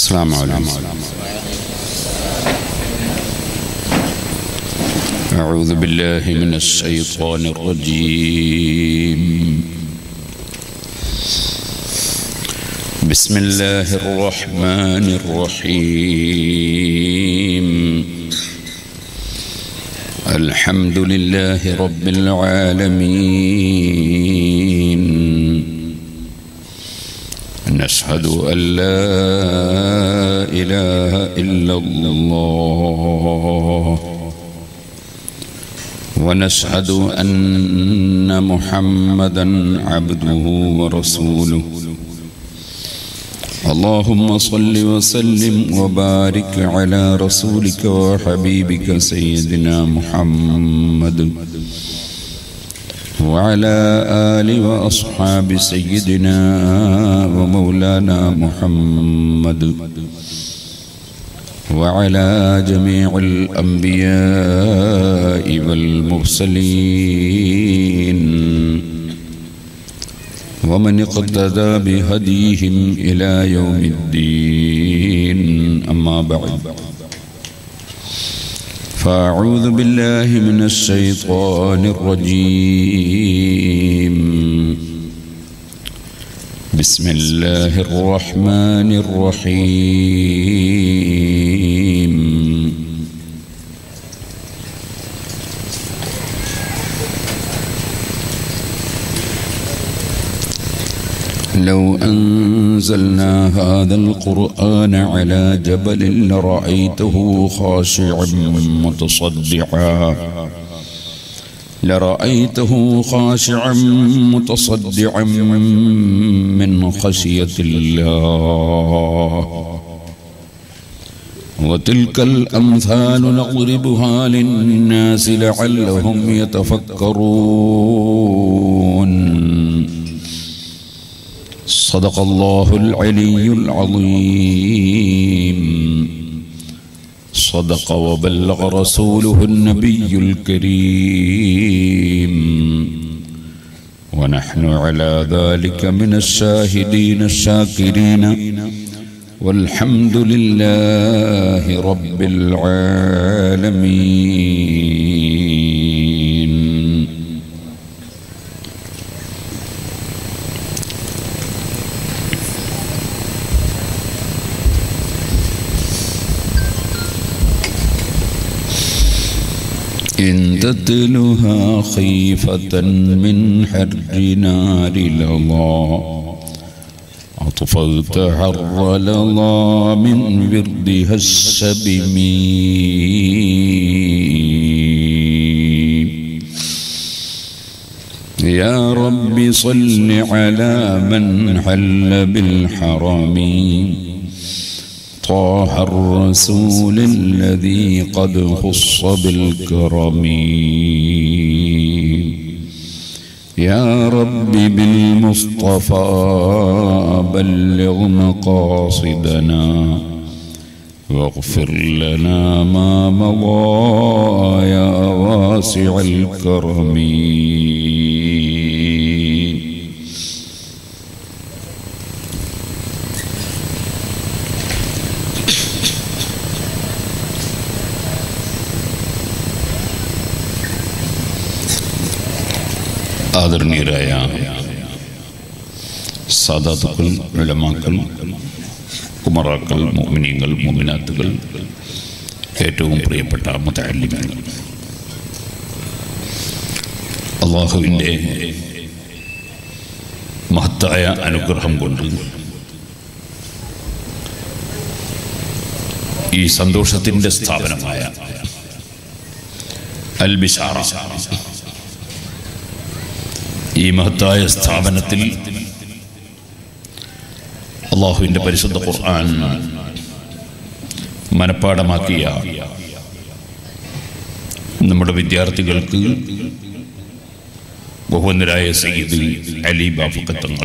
السلام عليكم أعوذ بالله من الشيطان الرجيم بسم الله الرحمن الرحيم الحمد لله رب العالمين نشهد أن لا إله إلا الله ونشهد أن محمدا عبده ورسوله اللهم صل وسلم وبارك على رسولك وحبيبك سيدنا محمد وعلى آل وأصحاب سيدنا ومولانا محمد وعلى جميع الأنبياء والمرسلين ومن اقتدى بهديهم إلى يوم الدين أما بعد فأعوذ بالله من الشيطان الرجيم بسم الله الرحمن الرحيم لو أنزلنا هذا القرآن على جبل لرأيته خاشعا متصدعا لرأيته خاشعا متصدعا من خشية الله وتلك الأمثال نضربها للناس لعلهم يتفكرون صدق الله العلي العظيم صدق وبلغ رسوله النبي الكريم ونحن على ذلك من الشاهدين الشاكرين والحمد لله رب العالمين إن تتلها خيفة من حر نار لظى أطفلت حر لظى من بردها السبم يا رب صل على من حل بالحرم طه الرسول الذي قد خص بالكرم يا رب بالمصطفى بلغ مقاصدنا واغفر لنا ما مضى يا واسع الكرم ആദരണീയരായ സാദാത്തുക്കൾ വിളമാക്കൾ കുമറാക്കൾ മോമിനിയങ്ങൾ മോമിനാത്തുകൾ ഏറ്റവും പ്രിയപ്പെട്ട മുതല്ലിമങ്ങൾ അള്ളാഹുവിൻ്റെ മഹത്തായ അനുഗ്രഹം കൊണ്ട് ഈ സന്തോഷത്തിൻ്റെ സ്ഥാപനമായ അൽ ബിഷാറ ഈ മഹത്തായ സ്ഥാപനത്തിൽ അള്ളാഹുവിൻ്റെ പരിശുദ്ധ ഖുർആൻ മനഃപ്പാടമാക്കിയ നമ്മുടെ വിദ്യാർത്ഥികൾക്ക് ബഹുവന്നരായ സയ്യിദ് അലി ബാഫുക്കത്തങ്ങൾ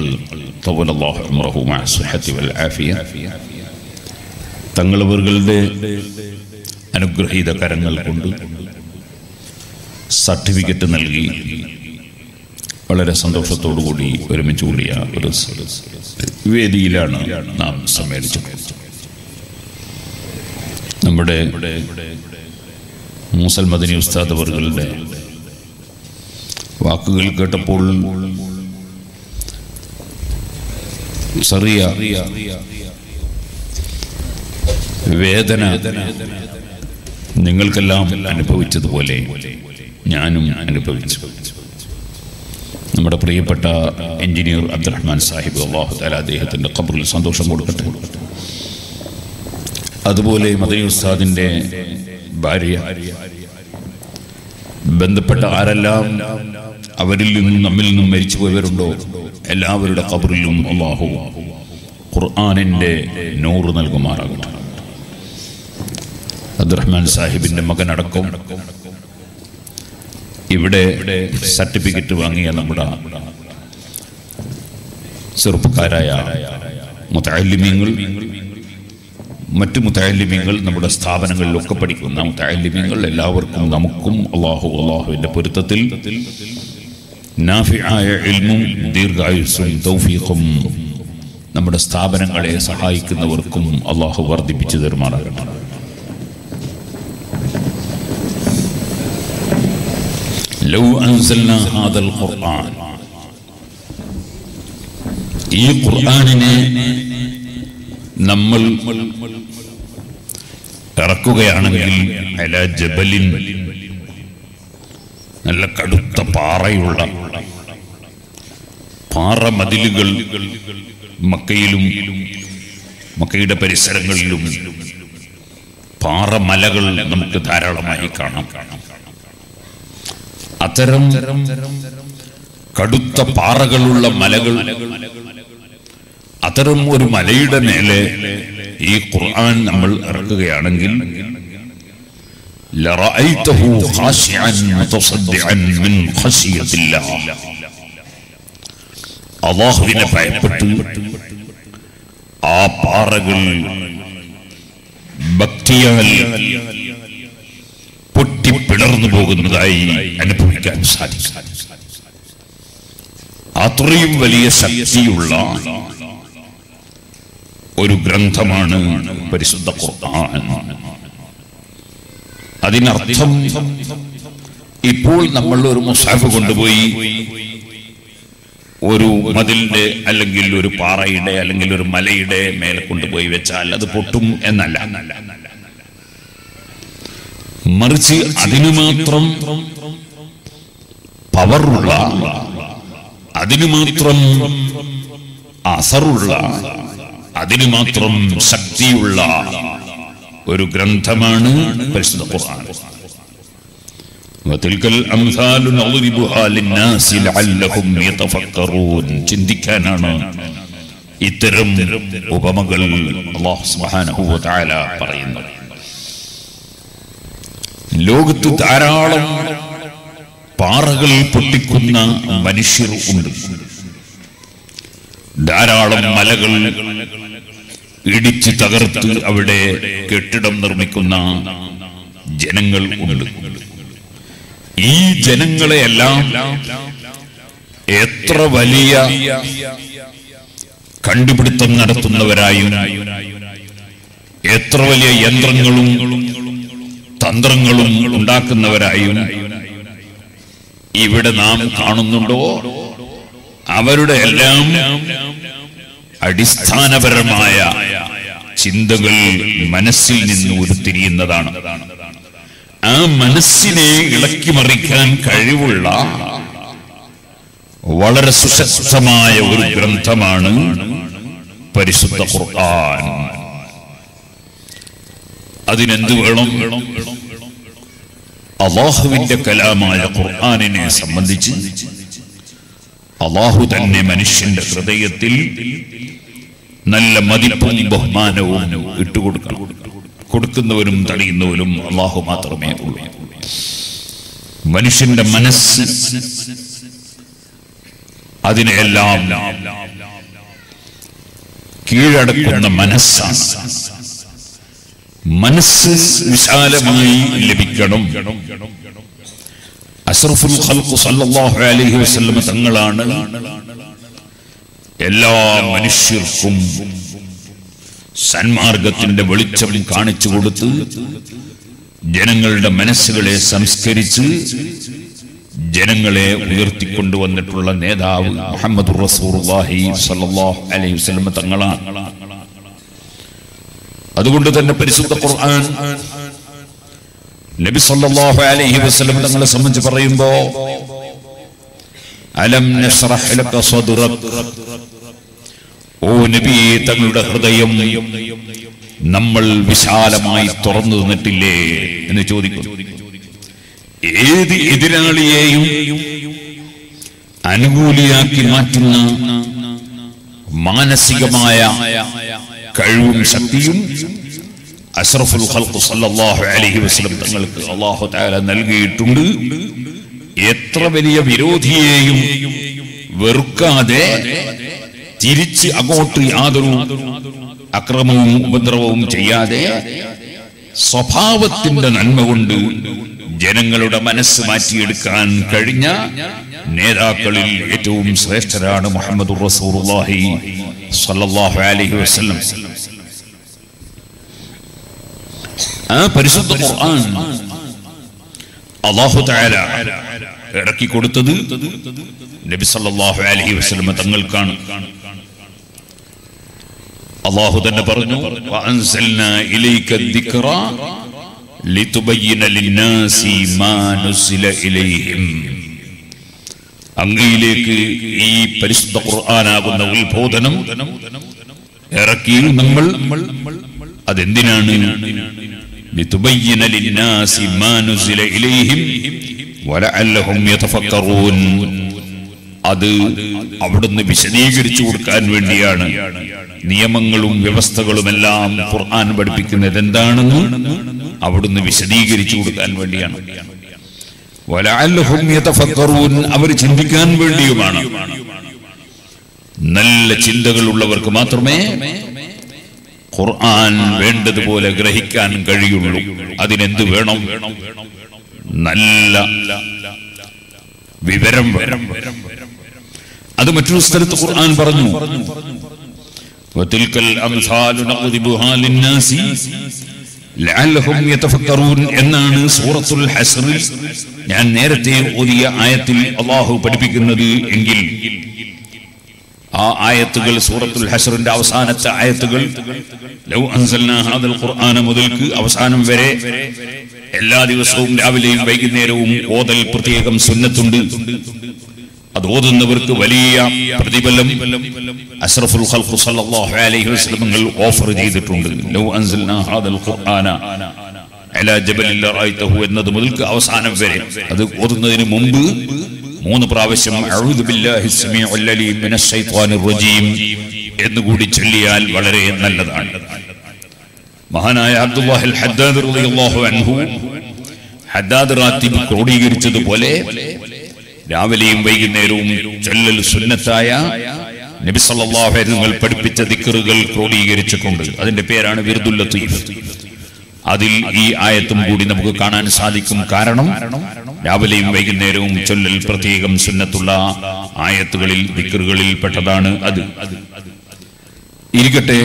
തങ്ങളവറുകളുടെ അനുഗ്രഹീത കരങ്ങൾ കൊണ്ട് സർട്ടിഫിക്കറ്റ് നൽകി വളരെ സന്തോഷത്തോടു കൂടി ഒരുമിച്ച് കൂടിയ ഒരു വേദിയിലാണ് നാം സമ്മേളിച്ചത് നമ്മുടെ മൂസൽ മദനി ഉസ്താദ് അവറുകളുടെ വാക്കുകൾ കേട്ടപ്പോൾ ചെറിയ വേദന നിങ്ങൾക്കെല്ലാം അനുഭവിച്ചതുപോലെ ഞാനും അനുഭവിച്ചു നമ്മുടെ പ്രിയപ്പെട്ട എഞ്ചിനീയർ അബ്ദുറഹ്മാൻ സാഹിബ് അള്ളാഹു താല അദ്ദേഹത്തിൻ്റെ ഖബറിൽ സന്തോഷം കൊടുക്കട്ടെ അതുപോലെ മദനി ഉസ്താദിൻ്റെ ഭാര്യ ബന്ധപ്പെട്ട ആരെല്ലാം അവരിൽ നിന്നും നമ്മിൽ നിന്നും മരിച്ചു പോയവരുണ്ടോ എല്ലാവരുടെ ഖബറിലും അള്ളാഹു ഖുർആാനിൻ്റെ നൂറ് നൽകുമാറാകട്ടെ അബ്ദുറഹ്മാൻ സാഹിബിന്റെ മകനടക്കം ഇവിടെ സർട്ടിഫിക്കറ്റ് വാങ്ങിയ നമ്മുടെ ചെറുപ്പക്കാരായ മുത്താലിമ്യങ്ങൾ മറ്റു മുത്താലിമ്യങ്ങൾ നമ്മുടെ സ്ഥാപനങ്ങളിലൊക്കെ പഠിക്കുന്ന മുത്താലിമ്യങ്ങൾ എല്ലാവർക്കും നമുക്കും അള്ളാഹു അള്ളാഹുവിന്റെ പൊരുത്തത്തിൽ നാഫിയായ ഇൽമും ദീർഘായുസ്സും തൗഫീഖും നമ്മുടെ സ്ഥാപനങ്ങളെ സഹായിക്കുന്നവർക്കും അള്ളാഹു വർദ്ധിപ്പിച്ചു തരുമാറാകണം ലൗ അൻസൽന ഹാദൽ ഖുർആൻ ഈ ഖുർആനിനെ നമ്മൾ ഇറക്കുകയാണെങ്കിൽ അല ജബലിൻ നല്ല കടുത്ത പാറയുള്ള പാറമതിലുകൾ മക്കയിലും മക്കയുടെ പരിസരങ്ങളിലും പാറമലകൾ നമുക്ക് ധാരാളമായി കാണാം അത്തരം കടുത്ത പാറകളുള്ള മലകൾ അത്തരം ഒരു മലയുടെ മേലെ ഈ ഖുർആൻ നമ്മൾ ഇറക്കുകയാണെങ്കിൽ لرأيته خاشعا متصدعا من خشية الله അള്ളാഹുവിനെ ഭയപ്പെട്ട് ആ പാറകൾ ഭക്തിയാൽ പൊട്ടിപ്പിളർന്നു പോകുന്നതായി അനുഭവിക്കാൻ സാധിക്കും അത്രയും വലിയ ശക്തിയുള്ള ഒരു ഗ്രന്ഥമാണ് പരിശുദ്ധ ഖുർആൻ അതിനർത്ഥം ഇപ്പോൾ നമ്മൾ ഒരു മുസാഫ് കൊണ്ടുപോയി ഒരു മതിലിന്റെ അല്ലെങ്കിൽ ഒരു പാറയുടെ അല്ലെങ്കിൽ ഒരു മലയുടെ മേലെ കൊണ്ടുപോയി വെച്ചാൽ അത് പൊട്ടും എന്നല്ല മറിച്ച് അതിനു മാത്രം പവറുള്ള അതിനു മാത്രം അസറുള്ള അതിനു മാത്രം ശക്തിയുള്ള ഒരു ഗ്രന്ഥമാണ് പരിശുദ്ധ ഖുർആൻ وتلك الأمثال نضربها للناس لعلهم يتفكرون ചിന്തിക്കാനാണ് ഇത്തരം ഉപമകൾ അല്ലാഹു സുബ്ഹാനഹു വ തആല പറയുന്നത് ലോകത്ത് ധാരാളം പാറകൾ പൊട്ടിക്കുന്ന മനുഷ്യർ ഉണ്ട് ധാരാളം മലകൾ ഇടിച്ച് തകർത്ത് അവിടെ കെട്ടിടം നിർമ്മിക്കുന്ന ജനങ്ങൾ ഉണ്ട് ഈ ജനങ്ങളെയെല്ലാം എത്ര വലിയ കണ്ടുപിടുത്തം നടത്തുന്നവരായും എത്ര വലിയ യന്ത്രങ്ങളും തന്ത്രങ്ങളും ഉണ്ടാക്കുന്നവരായും ഇവിടെ നാം കാണുന്നുണ്ടോ അവരുടെ എല്ലാം അടിസ്ഥാനപരമായ ചിന്തകൾ മനസ്സിൽ നിന്ന് ഉരുത്തിരിയുന്നതാണ് ആ മനസ്സിനെ ഇളക്കി മറിക്കാൻ കഴിവുള്ള വളരെ സുശക്തമായ ഒരു ഗ്രന്ഥമാണ് പരിശുദ്ധ ഖുർആൻ അതിനെന്ത് വേണം അള്ളാഹുവിന്റെ കലാമായ ഖുർആാനിനെ സംബന്ധിച്ച് അള്ളാഹു തന്നെ മനുഷ്യന്റെ ഹൃദയത്തിൽ നല്ല മതിപ്പും ബഹുമാനവും ഇട്ടുകൊടുക്കണം കൊടുക്കുന്നവരും തടയുന്നവരും അള്ളാഹു മാത്രമേ ഉള്ളൂ മനുഷ്യന്റെ മനസ്സ് അതിനെല്ലാം കീഴടക്കുന്ന മനസ്സാണ് മനസ്സ് വിശാലമായി ലഭിക്കണം അഷ്റഫുൽ ഖൽഖ് സല്ലല്ലാഹു അലൈഹി വസല്ലം തങ്ങളാണ് എല്ലാ മനുഷ്യർക്കും സന്മാർഗത്തിന്റെ വെളിച്ചം കാണിച്ചു കൊടുത്ത് ജനങ്ങളുടെ മനസ്സുകളെ സംസ്കരിച്ച് ജനങ്ങളെ ഉയർത്തിക്കൊണ്ടുവന്നിട്ടുള്ള നേതാവ് മുഹമ്മദ് റസൂർഹി സല്ലാഹു അലൈഹി വസല്ലം തങ്ങളാണ് അതുകൊണ്ട് തന്നെ പരിശുദ്ധ ഖുർആൻ നബി സല്ലല്ലാഹു അലൈഹി വസല്ലം തങ്ങളെ സംബന്ധിച്ച് പറയുമ്പോ അലം നശ്റഹ് ലക സദ്റക് ഓ നബി തങ്ങളുടെ ഹൃദയം നമ്മൾ വിശാലമായി തുറന്നു തന്നിട്ടില്ലേ എന്ന് ചോദിക്കുന്നു ഏത് എതിരാളിയെയും അനുകൂലിയാക്കി മാറ്റുന്ന മാനസികമായ കഴിവും ശക്തിയും അഷ്റഫുൽ ഖൽഖ് സല്ലല്ലാഹു അലൈഹി വസല്ലം തങ്ങൾക്ക് അല്ലാഹു തആല നൽകിയിട്ടുണ്ട് എത്ര വലിയ വിരോധിയെയും വെറുക്കാതെ തിരിച്ച് അങ്ങോട്ട് യാതൊരു അക്രമവും ഉപദ്രവവും ചെയ്യാതെ സ്വഭാവത്തിന്റെ നന്മ കൊണ്ട് ജനങ്ങളുടെ മനസ്സ് മാറ്റിയെടുക്കാൻ കഴിഞ്ഞ നേതാക്കളിൽ ഏറ്റവും ശ്രേഷ്ഠരാണ് മുഹമ്മദ് റസൂലുള്ളാഹി സ്വല്ലല്ലാഹു അലൈഹി വസല്ലം ആ പരിശുദ്ധ ഖുർആൻ അല്ലാഹു തആല ഇറക്കി കൊടുത്തത് നബി സല്ലല്ലാഹു അലൈഹി വസല്ലം തങ്ങൾക്കാണ് അള്ളാഹു തന്നെ പറഞ്ഞു വഅൻസൽനാ ഇലൈക ദിക്റ ലിതുബയ്യിന ലിന്നാസി മാ നുസില ഇലൈഹിം അങ്ങയിലേക്ക് ഈ പരിശുദ്ധ ഖുർആനാകുന്ന ഉത്ബോധനം ഇറക്കി നമ്മൾ അതെന്തിനാണ് ലിതുബയ്യിന ലിന്നാസി മാ നുസില ഇലൈഹിം വലഅല്ലഹും യതഫക്കറൂൻ അത് അവിടുന്ന് വിശദീകരിച്ചു കൊടുക്കാൻ വേണ്ടിയാണ് നിയമങ്ങളും വ്യവസ്ഥകളുമെല്ലാം ഖുർആൻ പഠിപ്പിക്കുന്നത് എന്താണെന്ന് അവിടുന്ന് വിശദീകരിച്ചു കൊടുക്കാൻ വേണ്ടിയാണ് വലഅല്ലഹും യതഫക്കറൂൻ അവർ ചിന്തിക്കാൻ വേണ്ടിയുമാണ് നല്ല ചിന്തകളുള്ളവർക്ക് മാത്രമേ ഖുർആൻ വേണ്ടതുപോലെ ഗ്രഹിക്കാൻ കഴിയുള്ളൂ അതിനെന്ത് വേണം നല്ല വിവരം വേണം അത് മറ്റൊരു സ്ഥലത്ത് ഖുർആൻ പറഞ്ഞു وتلك الأمثال نضربها للناس لعلهم يتفكرون എന്നാണ് സൂറത്തുൽ ഹസ്റിൽ ഞാൻ നേരത്തെ ഓതിയ ആയത്തിൽ അള്ളാഹു പഠിപ്പിക്കുന്നത് എങ്കിൽ ആ ആയത്തുകൾ സൂറത്തുൽ ഹസ്റിന്റെ അവസാനത്തെ ആയത്തുകൾ ലൗ അൻസൽനാ ഹാദൽ ഖുർആന മുതൽക്ക് അവസാനം വരെ എല്ലാ ദിവസവും രാവിലെയും വൈകുന്നേരവും ഓതൽ പ്രത്യേകം സുന്നത്തുണ്ട് അത് ഓതുന്നവർക്ക് വലിയ പ്രതിഫലം അഷ്റഫുൽ ഖൽഖ് സല്ലല്ലാഹു അലൈഹി വസല്ലമകൾ ഓഫർ ചെയ്തിട്ടുണ്ട് ലൗ അൻസൽനാ ഹാദൽ ഖുർആന അലാ ജബലിൽ റഅയ്തഹു എന്നത് മുതൽക്ക് അവസാനം വരെ അത് ഓതുന്നതിന് മുമ്പ് മൂന്ന് പ്രാവശ്യം അഊദു ബില്ലാഹി സമീഉൽ അലീം മിനശ് ശൈത്വാനിർ റജീം എന്ന് കൂടി ചൊല്ലിയാൽ വളരെ നല്ലതാണ് മഹാനായ അബ്ദുല്ലാഹിൽ ഹദ്ദാദ് റളിയല്ലാഹു അൻഹു ഹദ്ദാദ് റാത്തിബ് ക്രോഡീകരിച്ചതുപോലെ രാവിലെയും വൈകുന്നേരവും ചൊല്ലൽ സുന്നത്തായ നബി സല്ലല്ലാഹു അലൈഹി നിങ്ങൾ പഠിപ്പിച്ച ദിക്റുകൾ ക്രോഡീകരിച്ചിട്ടുണ്ട് അതിന്റെ പേരാണ് വിർദുൽ ലത്തീഫ് അതിൽ ഈ ആയത്തും കൂടി നമുക്ക് കാണാൻ സാധിക്കും കാരണം രാവിലെയും വൈകുന്നേരവും ചൊല്ലൽ പ്രത്യേകം സുന്നത്തുള്ള ആയത്തുകളിൽ ദിക്റുകളിൽ പെട്ടതാണ് അത് ഇരിക്കട്ടെ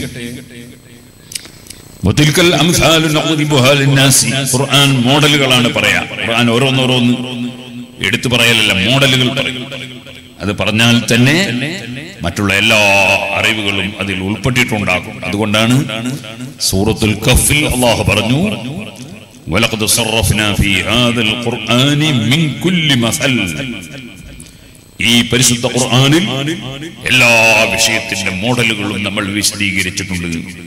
മുത്തിൽക്കൽ അംസാലു നഖ്ദിബുഹാ ലിന്നാസി ഖുർആൻ മോഡലുകളാണ് പറയാ ഖുർആൻ ഓരോന്നോരോന്ന് എടുത്തു പറയലല്ല മോഡലുകൾ പറയും അത് പറഞ്ഞാൽ തന്നെ മറ്റുള്ള എല്ലാ അറിവുകളും അതിൽ ഉൾപ്പെട്ടിട്ടുണ്ടാകും അതുകൊണ്ടാണ് സൂറത്തുൽ കഫിൽ അള്ളാഹു പറഞ്ഞു ولقد صرفنا في هذا القرآن من كل مثل ഈ പരിശുദ്ധ ഖുർആനിൽ എല്ലാ വിഷയത്തിന്റെ മോഡലുകളും നമ്മൾ വിശദീകരിച്ചിട്ടുണ്ട്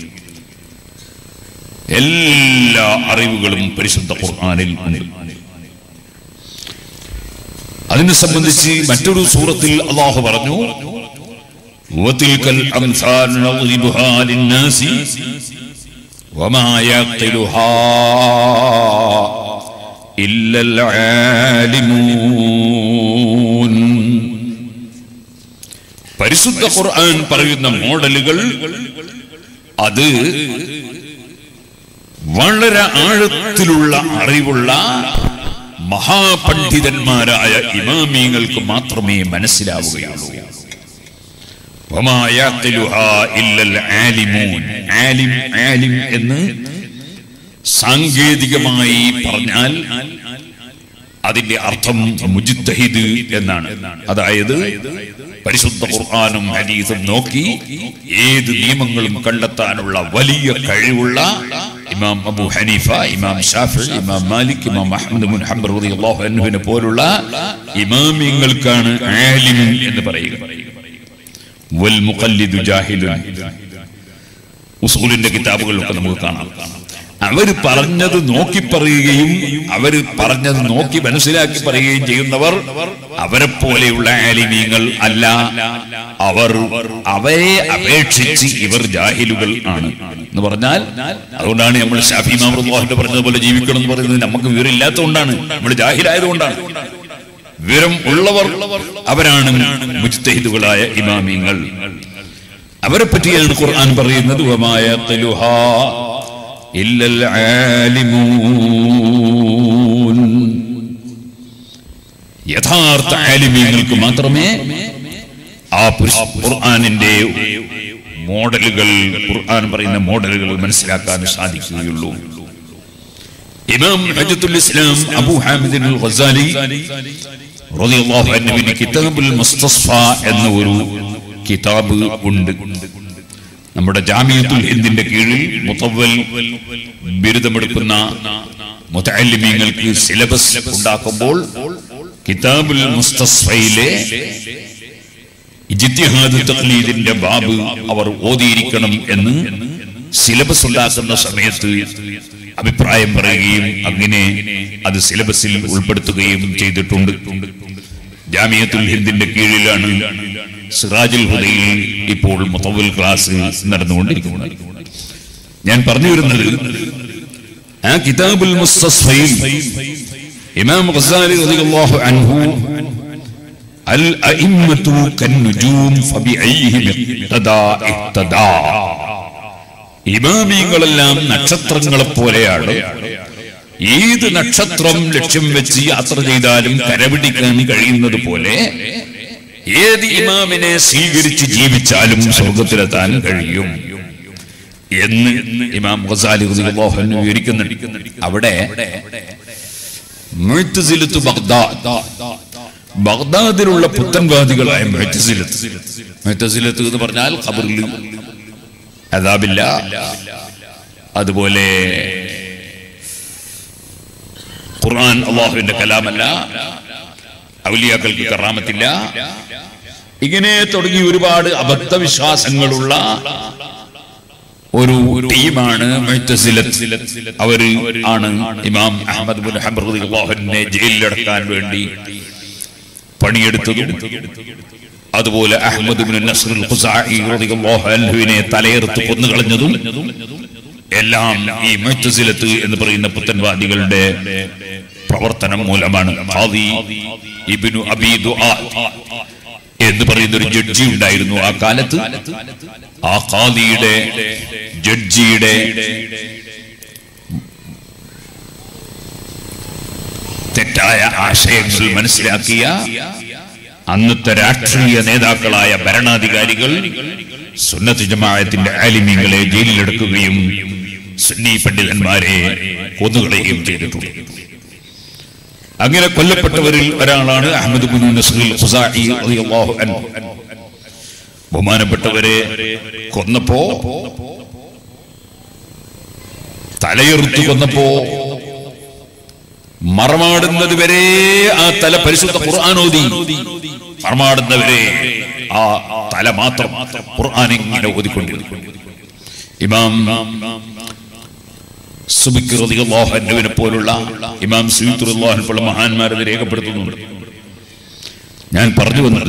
എല്ലാ അറിവുകളും പരിശുദ്ധ ഖുർആനിൽ ഉണ്ട് അതിനെ സംബന്ധിച്ച് മറ്റൊരു സൂറത്തിൽ അള്ളാഹു പറഞ്ഞു وتلك الأمثال نضربها للناس وما يعقلها إلا العالمون പരിശുദ്ധ ഖുർആൻ പറയുന്ന മോഡലുകൾ അത് വളരെ ആഴത്തിലുള്ള അറിവുള്ള മഹാപണ്ഡിതന്മാരായ ഇമാമിയങ്ങൾക്ക് മാത്രമേ മനസ്സിലാവുകയുള്ളൂ വമാ യഅഖിലുഹാ ഇല്ലൽ ആലിമൂൻ ആലിം ആലിം എന്ന് സാങ്കേതികമായി പറഞ്ഞാൽ അതിന്റെ അർത്ഥം മുജിത്തഹിദ് എന്നാണ് അതായത് പരിശുദ്ധ ഖുർആാനും ഹദീസും നോക്കി ഏത് നിയമങ്ങളും കണ്ടെത്താനുള്ള വലിയ കഴിവുള്ള ഇമാം അബു ഹനീഫ ഇമാം ഷാഫി ഇമാം മാലിക് ഇമാം അഹമ്മദ് മുൻ ഹംബർ റളിയല്ലാഹു അൻഹുവിനെ പോലുള്ള ഇമാമിയങ്ങൾക്കാണ് ആലിം എന്ന് പറയുക വൽ മുഖല്ലിദു ജാഹിലുൻ ഉസൂലിന്റെ കിതാബുകളിലൊക്കെ നമുക്ക് കാണാം അവര് പറഞ്ഞത് നോക്കി പറയുകയും അവര് പറഞ്ഞത് നോക്കി മനസ്സിലാക്കി പറയുകയും ചെയ്യുന്നവർ അവരെ പോലെയുള്ള ആലിമീങ്ങൾ അല്ല അവർ അവരെ അപേക്ഷിച്ച് ഇവർ ജാഹിലുകൾ ആണ് എന്ന് പറഞ്ഞാൽ അതുകൊണ്ടാണ് നമ്മൾ ഷാഫി മാമൃദ്വാഹിന്റെ പറഞ്ഞതുപോലെ ജീവിക്കണം എന്ന് പറയുന്നത് നമുക്ക് വിവരമില്ലാത്തതുകൊണ്ടാണ് നമ്മൾ ജാഹിലായതുകൊണ്ടാണ് വിവരം ഉള്ളവർ അവരാണ് മുജ്തഹിദുകളായ ഇമാമിങ്ങൾ അവരെ പറ്റിയാണ് ഖുർആൻ പറയുന്നത് വമായ ഖിലുഹാ ഇല്ലൽ ആലിമൂൻ യഥാർത്ഥ ആലിമീങ്ങൾക്ക് മാത്രമേ ആ പുരുഷ- ഖുർആനിന്റെ മോഡലുകൾ ഖുർആൻ പറയുന്ന മോഡലുകൾ മനസ്സിലാക്കാൻ സാധിക്കുകയുള്ളൂ ഇമാം ഹജ്ജത്തുൽ ഇസ്ലാം അബൂ ഹാമിദ് അൽ ഗസാലി റളിയല്ലാഹു അൻഹുവിന് കിതാബുൽ മുസ്തസ്ഫ എന്ന ഒരു കിതാബ് ഉണ്ട് നമ്മുടെ ജാമിയത്തുൽ ഹിന്ദിന്റെ കീഴിൽ മുത്തവൽ ബിരുദമെടുക്കുന്ന മുതഅല്ലിമീങ്ങൾക്ക് സിലബസ് ഉണ്ടാക്കുമ്പോൾ കിതാബുൽ മുസ്തസ്ഫയിലെ ഇജ്തിഹാദ് തഖ്ലീദിന്റെ ബാബ് അവർ ഓതിയിരിക്കണം എന്ന് സിലബസ് ഉണ്ടാക്കുന്ന സമയത്ത് അഭിപ്രായം പറയുകയും അങ്ങനെ അത് സിലബസിൽ ഉൾപ്പെടുത്തുകയും ചെയ്തിട്ടുണ്ട് ജാമിയത്തുൽ ഹിന്ദിന്റെ കീഴിലാണ് സിറാജുൽ ഹുദയിൽ ഇപ്പോൾ മുത്തവൽ ക്ലാസ് നടന്നുകൊണ്ടിരിക്കുന്നത് ഞാൻ പറഞ്ഞു വരുന്നത് ആ കിതാബുൽ മുസ്തസ്ഫയിൽ ഇമാം ഗസാലി റളിയല്ലാഹു അൻഹു അൽ അഇമ്മത്തു കന്നുജൂം ഫബിഅയ്ഹിം ഇഖ്തദാ ഇഖ്തദാ ഇമാമികളെല്ലാം നക്ഷത്രങ്ങളെ പോലെയാണ് ഏത് നക്ഷത്രം ലക്ഷ്യം വെച്ച് യാത്ര ചെയ്താലും കരപിടിക്കാൻ കഴിയുന്നത് പോലെ ഏത് ഇമാമിനെ സ്വീകരിച്ച് ജീവിച്ചാലും സ്വർഗത്തിലെത്താൻ കഴിയും എന്ന് ഇമാം ഗസാലി റളിയല്ലാഹു അൻഹു വിവരിക്കുന്നുണ്ട് അവിടെ മുഅ്തസിലത്തു ബഗ്ദാദ് ബഗ്ദാദിലുള്ള പുത്തൻവാദികളായ മുഅ്തസിലത്ത് മുഅ്തസിലത്ത് എന്ന് പറഞ്ഞാൽ ഖബറിൽ അതാബില്ല അതുപോലെ ഖുർആൻ അള്ളാഹുവിന്റെ കലാമല്ല ഔലിയാക്കൾക്ക് കറാമത്തില്ല ഇങ്ങനെ തുടങ്ങി ഒരുപാട് അബദ്ധ വിശ്വാസങ്ങളുള്ള ഒരു ടീമാണ് മുഅ്തസിലത്ത്. അവര് ആണ് ഇമാം അഹമ്മദ് ബിൻ ഹംബർ റളിയല്ലാഹുവിനെ ജയിലിലടക്കാൻ വേണ്ടി പണിയെടുത്തതും അതുപോലെ അഹമ്മദ് ബിൻ നസ്റുൽ ഖുസാഇ റളിയല്ലാഹു അൻഹുവിനെ തലയെറുത്ത് കൊന്നുകളഞ്ഞതും എല്ലാം ഈ മുഅ്തസിലത്ത് എന്ന് പറയുന്ന പുത്തൻവാദികളുടെ പ്രവർത്തനം മൂലമാണ് ഖാദി ഇബ്നു അബീ ദുആ എന്ന് പറയുന്ന ഒരു ജഡ്ജി ഉണ്ടായിരുന്നു ആ കാലത്ത് ആ ഖാദിയുടെ ജഡ്ജിയുടെ തെറ്റായ ആശയങ്ങൾ മനസ്സിലാക്കിയ അന്നത്തെ രാഷ്ട്രീയ നേതാക്കളായ ഭരണാധികാരികൾ സുന്നത്ത് ജമാഅത്തിന്റെ ആലിമ്യങ്ങളെ ജയിലിലെടുക്കുകയും സുന്നി പണ്ഡിതന്മാരെ കൊന്നുകളയുകയും ചെയ്തിട്ടുണ്ട് അങ്ങനെ കൊല്ലപ്പെട്ടവരിൽ ഒരാളാണ് അഹമ്മദ് ബിൻ നസ്റുൽ ഖുസാഇ റളിയല്ലാഹു അൻഹു ബഹുമാനപ്പെട്ടവരെ കൊന്നപ്പോ തലയെറുത്തു കൊന്നപ്പോ മറമാടുന്നത് വരെ ആ തല പരിശുദ്ധ ഖുർആൻ ഓതി മറമാടുന്നവരെ ആ തല മാത്രം ഖുർആൻ ഇങ്ങനെ ഓതിക്കൊണ്ടിരുന്നു ഇമാം സുബിക്ക് റളിയല്ലാഹു അൻഹുവിനെ പോലുള്ള ഇമാം സുയൂത്ത് റളിയല്ലാഹു അൻഹു പോലുള്ള മഹാന്മാരത് രേഖപ്പെടുത്തുന്നുണ്ട് ഞാൻ പറഞ്ഞു വന്നത്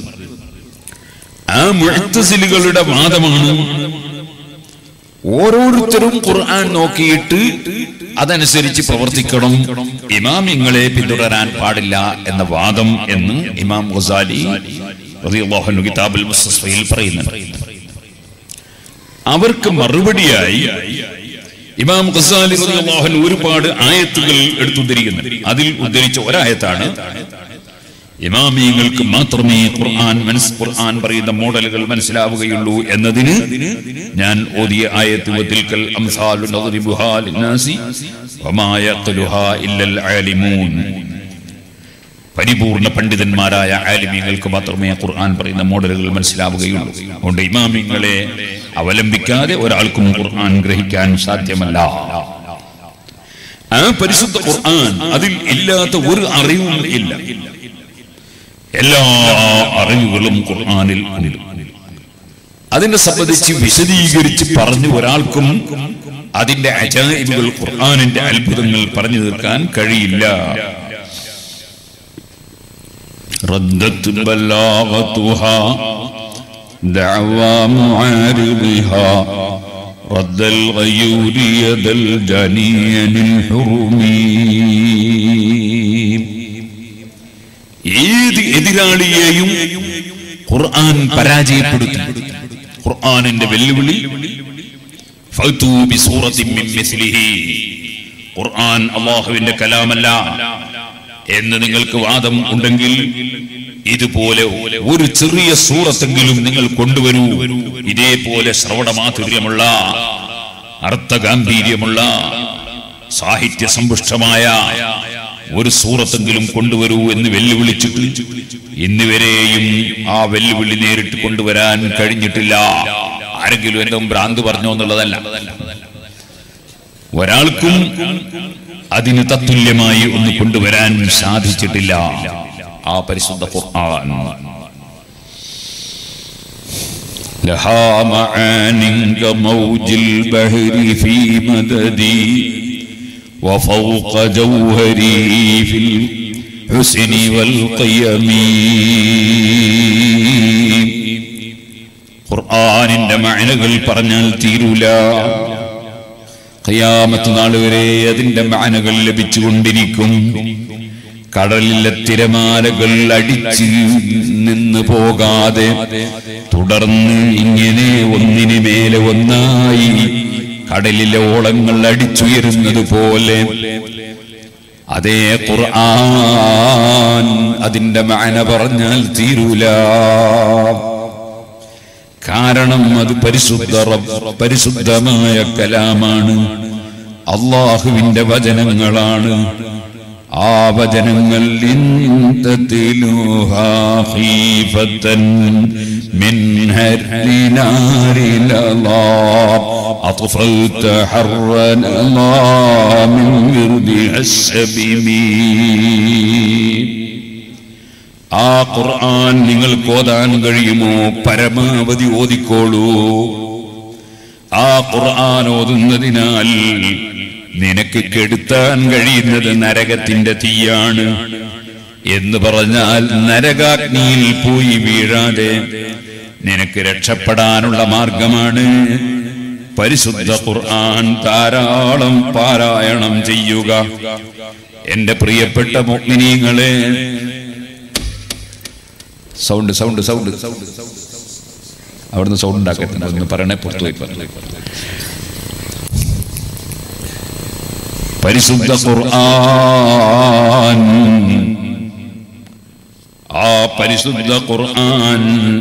ആ മുഅ്തസിലുകളുടെ വാദമാണ് ഓരോരുത്തരും ഖുർആൻ നോക്കിയിട്ട് അതനുസരിച്ച് പ്രവർത്തിക്കണം ഇമാമിങ്ങളെ പിന്തുടരാൻ പാടില്ല എന്ന വാദം എന്ന് ഇമാം ഗസാലി റളിയല്ലാഹു അൻഹു കിതാബുൽ മുസ്തസ്ഫയിൽ പറയുന്നുണ്ട് അവർക്ക് മറുപടിയായി ഇമാം ഖസാലി റളിയല്ലാഹു അൻഹു ഒരുപാട് ആയത്തുകൾ എടുത്തുദ്ധരിക്കുന്നുണ്ട് അതിൽ ഉദ്ധരിച്ച ഒരായത്താണ് ഇമാമിയങ്ങൾക്ക് മാത്രമേ ഖുർആൻ മനസ് ഖുർആൻ പറയുന്ന മോഡലുകൾ മനസ്സിലാവുകയുള്ളൂ എന്നതിന് ഞാൻ ഓതിയ ആയത്ത് വതിൽക്കൽ അംസാലു നദ്രിബുഹാ ലിന്നാസി വമാ യഖ്ലുഹാ ഇല്ലൽ ആലിമൂൻ പരിപൂർണ പണ്ഡിതന്മാരായ ആലിമീങ്ങൾക്ക് മാത്രമേ ഖുർആൻ പറയുന്ന മോഡലുകൾ മനസ്സിലാവുകയുള്ളൂ അതുകൊണ്ട് ഇമാമിങ്ങളെ അവലംബിക്കാതെ ഒരാൾക്കും ഖുർആൻ ഗ്രഹിക്കാൻ സാധ്യമല്ല ആ പരിശുദ്ധ ഖുർആൻ അതിൽ ഇല്ലാത്ത ഒരു അറിവും ഇല്ല എല്ലാ അറിവുകളും ഖുർആനിൽ ഉണ്ട് അതിനെ സംബന്ധിച്ച് വിശദീകരിച്ച് പറഞ്ഞു ഒരാൾക്കും അതിന്റെ അജായിബുകൾ ഖുർആനിന്റെ അത്ഭുതങ്ങൾ പറഞ്ഞു തീർക്കാൻ കഴിയില്ല ردت بلاغتها دعوى معارضها رد الغيور يد الجنين الحرم ഏത് എതിരാളിയെയും ഖുർആൻ പരാജയപ്പെടുത്തി ഖുർആനിന്റെ വെല്ലുവിളി ഫൗതു ബിസൂറത്തിൻ മിൻ മിസ്ലിഹി ഖുർആൻ അല്ലാഹുവിന്റെ കലാമല്ല എന്ന് നിങ്ങൾക്ക് വാദം ഉണ്ടെങ്കിൽ ഇതുപോലെ ഒരു ചെറിയ സൂറത്തെങ്കിലും നിങ്ങൾ കൊണ്ടുവരൂ ഇതേപോലെ ശ്രവണമാധുര്യമുള്ള അർത്ഥഗാംഭീര്യമുള്ള സാഹിത്യ സമ്പുഷ്ടമായ ഒരു സൂറത്തെങ്കിലും കൊണ്ടുവരൂ എന്ന് വെല്ലുവിളിച്ചിട്ട് ഇന്നുവരെയും ആ വെല്ലുവിളി നേരിട്ട് കൊണ്ടുവരാൻ കഴിഞ്ഞിട്ടില്ല ആരെങ്കിലും എന്തും ഭ്രാന്ത് പറഞ്ഞോ എന്നുള്ളതല്ല ഒരാൾക്കും അതിന് തത്തുല്യമായി ഒന്ന് കൊണ്ടുവരാൻ സാധിച്ചിട്ടില്ല ആ പരിശുദ്ധ ഖുർആൻ لها معان كموج البحر في مددي وفوق جوهري في الحسن والقيم ഖുർആനിന്റെ മഅനകൾ പറഞ്ഞാൽ തീരൂല ഖിയാമത്ത് നാൾ വരെ അതിന്റെ മാനകൾ ലഭിച്ചുകൊണ്ടിരിക്കും കടലിലെ തിരമാലകൾ അടിച്ച് നിന്ന് പോകാതെ തുടർന്ന് ഇങ്ങനെ ഒന്നിനു മേലെ ഒന്നായി കടലിലെ ഓളങ്ങൾ അടിച്ചുയരുന്നത് പോലെ അതേ ഖുർആൻ അതിന്റെ മാന പറഞ്ഞാൽ തീരൂല കാരണം അത് പരിശുദ്ധ റബ്ബ് പരിശുദ്ധമായ കലാമാണ് അള്ളാഹുവിന്റെ വചനങ്ങളാണ് ആ വചനങ്ങൾ ഇന്തത്തിലൂഹാ ഖീഫത്തൻ من هر نار لظى أطفلت حرا الله من ورد السبيمين ആ ഖുർആൻ നിങ്ങൾക്ക് ഓതാൻ കഴിയുമോ പരമാവധി ഓതിക്കോളൂ ആ ഖുർആൻ ഓതുന്നതിനാൽ നിനക്ക് കെടുത്താൻ കഴിയുന്നത് നരകത്തിന്റെ തീയാണ് എന്ന് പറഞ്ഞാൽ നരകാഗ്നിയിൽ പോയി വീഴാതെ നിനക്ക് രക്ഷപ്പെടാനുള്ള മാർഗമാണ് പരിശുദ്ധ ഖുർആൻ ധാരാളം പാരായണം ചെയ്യുക എന്റെ പ്രിയപ്പെട്ട മുഗ്മിനീങ്ങളെ സൗണ്ട് സൗണ്ട് സൗണ്ട് അവിടുന്ന് സൗണ്ട് ഉണ്ടാക്കത്തില്ല ഒന്ന് പറയണേ പുറത്തു പോയി പറഞ്ഞു പരിശുദ്ധ ഖുർആൻ ആ പരിശുദ്ധ ഖുർആൻ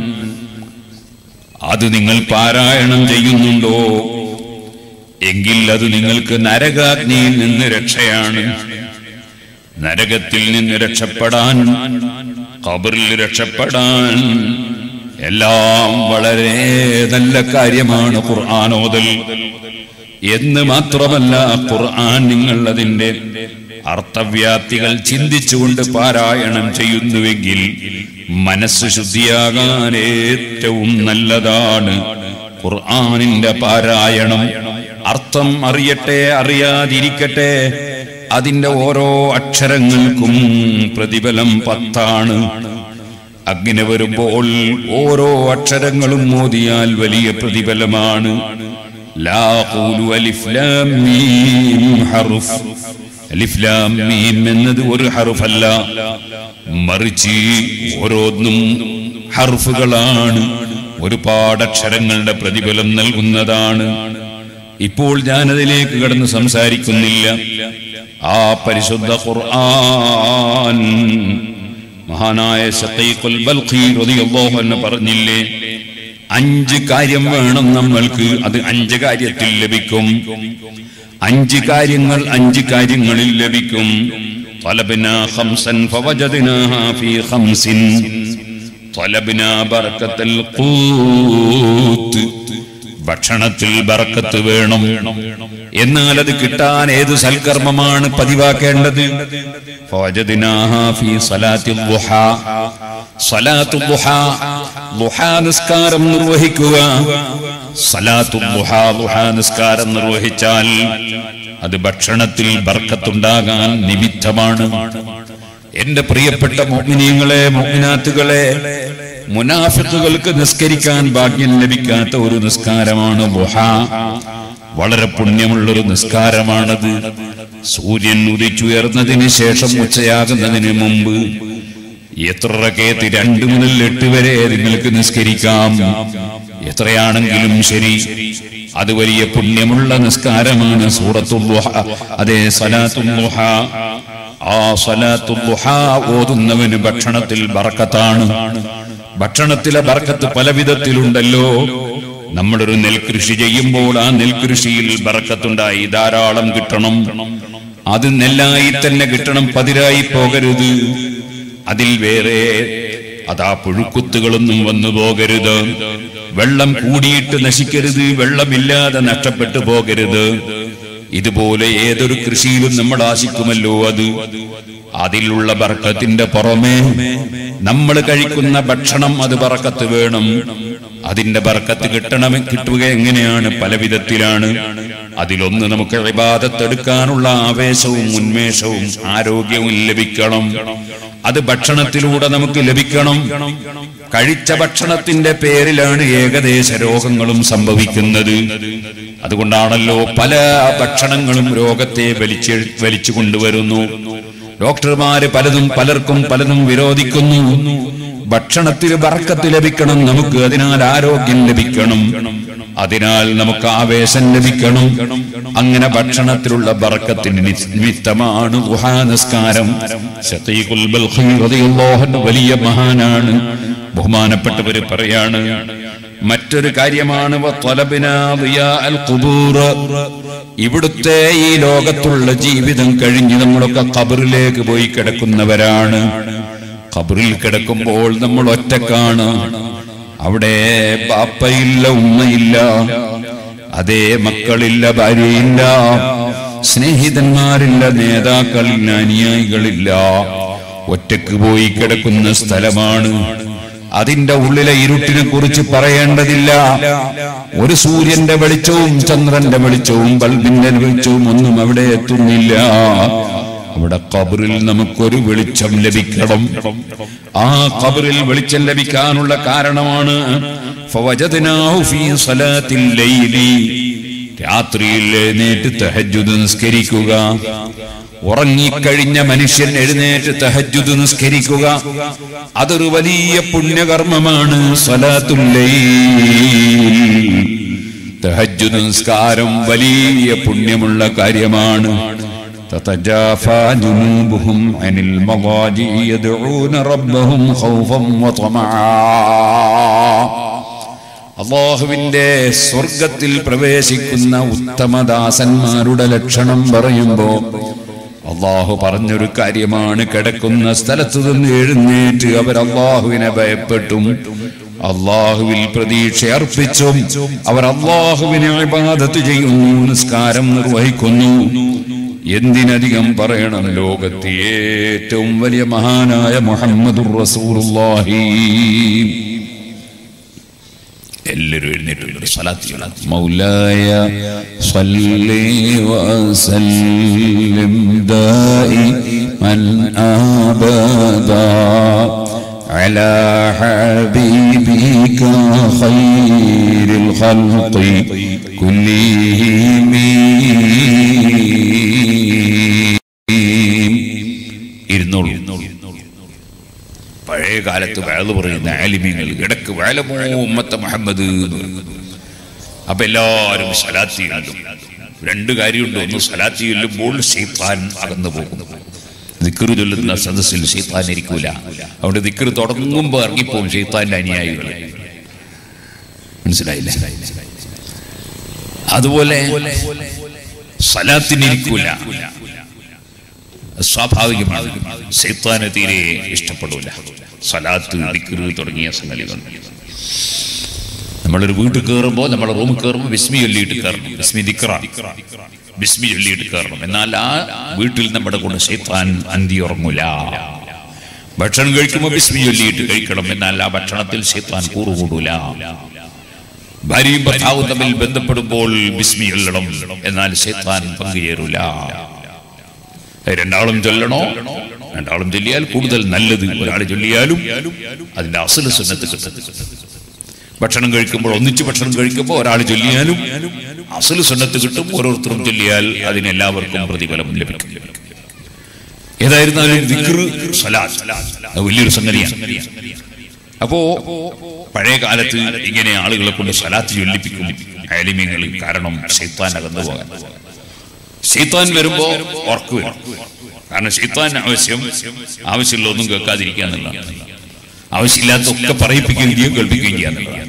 അത് നിങ്ങൾ പാരായണം ചെയ്യുന്നുണ്ടോ എങ്കിൽ അത് നിങ്ങൾക്ക് നരകാഗ്നിയിൽ നിന്ന് രക്ഷയാണ് നരകത്തിൽ നിന്ന് രക്ഷപ്പെടാൻ ഖബറിൽ രക്ഷപ്പെടാൻ എല്ലാം വളരെ നല്ല കാര്യമാണ് ഖുർആാനോദൽ എന്ന് മാത്രമല്ല ഖുർആൻ നിങ്ങൾ അതിന്റെ അർത്ഥവ്യാപ്തികൾ ചിന്തിച്ചുകൊണ്ട് പാരായണം ചെയ്യുന്നുവെങ്കിൽ മനസ്സ് ശുദ്ധിയാകാൻ ഏറ്റവും നല്ലതാണ് ഖുർആനിന്റെ പാരായണം അർത്ഥം അറിയട്ടെ അറിയാതിരിക്കട്ടെ അതിന്റെ ഓരോ അക്ഷരങ്ങൾക്കും പ്രതിഫലം പത്താണ് അങ്ങനെ വരുമ്പോൾ ഓരോ അക്ഷരങ്ങളും മോദിയാൽ വലിയ പ്രതിഫലമാണ് ലാ ഖൂലു അലിഫ് ലാം മീം ഹറുഫ് അലിഫ് ലാം മീം എന്നത് ഒരു ഹറുഫല്ല മറിച്ച് ഓരോന്നും ഹർഫുകളാണ് ഒരുപാട് അക്ഷരങ്ങളുടെ പ്രതിഫലം നൽകുന്നതാണ് ഇപ്പോൾ ഞാനതിലേക്ക് കടന്ന് സംസാരിക്കുന്നില്ല ആ പരിശുദ്ധ ഖുർആൻ മഹാനായ ഷഖീഖുൽ ബൽഖി റളിയല്ലാഹു അൻഹു പറഞ്ഞില്ലേ അഞ്ച് കാര്യം വേണം നമ്മൾക്ക് അത് അഞ്ച് കാര്യത്തിൽ ലഭിക്കും അഞ്ച് കാര്യങ്ങൾ അഞ്ച് കാര്യങ്ങളിൽ ലഭിക്കും طلبنا خمسا فوجدناها في خمس طلبنا بركة القوت ഭക്ഷണത്തിൽ ബർക്കത്ത് വേണം എന്നാൽ അത് കിട്ടാൻ ഏത് സൽക്കർമ്മമാണ് പതിവാക്കേണ്ടത് ഫവജദ്നാഹാ ഫീ സലാത്തിൽ ദുഹാ. സലാത്തുൽ ദുഹാ. ദുഹാ നിസ്കാരം നിർവഹിക്കുക സലാത്തുൽ ദുഹാ, ദുഹാ നിസ്കാരം നിർവഹിച്ചാൽ അത് ഭക്ഷണത്തിൽ ബർക്കത്തുണ്ടാകാൻ നിമിത്തമാണ് എന്റെ പ്രിയപ്പെട്ട മോമിനിയങ്ങളെ മോമിനാത്തുകളെ മുനാഫിക്കുകൾക്ക് നിസ്കരിക്കാൻ ഭാഗ്യം ലഭിക്കാത്ത ഒരു നിസ്കാരമാണ് ബുഹ വളരെ പുണ്യമുള്ളൊരു നിസ്കാരമാണത് സൂര്യൻ ഉദിച്ചുയർന്നതിന് ശേഷം ഉച്ചയാകുന്നതിന് മുമ്പ് എത്ര റകേത്ത് രണ്ട് മുതൽ എട്ട് വരെ നിങ്ങൾക്ക് നിസ്കരിക്കാം എത്രയാണെങ്കിലും ശരി അത് വലിയ പുണ്യമുള്ള നിസ്കാരമാണ് സൂറത്തുൽ ദുഹ അതെ സലാത്തുൽ ദുഹ ആ സലാത്തുൽ ദുഹ ഓതുന്നവന് ഭക്ഷണത്തിൽ ബർക്കത്താണ് ഭക്ഷണത്തിലെ ബർക്കത്ത് പല വിധത്തിലുണ്ടല്ലോ നമ്മളൊരു നെൽകൃഷി ചെയ്യുമ്പോൾ ആ നെൽകൃഷിയിൽ ബർക്കത്തുണ്ടായി ധാരാളം കിട്ടണം അത് നെല്ലായി തന്നെ കിട്ടണം പതിരായി പോകരുത് അതിൽ വേറെ അതാ പുഴുക്കുത്തുകളൊന്നും വന്നു പോകരുത് വെള്ളം കൂടിയിട്ട് നശിക്കരുത് വെള്ളമില്ലാതെ നഷ്ടപ്പെട്ടു പോകരുത് ഇതുപോലെ ഏതൊരു കൃഷിയിലും നമ്മൾ ആശിക്കുമല്ലോ അത് അതിലുള്ള ബർക്കത്തിന്റെ പുറമെ നമ്മൾ കഴിക്കുന്ന ഭക്ഷണം അത് ബർക്കത്ത് വേണം അതിന്റെ ബർക്കത്ത് കിട്ടണം കിട്ടുക എങ്ങനെയാണ് പല വിധത്തിലാണ് അതിലൊന്ന് നമുക്ക് വിവാദത്തെടുക്കാനുള്ള ആവേശവും ഉന്മേഷവും ആരോഗ്യവും ലഭിക്കണം അത് ഭക്ഷണത്തിലൂടെ നമുക്ക് ലഭിക്കണം കഴിച്ച ഭക്ഷണത്തിന്റെ പേരിലാണ് ഏകദേശ രോഗങ്ങളും സംഭവിക്കുന്നത് അതുകൊണ്ടാണല്ലോ പല ഭക്ഷണങ്ങളും രോഗത്തെ വലിച്ച് വലിച്ചു കൊണ്ടുവരുന്നു ഡോക്ടർമാര് പലതും പലർക്കും പലതും വിരോധിക്കുന്നു ഭക്ഷണത്തിൽ ബർക്കത്ത് ലഭിക്കണം നമുക്ക് അതിനാൽ ആരോഗ്യം ലഭിക്കണം അതിനാൽ നമുക്ക് ആവേശം ലഭിക്കണം അങ്ങനെ ഭക്ഷണത്തിലുള്ള ബർക്കത്തിന് നി- നിമിത്തമാണ് നിസ്കാരം ശതീഖുൽ ബൽഖി റളിയല്ലാഹു അൻഹു വലിയ മഹാനാണ് ബഹുമാനപ്പെട്ടവര് പറയാണ് മറ്റൊരു കാര്യമാണ് വത്വലബിനാ ദിയാ അൽ ഖുബൂർ. ഇവിടുത്തെ ഈ ലോകത്തുള്ള ജീവിതം കഴിഞ്ഞ് നമ്മളൊക്കെ ഖബറിലേക്ക് പോയി കിടക്കുന്നവരാണ് ഖബറിൽ കിടക്കുമ്പോൾ നമ്മൾ ഒറ്റക്കാണ് അവിടെ ബാപ്പയില്ല ഉമ്മയില്ല അതേ മക്കളില്ല ഭാര്യയില്ല സ്നേഹിതന്മാരില്ല നേതാക്കളില്ല അനുയായികളില്ല ഒറ്റക്ക് പോയി കിടക്കുന്ന സ്ഥലമാണ് അതിന്റെ ഉള്ളിലെ ഇരുട്ടിനെ കുറിച്ച് പറയേണ്ടതില്ല ഒരു സൂര്യന്റെ വെളിച്ചവും ചന്ദ്രന്റെ വെളിച്ചവും ബൾബിന്റെ വെളിച്ചവും ഒന്നും അവിടെ എത്തുന്നില്ല അവിടെ കബറിൽ നമുക്കൊരു വെളിച്ചം ലഭിക്കണം ആ കബറിൽ വെളിച്ചം ലഭിക്കാനുള്ള കാരണമാണ് ഫവജദ്നാഹു ഫീ സ്വലാത്തിൽ ലൈലി രാത്രിയിൽ എഴുന്നേറ്റ് തഹജ്ജുദ് നിസ്കരിക്കുക ഉറങ്ങിക്കഴിഞ്ഞ മനുഷ്യൻ എഴുന്നേറ്റ് തഹജ്ജുദ് നിസ്കരിക്കുക അതൊരു വലിയ പുണ്യകർമ്മമാണ് സ്വലാത്തുൽ ലൈൽ തഹജ്ജുദ് നിസ്കാരം വലിയ പുണ്യമുള്ള കാര്യമാണ് تتجافى جنوبهم عن المضاجع يدعون ربهم خوفا وطمعا അള്ളാഹുവിന്റെ സ്വർഗത്തിൽ പ്രവേശിക്കുന്ന ഉത്തമദാസന്മാരുടെ ലക്ഷണം പറയുമ്പോ അള്ളാഹു പറഞ്ഞൊരു കാര്യമാണ് കിടക്കുന്ന സ്ഥലത്ത് നിന്ന് എഴുന്നേറ്റ് അവർ അള്ളാഹുവിനെ ഭയപ്പെട്ടും അള്ളാഹുവിൽ പ്രതീക്ഷ അർപ്പിച്ചും അവർ അള്ളാഹുവിനെ ഇബാദത്ത് ചെയ്യുന്നു നിസ്കാരം നിർവഹിക്കുന്നു എന്തിനധികം പറയണം ലോകത്തെ ഏറ്റവും വലിയ മഹാനായ മുഹമ്മദുർ റസൂലുള്ളാഹി എല്ലാവരും എഴുന്നേറ്റ് സ്വലാത്ത് ചൊല്ലാം. മൗലായ സ്വല്ലി വസല്ലിം ദായിമൻ അബദാ على حبيبك خير الخلق كلهم ഇരുന്നോളൂ പഴയ കാലത്ത് വയല് പറയുന്ന ആലിമ്യങ്ങൾ ഇടക്ക് വയലമോ ഉമ്മത്ത മുഹമ്മദ് എന്ന് പറയും. അപ്പൊ എല്ലാവരും സലാത്തി ചൊല്ലും രണ്ട് കാര്യമുണ്ട് ഒന്ന് സലാത്തി ചൊല്ലുമ്പോൾ ശൈത്താൻ അകന്നു പോകും ദിക്കറ് ചൊല്ലുന്ന സദസ്സിൽ ഷെയ്ത്താൻ ഇരിക്കൂല അവിടെ ദിക്കറ് തുടങ്ങുമ്പോൾ ഇറങ്ങിപ്പോവും ഷെയ്ത്താന്റെ അനുയായികൾ മനസ്സിലായില്ല അതുപോലെ സലാത്തിനിരിക്കൂല സ്വാഭാവികമാണ് ഷെയ്ത്താന് തീരെ ഇഷ്ടപ്പെടൂല സലാത്ത് ദിക്കറ് തുടങ്ങിയ സംഗതികൾ നമ്മളൊരു വീട്ടിൽ കയറുമ്പോൾ നമ്മളെ റൂമിൽ കയറുമ്പോൾ ബിസ്മി ചൊല്ലിയിട്ട് കയറണം ബിസ്മി ദിക്റ ബിസ്മി ചൊല്ലിയിട്ട് കയറണം എന്നാൽ ആ വീട്ടിൽ നമ്മുടെ കൊണ്ട് ശൈത്താൻ അന്തി ഉറങ്ങൂല ഭക്ഷണം കഴിക്കുമ്പോൾ ബിസ്മി ചൊല്ലിയിട്ട് കഴിക്കണം എന്നാൽ ആ ഭക്ഷണത്തിൽ ശൈത്താൻ കൂറുകൂടൂല ഭാര്യയും ഭർത്താവും തമ്മിൽ ബന്ധപ്പെടുമ്പോൾ ബിസ്മി ചൊല്ലണം എന്നാൽ ശൈത്താൻ പങ്കുചേരൂല രണ്ടാളും ചൊല്ലണോ രണ്ടാളും ചൊല്ലിയാൽ കൂടുതൽ നല്ലത് ഒരാൾ ചൊല്ലിയാലും അതിന്റെ അസല സുന്നത്ത് കിട്ടും ഭക്ഷണം കഴിക്കുമ്പോൾ ഒന്നിച്ച് ഭക്ഷണം കഴിക്കുമ്പോൾ ഒരാൾ ചൊല്ലിയാലും അസല് സുന്നത്ത് കിട്ടും ഓരോരുത്തരും ചൊല്ലിയാൽ അതിനെല്ലാവർക്കും പ്രതിഫലം ലഭിക്കും ഏതായിരുന്നാലും ദിക്റ് സലാത്ത് അത് വലിയൊരു സംഗതിയാണ് അപ്പോ പഴയ കാലത്ത് ഇങ്ങനെ ആളുകളെ കൊണ്ട് സലാത്ത് ചൊല്ലിപ്പിക്കും ആലിമ്യങ്ങൾ കാരണം ഷെയ്ത്താൻ അകന്നു പോകാൻ ഷെയ്ത്താൻ വരുമ്പോ ഉറക്ക് വരും കാരണം ഷെയ്ത്താൻ ആവശ്യം ആവശ്യമുള്ളതൊന്നും കേൾക്കാതിരിക്കുക എന്നുള്ളതാണ് ആവശ്യമില്ലാത്തൊക്കെ പറയിപ്പിക്കുകയും ചെയ്യും കേൾപ്പിക്കുകയും ചെയ്യുക എന്നുള്ളതാണ്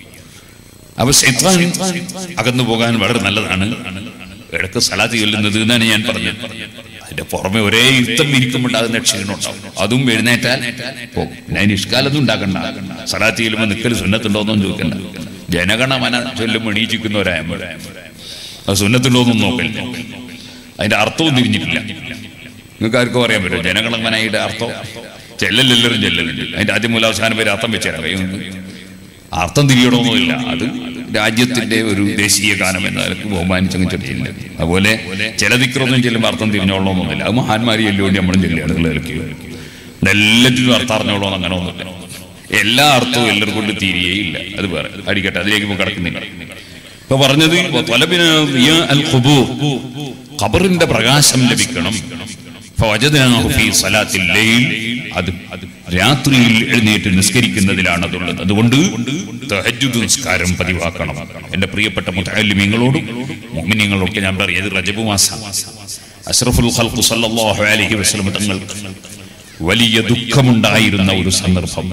അപ്പൊ ഷെയ്ത്താൻ അകന്നു പോകാൻ വളരെ നല്ലതാണ് ഇടക്ക് സലാത്ത് ചൊല്ലുന്നത് എന്നാണ് ഞാൻ പറഞ്ഞത് അതിന്റെ പുറമെ ഒരേ യുദ്ധം ഇരിക്കുമ്പോണ്ടാകുന്ന ക്ഷീണം ഉണ്ടാവും അതും എഴുന്നേറ്റാൽ പോകും ഞാൻ ഇഷ്കാലൊന്നും ഉണ്ടാക്കണ്ട സലാത്ത് ചെല്ലുമ്പോൾ നിൽക്കൽ സുന്നത്തുണ്ടോന്നും ചോദിക്കണ്ട ജനഗണമന ചൊല്ലുമ്പോൾ എണീച്ചിരിക്കുന്നവരായ അത് സുന്നത്തുണ്ടോന്നും നോക്കില്ല അതിന്റെ അർത്ഥവും തിരിഞ്ഞിട്ടില്ല നിങ്ങൾക്ക് ആർക്കും അറിയാൻ പറ്റുമോ ജനഗണമനയുടെ അർത്ഥം ചെല്ലലെല്ലാവരും ചെല്ലലുണ്ട് അതിന്റെ ആദ്യം മൂല അവസാനം പേര് അർത്ഥം വെച്ചേരാം അർത്ഥം തിരിയണമെന്നില്ല അത് രാജ്യത്തിന്റെ ഒരു ദേശീയ ഗാനം എന്ന നിലക്ക് ബഹുമാനിച്ചങ്ങ് ചെല്ലില്ല അതുപോലെ ചില ദിക്കറൊന്നും ചെല്ലുമ്പോൾ അർത്ഥം തിരിഞ്ഞോളണമെന്നില്ല അത് മഹാന്മാരി ചെല്ലുകൊണ്ട് നമ്മളും ചെല്ലുകയാണ് നിലനിൽക്കുക എല്ലാറ്റിനും അർത്ഥം അറിഞ്ഞോളണം അങ്ങനെ ഒന്നുമില്ല എല്ലാ അർത്ഥവും എല്ലാവർക്കും കൊണ്ട് തീരുകയില്ല അത് വേറെ അടിക്കട്ടെ അതിലേക്ക് ഇപ്പോൾ കിടക്കുന്നില്ല ഇപ്പൊ പറഞ്ഞത് ത്വലബിന് ദിയാ അൽ ഖുബൂർ ഖബറിന്റെ പ്രകാശം ലഭിക്കണം ഫവജദ്നാഹു ഫീ സലാത്തിൽ ലൈൽ അത് രാത്രിയിൽ എഴുന്നേറ്റ് നിസ്കരിക്കുന്നതിലാണ് അതുള്ളത് അതുകൊണ്ട് തഹജ്ജുദ് നിസ്കാരം പതിവാക്കണം എന്റെ പ്രിയപ്പെട്ട മുതഅല്ലിമീങ്ങളോടും മുഅ്മിനീങ്ങളോടൊക്കെ ഞാൻ പറയുന്നത് റജബ് മാസം അഷ്റഫുൽ ഖൽഖ് സല്ലല്ലാഹു അലൈഹി വസല്ലം തങ്ങൾക്ക് വലിയ ദുഃഖമുണ്ടായിരുന്ന ഒരു സന്ദർഭം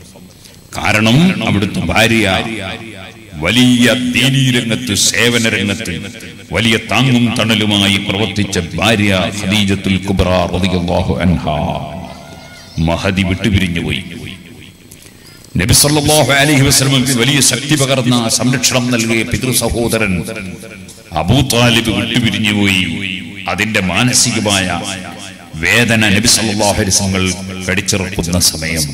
കാരണം അവിടുത്തെ ഭാര്യ വലിയ ദീനീ രംഗത്ത് സേവന രംഗത്ത് വലിയ താങ്ങും തണലുമായി പ്രവർത്തിച്ച ഭാര്യ ഖദീജത്തുൽ കുബ്ര റളിയല്ലാഹു അൻഹാ മഹദി വിട്ടുപിരിഞ്ഞുപോയി നബി സല്ലല്ലാഹു അലൈഹി വസല്ലമക്ക് വലിയ ശക്തി പകർന്ന സംരക്ഷണം നൽകിയ പിതൃ സഹോദരൻ അബൂ താലിബ് വിട്ടുപിരിഞ്ഞുപോയി അതിന്റെ മാനസികമായ വേദന നബി സല്ലല്ലാഹു അലൈഹി വസല്ലം കടിച്ചിറക്കുന്ന സമയം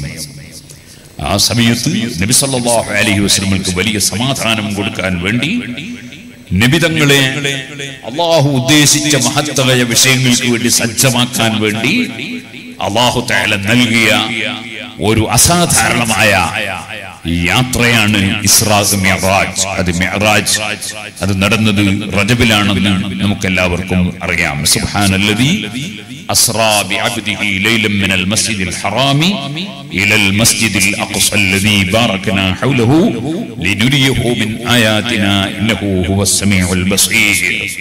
ആ സമയത്ത് നബി സല്ലല്ലാഹു അലൈഹി വസല്ലമക്ക് വലിയ സമാധാനം കൊടുക്കാൻ വേണ്ടി നിബിതങ്ങളെ അള്ളാഹു ഉദ്ദേശിച്ച മഹത്തമായ വിഷയങ്ങൾക്ക് വേണ്ടി സജ്ജമാക്കാൻ വേണ്ടി അള്ളാഹു തആല നൽകിയ ഒരു അസാധാരണമായ യാത്രയാണ് ഇസ്രാസ് മെഹറാജ് അത് മെഹറാജ് അത് നടന്നത് റജബിലാണെന്ന് നമുക്കെല്ലാവർക്കും അറിയാം സുബ്ഹാനല്ലദീ أسرى بعبده ليلا من المسجد الحرام إلى المسجد الأقصى الذي باركنا حوله لنريه من آياتنا إنه هو السميع البصير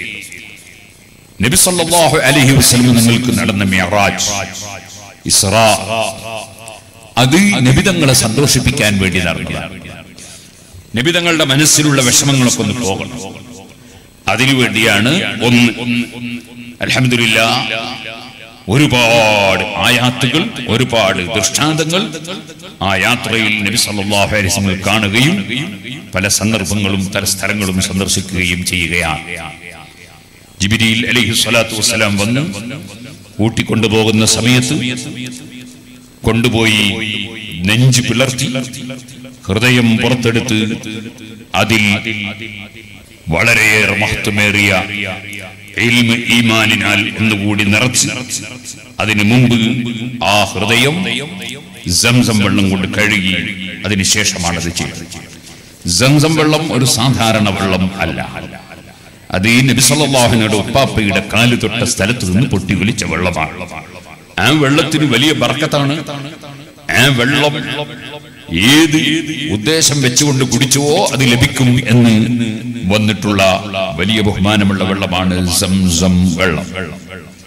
നബി സല്ലല്ലാഹു അലൈഹി വസല്ലം നിങ്ങൾക്ക് നടന്ന മിഅറാജ് ഇസ്രാ അത് നബിതങ്ങളെ സന്തോഷിപ്പിക്കാൻ വേണ്ടി നടന്നതാണ് നബിതങ്ങളുടെ മനസ്സിലുള്ള വിഷമങ്ങളൊക്കെ ഒന്ന് പോകണം അതിനുവേണ്ടിയാണ് ഒന്ന് അൽഹംദുലില്ലാ ഒരുപാട് ആയാത്തുകൾ ഒരുപാട് ദൃഷ്ടാന്തങ്ങൾ ആ യാത്രയിൽ നബി സല്ലല്ലാഹു അലൈഹി വസല്ലം കാണുകയും പല സന്ദർഭങ്ങളും പല സ്ഥലങ്ങളും സന്ദർശിക്കുകയും ചെയ്യുകയാണ് ജിബിരിയിൽ അലൈഹി സ്വലാത്തു വസ്സലാം വന്ന് കൂട്ടിക്കൊണ്ടുപോകുന്ന സമയത്ത് കൊണ്ടുപോയി നെഞ്ച് പിളർത്തി ഹൃദയം പുറത്തെടുത്ത് അതിൽ വളരെയേറെ മഹത്വമേറിയ ഇൽമ് ഈമാനിനാൽ ഒന്നുകൂടി നിറച്ച് അതിനു മുമ്പ് ആ ഹൃദയം സംസം വെള്ളം കൊണ്ട് കഴുകി അതിനുശേഷമാണ് അത് ചെയ്തത് സംസം വെള്ളം ഒരു സാധാരണ വെള്ളം അല്ല അത് ഈ നബിസല്ലാഹുനയുടെ ഉപ്പാപ്പയുടെ കാല് തൊട്ട സ്ഥലത്ത് നിന്ന് പൊട്ടി ഒലിച്ച വെള്ളമാണ് ആ വെള്ളത്തിന് വലിയ ബർക്കത്താണ് ആ വെള്ളം ഏത് ഉദ്ദേശം വെച്ചുകൊണ്ട് കുടിച്ചുവോ അത് ലഭിക്കും എന്ന് വന്നിട്ടുള്ള വലിയ ബഹുമാനമുള്ള വെള്ളമാണ് സംസം വെള്ളം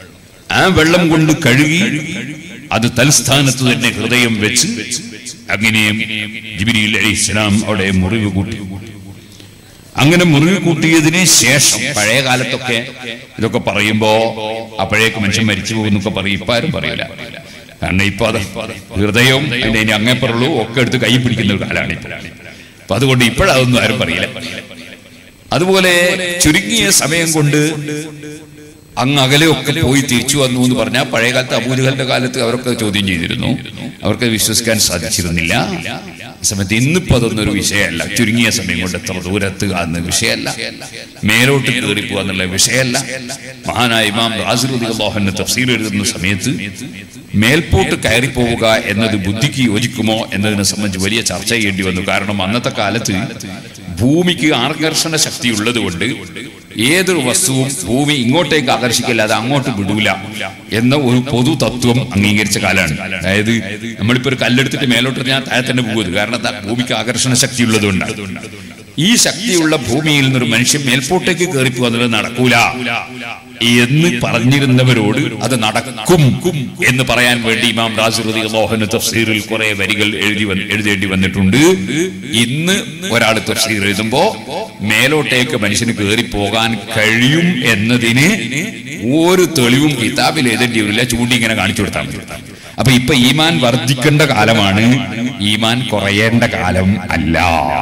ആ വെള്ളം കൊണ്ട് കഴുകി അത് തൽസ്ഥാനത്ത് തന്നെ ഹൃദയം വെച്ച് അങ്ങനെ ജിബിരിയിൽ അലൈഹിസ്സലാം അവിടെ മുറിവ് കൂട്ടി അങ്ങനെ മുറിവ് കൂട്ടിയതിന് ശേഷം പഴയ കാലത്തൊക്കെ ഇതൊക്കെ പറയുമ്പോ അപ്പോഴേക്ക് മനുഷ്യൻ മരിച്ചു പോകുന്നൊക്കെ പറയും ഇപ്പൊ ആരും പറയില്ല കാരണം ഇപ്പൊ അത് ഹൃദയവും അതിന്റെ ഇനി അങ്ങേപ്പുറമുള്ളൂ ഒക്കെ എടുത്ത് കൈ പിടിക്കുന്ന ഒരു കാലാണ് ഇപ്പൊ അപ്പൊ അതുകൊണ്ട് ഇപ്പോഴതൊന്നും ആരും പറയില്ല അതുപോലെ ചുരുങ്ങിയ സമയം കൊണ്ട് അങ്ങ് അകലെയൊക്കെ പോയി തിരിച്ചു വന്നു എന്ന് പറഞ്ഞാൽ പഴയ കാലത്ത് അബൂജഹലിന്റെ കാലത്ത് അവരൊക്കെ ചോദ്യം ചെയ്തിരുന്നു അവർക്ക് വിശ്വസിക്കാൻ സാധിച്ചിരുന്നില്ല ആ സമയത്ത് ഇന്നിപ്പോ അതൊന്നും ഒരു വിഷയമല്ല ചുരുങ്ങിയ സമയം കൊണ്ട് എത്ര ദൂരത്തുക എന്ന വിഷയമല്ല മേലോട്ട് കയറി പോകുക എന്നുള്ള വിഷയമല്ല മഹാനായ ഇമാം റാസിറുദ്ദീഹന്റെ തഫ്സീർ എഴുതുന്ന സമയത്ത് മേൽപോട്ട് കയറി പോവുക എന്നത് ബുദ്ധിക്ക് യോജിക്കുമോ എന്നതിനെ സംബന്ധിച്ച് വലിയ ചർച്ച ചെയ്യേണ്ടി വന്നു കാരണം അന്നത്തെ കാലത്ത് ഭൂമിക്ക് ആകർഷണ ശക്തി ഉള്ളത് കൊണ്ട് ഏതൊരു വസ്തുവും ഭൂമി ഇങ്ങോട്ടേക്ക് ആകർഷിക്കില്ല അത് അങ്ങോട്ട് വിടൂല എന്ന ഒരു പൊതു തത്വം അംഗീകരിച്ച കാലമാണ് അതായത് നമ്മളിപ്പോ ഒരു കല്ലെടുത്തിട്ട് മേലോട്ട് ഞാൻ താഴെ തന്നെ പോകുന്നത് കാരണം എന്താ ഭൂമിക്ക് ആകർഷണ ശക്തി ഉള്ളതുകൊണ്ട് ഈ ശക്തിയുള്ള ഭൂമിയിൽ നിന്നൊരു മനുഷ്യൻ മേൽപോട്ടേക്ക് കയറിപ്പോ എന്നുള്ളത് നടക്കൂല എന്ന് പറഞ്ഞിരുന്നവരോട് അത് നടക്കും എന്ന് പറയാൻ വേണ്ടി ഇമാം റാസിറുദ്ദീൻ മോഹൻ തഫ്സീറിൽ കുറെ വരികൾ എഴുതി വന്ന് എഴുതേണ്ടി വന്നിട്ടുണ്ട് ഇന്ന് ഒരാൾ തഫ്സീർ എഴുതുമ്പോ മേലോട്ടേക്ക് മനുഷ്യന് കയറി പോകാൻ കഴിയും എന്നതിന് ഒരു തെളിവും കിതാബിൽ എഴുതേണ്ടി വരില്ല ചൂണ്ടി ഇങ്ങനെ കാണിച്ചു കൊടുത്താൽ മതി അപ്പൊ ഇപ്പൊ ഈമാൻ വർദ്ധിക്കേണ്ട കാലമാണ് ഈമാൻ കുറയേണ്ട കാലം അല്ല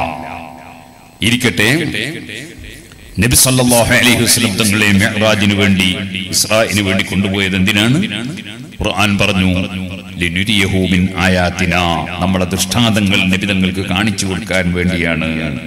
ഇരിക്കട്ടെ നബി സല്ലല്ലാഹു അലൈഹി വസല്ലം തങ്ങളെ മിഅ്റാജിന് വേണ്ടി ഇസ്രായിന് വേണ്ടി കൊണ്ടുപോയത് എന്തിനാണ് ഖുർആൻ പറഞ്ഞു ലിനുരിയഹു മിൻ ആയാത്തിന നമ്മളെ ദൃഷ്ടാന്തങ്ങൾ നബി തങ്ങൾക്ക് കാണിച്ചു കൊടുക്കാൻ വേണ്ടിയാണ്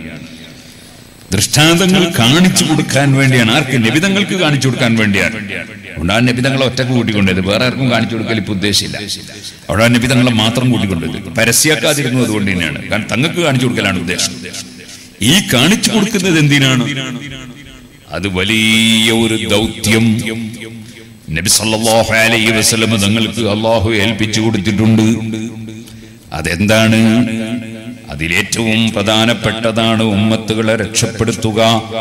ദൃഷ്ടാന്തങ്ങൾ കാണിച്ചു കൊടുക്കാൻ വേണ്ടിയാണ് ആർക്ക് നബിതങ്ങൾക്ക് കാണിച്ചു കൊടുക്കാൻ വേണ്ടിയാണ് അതുകൊണ്ട് ആ നബിതങ്ങളെ ഒറ്റക്ക് കൂട്ടിക്കൊണ്ടത് വേറെ ആർക്കും കാണിച്ചു കൊടുക്കൽ ഇപ്പൊ ഉദ്ദേശമില്ല അവിടെ ആ നബിതങ്ങളെ മാത്രം കൂട്ടിക്കൊണ്ടത് പരസ്യക്കാതിരുന്നു അതുകൊണ്ട് തന്നെയാണ് കാരണം തങ്ങൾക്ക് കാണിച്ചു കൊടുക്കലാണ് ഉദ്ദേശം ഈ കാണിച്ചു കൊടുക്കുന്നത് എന്തിനാണ് അത് വലിയ ഒരു ദൗത്യം നബി സല്ലല്ലാഹു അലൈഹി വസല്ലം തങ്ങൾക്ക് അള്ളാഹു ഏൽപ്പിച്ചു കൊടുത്തിട്ടുണ്ട് അതെന്താണ് അതിലേറ്റവും പ്രധാനപ്പെട്ടതാണ് ഉമ്മത്തുകളെ രക്ഷപ്പെടുത്തുക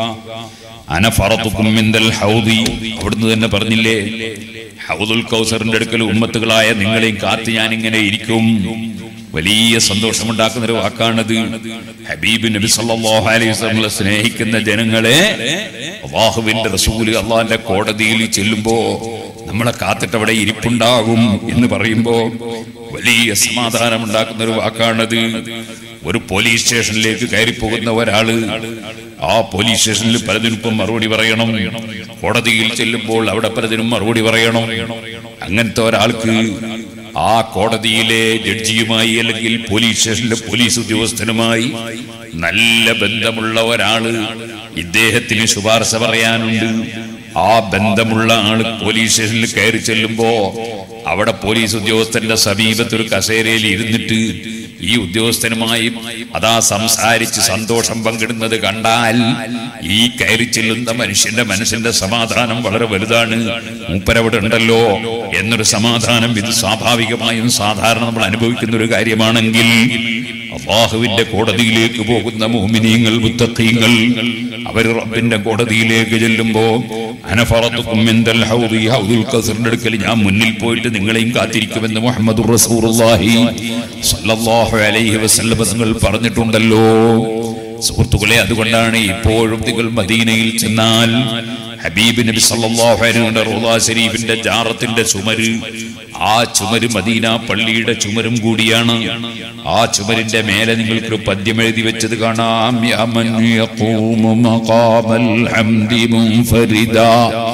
അനഫറത്തുക്കും മിന്തൽ ഹൗദി അവിടുന്ന് തന്നെ പറഞ്ഞില്ലേ ഹൗദുൽ കൗസറിന്റെ അടുക്കൽ ഉമ്മത്തുകളായ നിങ്ങളെയും കാത്ത് ഞാൻ ഇങ്ങനെ ഇരിക്കും വലിയ സന്തോഷമുണ്ടാക്കുന്ന ഒരു വാക്കാണത് ഹബീബ് നബി സല്ലല്ലാഹു അലൈഹി വസല്ലം സ്നേഹിക്കുന്ന ജനങ്ങളെ അള്ളാഹുവിന്റെ റസൂല് അള്ളാഹിന്റെ കോടതിയിൽ ചെല്ലുമ്പോ നമ്മളെ കാത്തിട്ട് അവിടെ ഇരിപ്പുണ്ടാകും എന്ന് പറയുമ്പോ വലിയ സമാധാനം ഉണ്ടാക്കുന്ന ഒരു വാക്കാണത് ഒരു പോലീസ് സ്റ്റേഷനിലേക്ക് കയറി പോകുന്ന ഒരാള് ആ പോലീസ് സ്റ്റേഷനിൽ പലതിനും ഇപ്പം മറുപടി പറയണം കോടതിയിൽ ചെല്ലുമ്പോൾ അവിടെ പലതിനും മറുപടി പറയണം അങ്ങനത്തെ ഒരാൾക്ക് ആ കോടതിയിലെ ജഡ്ജിയുമായി അല്ലെങ്കിൽ പോലീസ് സ്റ്റേഷനിലെ പോലീസ് ഉദ്യോഗസ്ഥനുമായി നല്ല ബന്ധമുള്ള ഒരാള് ഇദ്ദേഹത്തിന് ശുപാർശ പറയാനുണ്ട് ആ ബന്ധമുള്ള ആള് പോലീസ് സ്റ്റേഷനിൽ കയറി ചെല്ലുമ്പോ അവിടെ പോലീസ് ഉദ്യോഗസ്ഥന്റെ സമീപത്ത് ഒരു കസേരയിൽ ഇരുന്നിട്ട് ഈ ഉദ്യോഗസ്ഥനുമായി അതാ സംസാരിച്ച് സന്തോഷം പങ്കിടുന്നത് കണ്ടാൽ ഈ കയറി ചെല്ലുന്ന മനുഷ്യന്റെ മനസ്സിന്റെ സമാധാനം വളരെ വലുതാണ് മൂപ്പരവിടെ ഉണ്ടല്ലോ എന്നൊരു സമാധാനം ഇത് സ്വാഭാവികമായും സാധാരണ നമ്മൾ അനുഭവിക്കുന്ന ഒരു കാര്യമാണെങ്കിൽ അള്ളാഹുവിന്റെ കോടതിയിലേക്ക് പോകുന്ന മോമിനീങ്ങൾ മുത്തഖീങ്ങൾ അവർ റബ്ബിന്റെ കോടതിയിലേക്ക് ചെല്ലുമ്പോ അനഫറത്തുക്കും മിന്തൽ ഹൗദി ഹൗദുൽ ഖസറിന്റെ അടുക്കൽ ഞാൻ മുന്നിൽ പോയിട്ട് നിങ്ങളെയും കാത്തിരിക്കുമെന്ന് മുഹമ്മദ് റസൂലുള്ളാഹി സ്വല്ലല്ലാഹു അലൈഹി വസല്ലം തങ്ങൾ പറഞ്ഞിട്ടുണ്ടല്ലോ സുഹൃത്തുക്കളെ അതുകൊണ്ടാണ് ഇപ്പോഴും നിങ്ങൾ മദീനയിൽ ചെന്നാൽ ഹബീബ് നബി സല്ലല്ലാഹു അലൈഹി വസല്ലം റൗള ശരീഫിന്റെ ജാറത്തിന്റെ ചുമര് ആ ചുമര് മദീന പള്ളിയുടെ ചുമരും കൂടിയാണ് ആ ചുമരിന്റെ മേലെ നിങ്ങൾക്ക് പദ്യം എഴുതി വെച്ചത് കാണാം യമൻ യഖൂമു മഖാമൽ ഹംദി മുൻഫരിദാ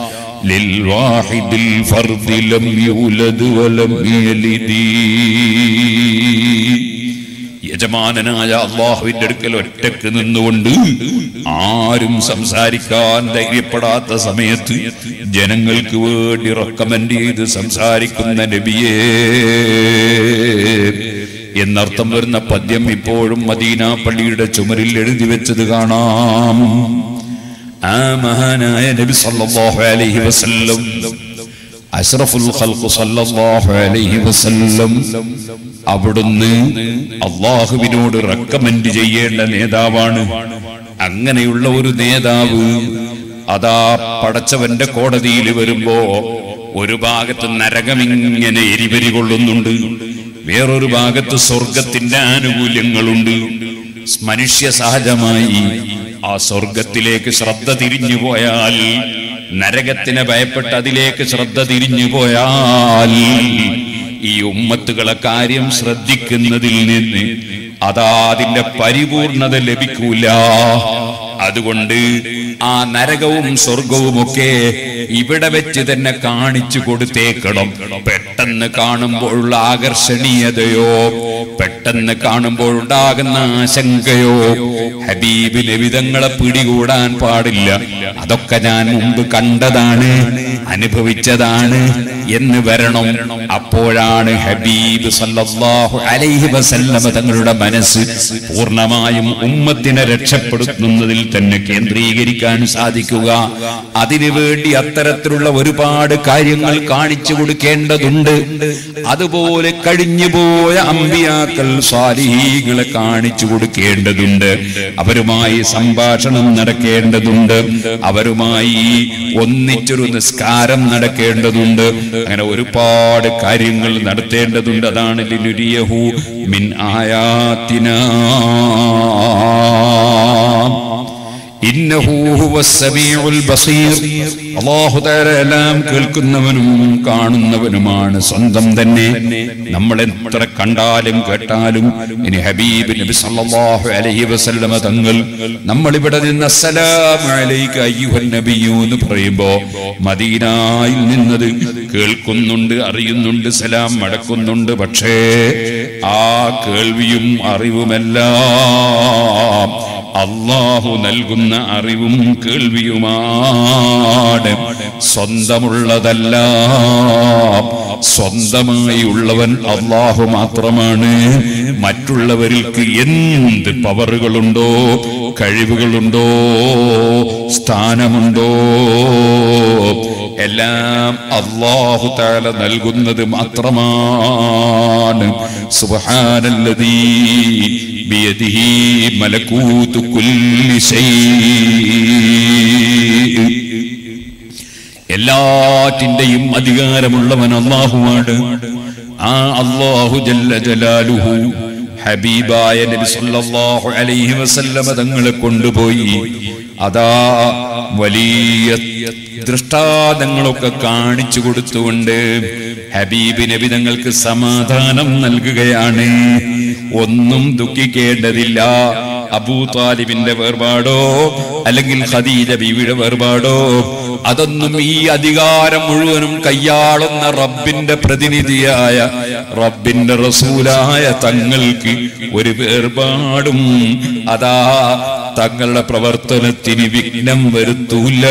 للواحد الفرد لم يولد ولم يلد യജമാനനായ അള്ളാഹുവിന്റെ അടുക്കൽ ഒറ്റക്ക് നിന്നുകൊണ്ട് ആരും സംസാരിക്കാൻ ധൈര്യപ്പെടാത്ത സമയത്ത് ജനങ്ങൾക്ക് വേണ്ടി റെക്കമെൻഡ് ചെയ്ത് സംസാരിക്കുന്ന നബിയേ എന്നർത്ഥം വരുന്ന പദ്യം ഇപ്പോഴും മദീന പള്ളിയുടെ ചുമരിൽ എഴുതി വെച്ചത് കാണാം ആ മഹാനായ നബി സല്ലല്ലാഹു അലൈഹി വസല്ലം അഷ്റഫുൽ ഖൽഖ് സല്ലല്ലാഹു അലൈഹി വസല്ലം അവിടുന്ന് അള്ളാഹുവിനോട് റെക്കമെൻഡ് ചെയ്യേണ്ട നേതാവാണ് അങ്ങനെയുള്ള ഒരു നേതാവ് അതാ പടച്ചവന്റെ കോടതിയിൽ വരുമ്പോ ഒരു ഭാഗത്ത് നരകമിങ്ങനെ എരിവരി കൊള്ളുന്നുണ്ട് വേറൊരു ഭാഗത്ത് സ്വർഗത്തിന്റെ ആനുകൂല്യങ്ങളുണ്ട് മനുഷ്യ സഹജമായി ആ സ്വർഗത്തിലേക്ക് ശ്രദ്ധ തിരിഞ്ഞു പോയാൽ നരകത്തിനെ ഭയപ്പെട്ട് അതിലേക്ക് ശ്രദ്ധ തിരിഞ്ഞു പോയാൽ ഈ ഉമ്മത്തുകളെ കാര്യം ശ്രദ്ധിക്കുന്നതിൽ നിന്ന് അതാ അതിന്റെ പരിപൂർണത ലഭിക്കൂല അതുകൊണ്ട് ആ നരകവും സ്വർഗവും ഒക്കെ ഇവിടെ വെച്ച് തന്നെ കാണിച്ചു കൊടുത്തേക്കണം പെട്ടെന്ന് കാണുമ്പോഴുള്ള ആകർഷണീയതയോ പെട്ടെന്ന് കാണുമ്പോൾ ഉണ്ടാകുന്ന ആശങ്കയോ ഹബീബിന് വിധങ്ങളെ പിടികൂടാൻ പാടില്ല അതൊക്കെ ഞാൻ മുമ്പ് കണ്ടതാണ് അനുഭവിച്ചതാണ് എന്ന് വരണം അപ്പോഴാണ് ഹബീബ് സല്ലല്ലാഹു അലൈഹി വസല്ലമ തങ്ങളുടെ മനസ്സ് പൂർണ്ണമായും ഉമ്മത്തിനെ രക്ഷപ്പെടുത്തുന്നതിൽ തന്നെ കേന്ദ്രീകരിക്കാൻ സാധിക്കുക അതിനുവേണ്ടി അത്തരത്തിലുള്ള ഒരുപാട് കാര്യങ്ങൾ കാണിച്ചു കൊടുക്കേണ്ടതുണ്ട് അതുപോലെ കഴിഞ്ഞുപോയ അമ്പിയാക്കൾ സ്വാലിഹീകളെ കാണിച്ചു കൊടുക്കേണ്ടതുണ്ട് അവരുമായി സംഭാഷണം നടക്കേണ്ടതുണ്ട് അവരുമായി ഒന്നിച്ചൊരു നിസ്കാരം നടക്കേണ്ടതുണ്ട് അങ്ങനെ ഒരുപാട് കാര്യങ്ങൾ നടത്തേണ്ടതുണ്ട് അതാണ് ലിനുരിയഹു മിൻ ആയാത്തിനാ ഇന്നഹു ഹുവസ് സമീഉൽ ബസീർ അല്ലാഹു തആല എല്ലാം കേൾക്കുന്നവനും കാണുന്നവനുമാണ് സ്വന്തം തന്നെ നമ്മൾ എത്ര കണ്ടാലും കേട്ടാലും ഇനി ഹബീബ് നബി സല്ലല്ലാഹു അലൈഹി വസല്ലമ തങ്ങൾ നമ്മൾ ഇവിടെ നിന്ന് അസ്സലാമു അലൈക അയ്യുഹൻ നബിയു എന്ന് പറയുമ്പോ മദീനായിൽ നിന്നത് കേൾക്കുന്നുണ്ട് അറിയുന്നുണ്ട് സലാം മടക്കുന്നുണ്ട് പക്ഷേ ആ കേൾവിയും അറിവുമെല്ലാം അള്ളാഹു നൽകുന്ന അറിവും കേൾവിയുമാണ് സ്വന്തമുള്ളതല്ല സ്വന്തമായി ഉള്ളവൻ അള്ളാഹു മാത്രമാണ് മറ്റുള്ളവർക്ക് എന്ത് പവറുകളുണ്ടോ കഴിവുകളുണ്ടോ സ്ഥാനമുണ്ടോ എല്ലാം അള്ളാഹു താല നൽകുന്നത് മാത്രമാണ് സുബ്ഹാനല്ലദീ ബിയദിഹി മലകൂതു കുല്ലി ശൈഇ എല്ലാറ്റിന്റെയും അധികാരമുള്ളവൻ അള്ളാഹുവാണ് ആ അള്ളാഹു ജല്ല ജലാലുഹു ഹബീബായ നബി സല്ലല്ലാഹു അലൈഹി വസല്ലമ തങ്ങളെ കൊണ്ടുപോയി അതാ വലിയ ദൃഷ്ടാന്തങ്ങളൊക്കെ കാണിച്ചു കൊടുത്തുകൊണ്ട് ഹബീബ് നബി തങ്ങൾക്ക് സമാധാനം നൽകുകയാണ് ഒന്നും ദുഃഖിക്കേണ്ടതില്ല അബൂ താലിബിന്റെ വേർപാടോ അല്ലെങ്കിൽ ഖദീജ ബീവിയുടെ വേർപാടോ അതൊന്നും ഈ അധികാരം മുഴുവനും കയ്യാളുന്ന റബ്ബിന്റെ പ്രതിനിധിയായ റബ്ബിന്റെ റസൂലായ തങ്ങൾക്ക് ഒരു വേർപാടും അതാ തങ്ങളുടെ പ്രവർത്തനത്തിന് വിഘ്നം വരുത്തൂല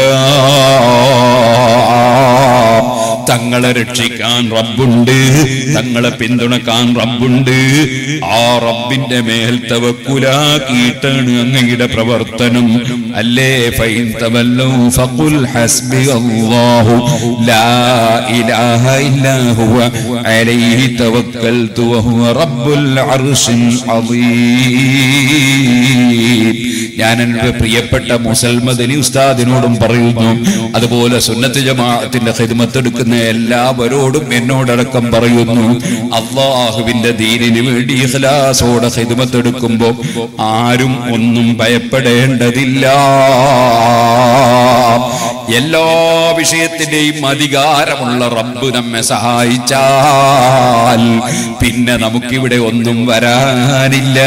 തങ്ങളെ രക്ഷിക്കാൻ റബ്ബുണ്ട് തങ്ങളെ പിന്തുണക്കാൻ റബ്ബുണ്ട് ആ റബ്ബിന്റെ മേൽ തവക്കുലാക്കിയിട്ടാണ് അങ്ങയുടെ പ്രവർത്തനം അല്ലേ ഫൈൻ തവല്ലൂ ഫഖുൽ ഹസ്ബി അല്ലാഹു ലാ ഇലാഹ ഇല്ലാ ഹുവ അലൈഹി തവക്കൽതു വഹുവ റബ്ബുൽ അർശിൽ അദീം ഞാൻ എൻ്റെ പ്രിയപ്പെട്ട മുസൽമദനി ഉസ്താദിനോടും പറയുന്നു അതുപോലെ സുന്നത്ത് ജമാഅത്തിന്റെ ഹിദ്മത്ത് എടുക്കുന്ന എല്ലാവരോടും എന്നോടടക്കം പറയുന്നു അള്ളാഹുവിന്റെ ദീനിന് വേണ്ടി ഇഖ്ലാസോടെ ഹിദ്മത്ത് എടുക്കുമ്പോൾ ആരും ഒന്നും ഭയപ്പെടേണ്ടതില്ല എല്ലാ വിഷയത്തിന്റെയും അധികാരമുള്ള റബ്ബ് നമ്മെ സഹായിച്ചാൽ പിന്നെ നമുക്കിവിടെ ഒന്നും വരാനില്ല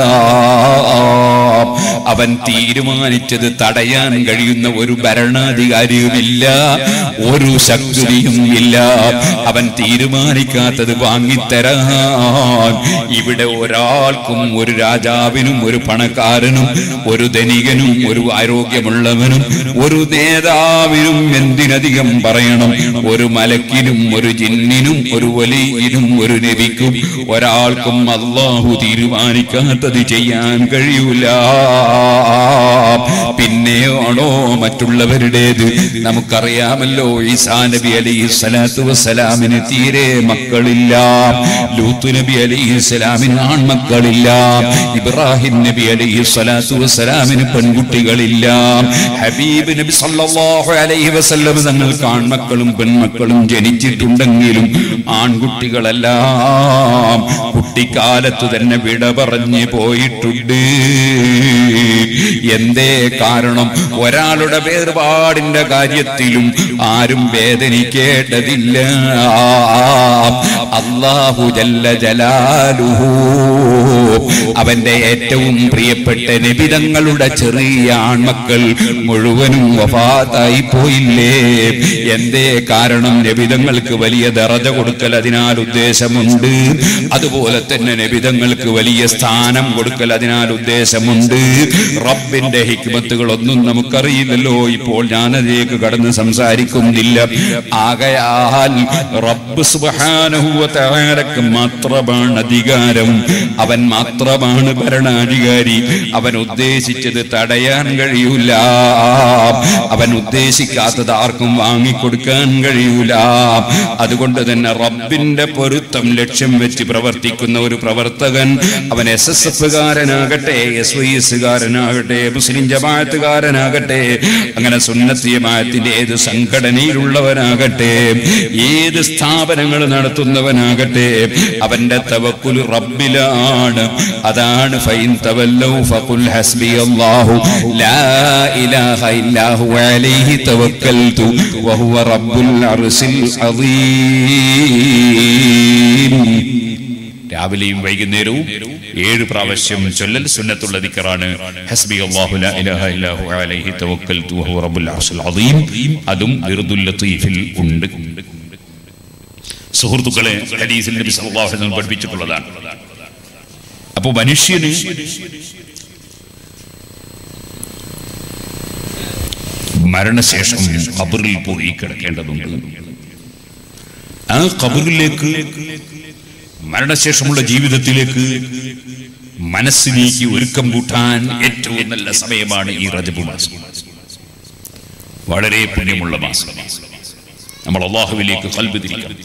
അവൻ തീരുമാനിച്ചത് തടയാൻ കഴിയുന്ന ഒരു ഭരണാധികാരിയുമില്ല ഒരു ശക്തിയും ഇല്ല അവൻ തീരുമാനിക്കാത്തത് വാങ്ങിത്തരാൻ ഇവിടെ ഒരാൾക്കും ഒരു രാജാവിനും ഒരു പണക്കാരനും ഒരു ധനികനും ഒരു ആരോഗ്യമുള്ളവനും ഒരു നേതാവിനും എന്തിനധികം പറയണം ഒരു മലക്കിനും ഒരു ജിന്നിനും ഒരു വലിയനും ഒരു നബിക്കും ഒരാൾക്കും അള്ളാഹു തീരുമാനിക്കാത്തത് ചെയ്യാൻ കഴിയൂല പിന്നെയാണോ മറ്റുള്ളവരുടേത് നമുക്കറിയാമല്ലോ ഈസാ നബി അലൈഹി സ്വലാത്തു വസ്സലാമിന് തീരെ മക്കളില്ല ലൂത്ത് നബി അലൈഹി സ്വലാമിന് ആൺമക്കളില്ല ഇബ്രാഹിം നബി അലൈഹി സ്വലാത്തു വസ്സലാമിന് പെൺകുട്ടികളില്ല ഹബീബ് നബി സല്ലല്ലാഹു അലൈഹി വസല്ലം തങ്ങൾക്ക് ആൺമക്കളും പെൺമക്കളും ജനിച്ചിട്ടുണ്ടെങ്കിലും ആൺകുട്ടികളെല്ലാം കുട്ടിക്കാലത്ത് തന്നെ വിട പറഞ്ഞു പോയിട്ടുണ്ട് എന്തേ കാരണം ഒരാളുടെ വേർപാടിന്റെ കാര്യത്തിലും ആരും വേദനിക്കേണ്ടതില്ല അള്ളാഹു ജല്ല ജലാലുഹു അവന്റെ ഏറ്റവും പ്രിയപ്പെട്ട നബിതങ്ങളുടെ ചെറിയ ആൺമക്കൾ മുഴുവനും വഫാത്തായി പോയില്ലേ എന്തേ കാരണം നബിതങ്ങൾക്ക് വലിയ ദറജ കൊടുക്കൽ അതിനാൽ ഉദ്ദേശമുണ്ട് അതുപോലെ തന്നെ നബിതങ്ങൾക്ക് വലിയ സ്ഥാനം കൊടുക്കൽ അതിനാൽ ഉദ്ദേശമുണ്ട് റബ്ബിന്റെ ഹിക്മത്തുകളൊന്നും നമുക്കറിയില്ലല്ലോ ഇപ്പോൾ ഞാനതിലേക്ക് കടന്ന് സംസാരിക്കുന്നില്ല ആകയാൽ റബ്ബ് സുബാനഹുവലക്ക് മാത്രമാണ് അധികാരം അവൻ മാത്രമാണ് ഭരണാധികാരി അവൻ ഉദ്ദേശിച്ചത് തടയാൻ കഴിയൂല അവൻ ഉദ്ദേശിക്കാത്തത് ആർക്കും വാങ്ങിക്കൊടുക്കാൻ കഴിയൂല അതുകൊണ്ട് തന്നെ റബ്ബിന്റെ പൊരുത്തം ലക്ഷ്യം വെച്ച് പ്രവർത്തിക്കുന്ന ഒരു പ്രവർത്തകൻ അവൻ എസ് എസ് എഫുകാരനാകട്ടെ എസ് വൈ എസുകാരനാകട്ടെ മുസ്ലിം ജമാഅത്തുകാരനാകട്ടെ അങ്ങനെ സുന്നത്തി ജമാഅത്തിന്റെ ഏത് സംഘടനയിലുള്ളവനാകട്ടെ ഏത് സ്ഥാപനങ്ങൾ നടത്തുന്നവനാകട്ടെ അവന്റെ തവക്കുൽ റബ്ബിലാണ് അതാണ് ഫൈൻ തവല്ലൗ ഫഖുൽ ഹസ്ബി അല്ലാഹു ലാ ഇലാഹ ഇല്ലാ ഹുവ അലൈഹി തവക്കൽതു വഹുവ റബ്ബുൽ അർശിൽ അദീം രാവിലെയും വൈകുന്നേരവും ഏഴ് പ്രാവശ്യം ചൊല്ലൽ സുന്നത്തുള്ള ദിക്കറാണ് ഹസ്ബി അല്ലാഹു ലാ ഇലാഹ ഇല്ലാഹു അലൈഹി തവക്കൽതു വഹുവ റബ്ബുൽ അർശിൽ അദീം അതും വിറുദുൽ ലത്തീഫിൽ ഉണ്ട് സുഹൃത്തുക്കളെ ഹദീസിൽ നബി സല്ലല്ലാഹു അലൈഹി വസല്ലം പഠിപ്പിച്ചിട്ടുള്ളതാണ് അപ്പോൾ മനുഷ്യന് മരണശേഷം ഖബറിൽ പോയി കിടക്കേണ്ടതുണ്ട് ആ ഖബറിലേക്ക് മരണശേഷമുള്ള ജീവിതത്തിലേക്ക് മനസ്സിലേക്ക് ഒരുക്കം കൂട്ടാൻ ഏറ്റവും നല്ല സമയമാണ് ഈ റജബ് മാസം വളരെ പുണ്യമുള്ള മാസം നമ്മൾ അള്ളാഹുവിലേക്ക് കൽബ് തിരിക്കണം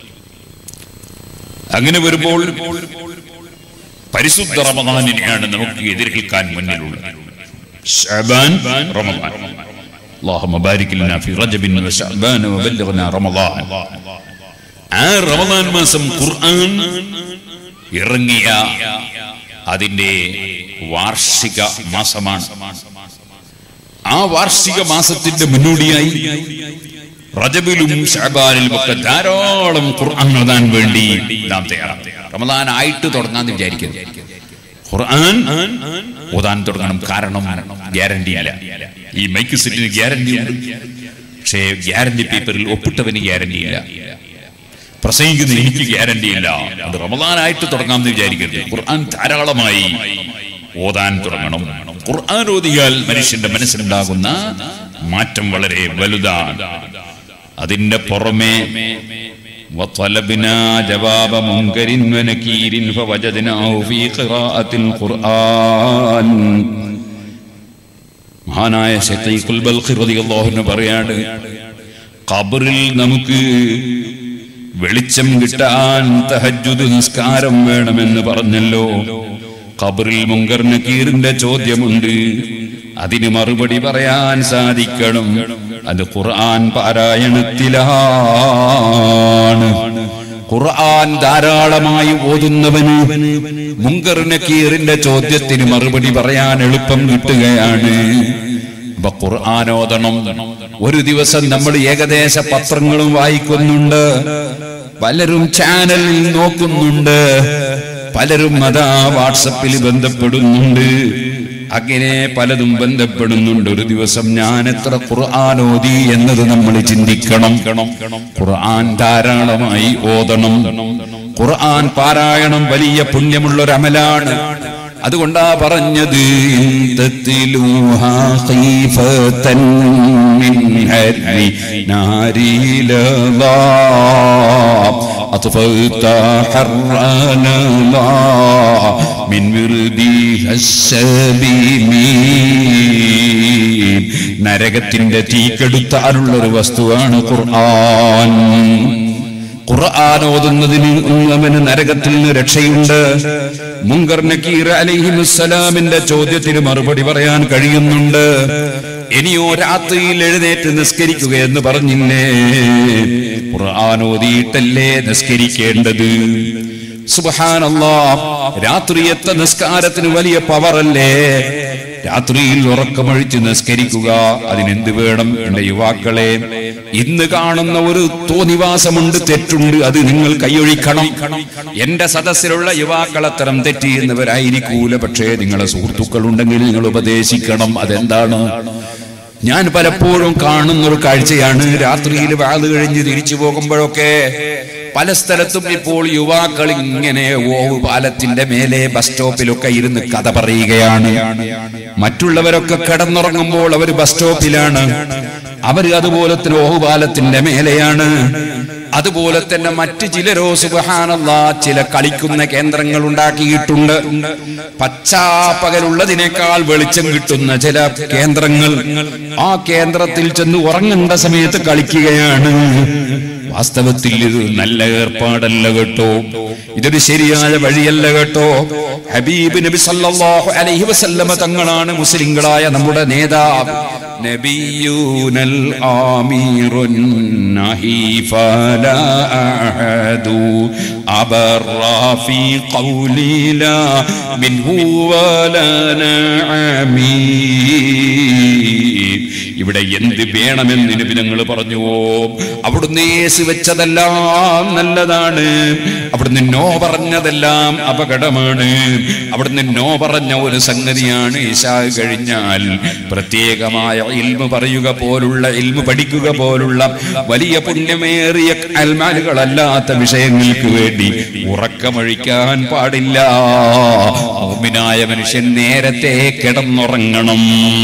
അങ്ങനെ വരുമ്പോൾ പരിശുദ്ധ റമദാനിനെയാണ് നമുക്ക് എതിരേൽക്കാൻ മുന്നിലുള്ളത് ശഅബാൻ റമദാൻ اللهم بارك لنا في رجب وشعبان وبلغنا رمضان ആ റമദാൻ മാസം ഖുർആൻ ഇറങ്ങിയ അതിന്റെ വാർഷിക മാസമാണ് ആ വാർഷിക മാസത്തിന്റെ മുന്നോടിയായി റജബിലും ഷാബാനിലും ഒക്കെ ധാരാളം ഖുർആൻ ഓതാൻ വേണ്ടി നാം തയ്യാറാണ് റമദാൻ ആയിട്ട് തുടങ്ങാന്ന് വിചാരിക്കുന്നത് ഖുർആൻ ഓതാൻ തുടങ്ങണം കാരണം ഗ്യാരണ്ടി ഇല്ല ഈ മൈക്ക് സെറ്റിന് ഗ്യാരണ്ടി ഉണ്ട് പക്ഷേ ഗ്യാരണ്ടി പേപ്പറിൽ ഒപ്പിട്ടവന് ഗ്യാരണ്ടി ഇല്ല പ്രസംഗിക്കുന്ന എനിക്ക് ഗ്യാരണ്ടി ഇല്ല അത് റമദാനായിട്ട് തുടങ്ങാമെന്ന് വിചാരിക്കരുത് ഖുർആൻ ധാരാളമായി ഓതാൻ തുടങ്ങണം ഖുർആൻ ഓതിയാൽ മനുഷ്യന്റെ മനസ്സിലുണ്ടാകുന്ന മാറ്റം വളരെ വലുതാണ് അതിന്റെ പുറമെ وطلبنا جواب منكر ونكير فوجدناه في قراءة القرآن മഹാനായ ഷത്തീഖുൽ ബൽഖി റളിയല്ലാഹു അൻഹു പറയാണ് ഖബറിൽ നമുക്ക് വെളിച്ചം കിട്ടാൻ തഹജ്ജുദ് നിസ്കാരം വേണമെന്ന് പറഞ്ഞല്ലോ ഖബറിൽ മുങ്കർ നക്കീറിന്റെ ചോദ്യമുണ്ട് അതിന് മറുപടി പറയാൻ സാധിക്കണം അത് ഖുർആൻ പാരായണത്തിലാണ് ഖുർആൻ ധാരാളമായി ഓതുന്നവന് മുങ്കർ നക്കീറിന്റെ ചോദ്യത്തിന് മറുപടി പറയാൻ എളുപ്പം കിട്ടുകയാണ് അപ്പൊ ഖുർആൻ ഓതണം ഒരു ദിവസം നമ്മൾ ഏകദേശ പത്രങ്ങളും വായിക്കുന്നുണ്ട് പലരും ചാനലിൽ നോക്കുന്നുണ്ട് പലരും അതാ വാട്സപ്പിൽ ബന്ധപ്പെടുന്നുണ്ട് അങ്ങനെ പലതും ബന്ധപ്പെടുന്നുണ്ട് ഒരു ദിവസം ഞാൻ എത്ര ഖുർആൻ ഓതി എന്നത് നമ്മൾ ചിന്തിക്കണം ഖുർആൻ ധാരാളമായി ഓതണം ഖുർആൻ പാരായണം വലിയ പുണ്യമുള്ള ഒരു അമലാണ് അതുകൊണ്ടാ പറഞ്ഞത് ഇന്തത്തിലൂഹാ ഖീഫതൻ മിൻ ഹരി നാരിലദാ أطفأت حرنا من وردها السبيل നരകത്തിന്റെ തീ കെടുത്താനുള്ള ഒരു വസ്തുവാണ് ഖുർആൻ ഖുർആൻ ഓതുന്നതിന് അവന് നരകത്തിൽ നിന്ന് രക്ഷയുണ്ട് മുങ്കർ നക്കീർ അലിഹിമുസലാമിന്റെ ചോദ്യത്തിന് മറുപടി പറയാൻ കഴിയുന്നുണ്ട് ഇനിയോ രാത്രിയിൽ എഴുന്നേറ്റ് നിസ്കരിക്കുക എന്ന് പറഞ്ഞില്ലേ ഖുർആൻ ഓതിയിട്ടല്ലേ നിസ്കരിക്കേണ്ടത് സുബഹാനല്ലാ രാത്രിയത്തെ നിസ്കാരത്തിന് വലിയ പവറല്ലേ രാത്രിയിൽ ഉറക്കമഴിച്ച് നിസ്കരിക്കുക അതിനെന്ത് വേണം എന്റെ യുവാക്കളെ ഇന്ന് കാണുന്ന ഒരു തോന്നിവാസമുണ്ട് തെറ്റുണ്ട് അത് നിങ്ങൾ കൈയൊഴിക്കണം എന്റെ സദസ്സിലുള്ള യുവാക്കൾ അത്തരം തെറ്റ് ചെയ്യുന്നവരായിരിക്കൂല പക്ഷേ നിങ്ങളെ സുഹൃത്തുക്കൾ ഉണ്ടെങ്കിൽ നിങ്ങൾ ഉപദേശിക്കണം അതെന്താണ് ഞാൻ പലപ്പോഴും കാണുന്ന ഒരു കാഴ്ചയാണ് രാത്രിയിൽ വാത് കഴിഞ്ഞ് തിരിച്ചു പോകുമ്പോഴൊക്കെ പല സ്ഥലത്തും ഇപ്പോൾ യുവാക്കൾ ഇങ്ങനെ ഓവ് പാലത്തിന്റെ മേലെ ബസ് സ്റ്റോപ്പിലൊക്കെ ഇരുന്ന് കഥ പറയുകയാണ് മറ്റുള്ളവരൊക്കെ കിടന്നുറങ്ങുമ്പോൾ അവർ ബസ് സ്റ്റോപ്പിലാണ് അവർ അതുപോലെ തന്നെ ഓവ് പാലത്തിന്റെ മേലെയാണ് അതുപോലെ തന്നെ മറ്റ് ചിലരോ സുബഹാനല്ല ചില കളിക്കുന്ന കേന്ദ്രങ്ങൾ ഉണ്ടാക്കിയിട്ടുണ്ട് പച്ചാപ്പകലുള്ളതിനേക്കാൾ വെളിച്ചം കിട്ടുന്ന ചില കേന്ദ്രങ്ങൾ ആ കേന്ദ്രത്തിൽ ചെന്ന് ഉറങ്ങേണ്ട സമയത്ത് കളിക്കുകയാണ് വാസ്തവത്തിൽ ഇത് നല്ല ഏർപ്പാടല്ല കേട്ടോ ഇതൊരു ശരിയായ വഴിയല്ല കേട്ടോ ഹബീബ് നബി സല്ലല്ലാഹു അലൈഹി വസല്ലമ തങ്ങളാണ് മുസ്ലിങ്ങളായ നമ്മുടെ നേതാവ് നബിയൂനൽ ആമീറുൻ നഹി ഫലാ അഹദു അബറ ഫീ ഖൗലി ലാ മിൻഹു വലാ നഅമീൻ ഇവിടെ എന്ത് വേണമെന്ന് നബിനങ്ങൾ പറഞ്ഞുവോ അവിടുന്ന് ഏസ് വെച്ചതെല്ലാം നല്ലതാണ് അവിടുന്ന് നോ പറഞ്ഞതെല്ലാം അപകടമാണ് അവിടുന്ന് നോ പറഞ്ഞ ഒരു സംഗതിയാണ് ഈശാ കഴിഞ്ഞാൽ പ്രത്യേകമായ ഇൽമ പറയുക പോലുള്ള ഇൽമ പഠിക്കുക പോലുള്ള വലിയ പുണ്യമേറിയ അൽമാലുകളല്ലാത്ത വിഷയങ്ങൾക്ക് വേണ്ടി ഉറക്കമഴിക്കാൻ പാടില്ല മുഅ്മിനായ മനുഷ്യൻ നേരത്തെ കിടന്നുറങ്ങണം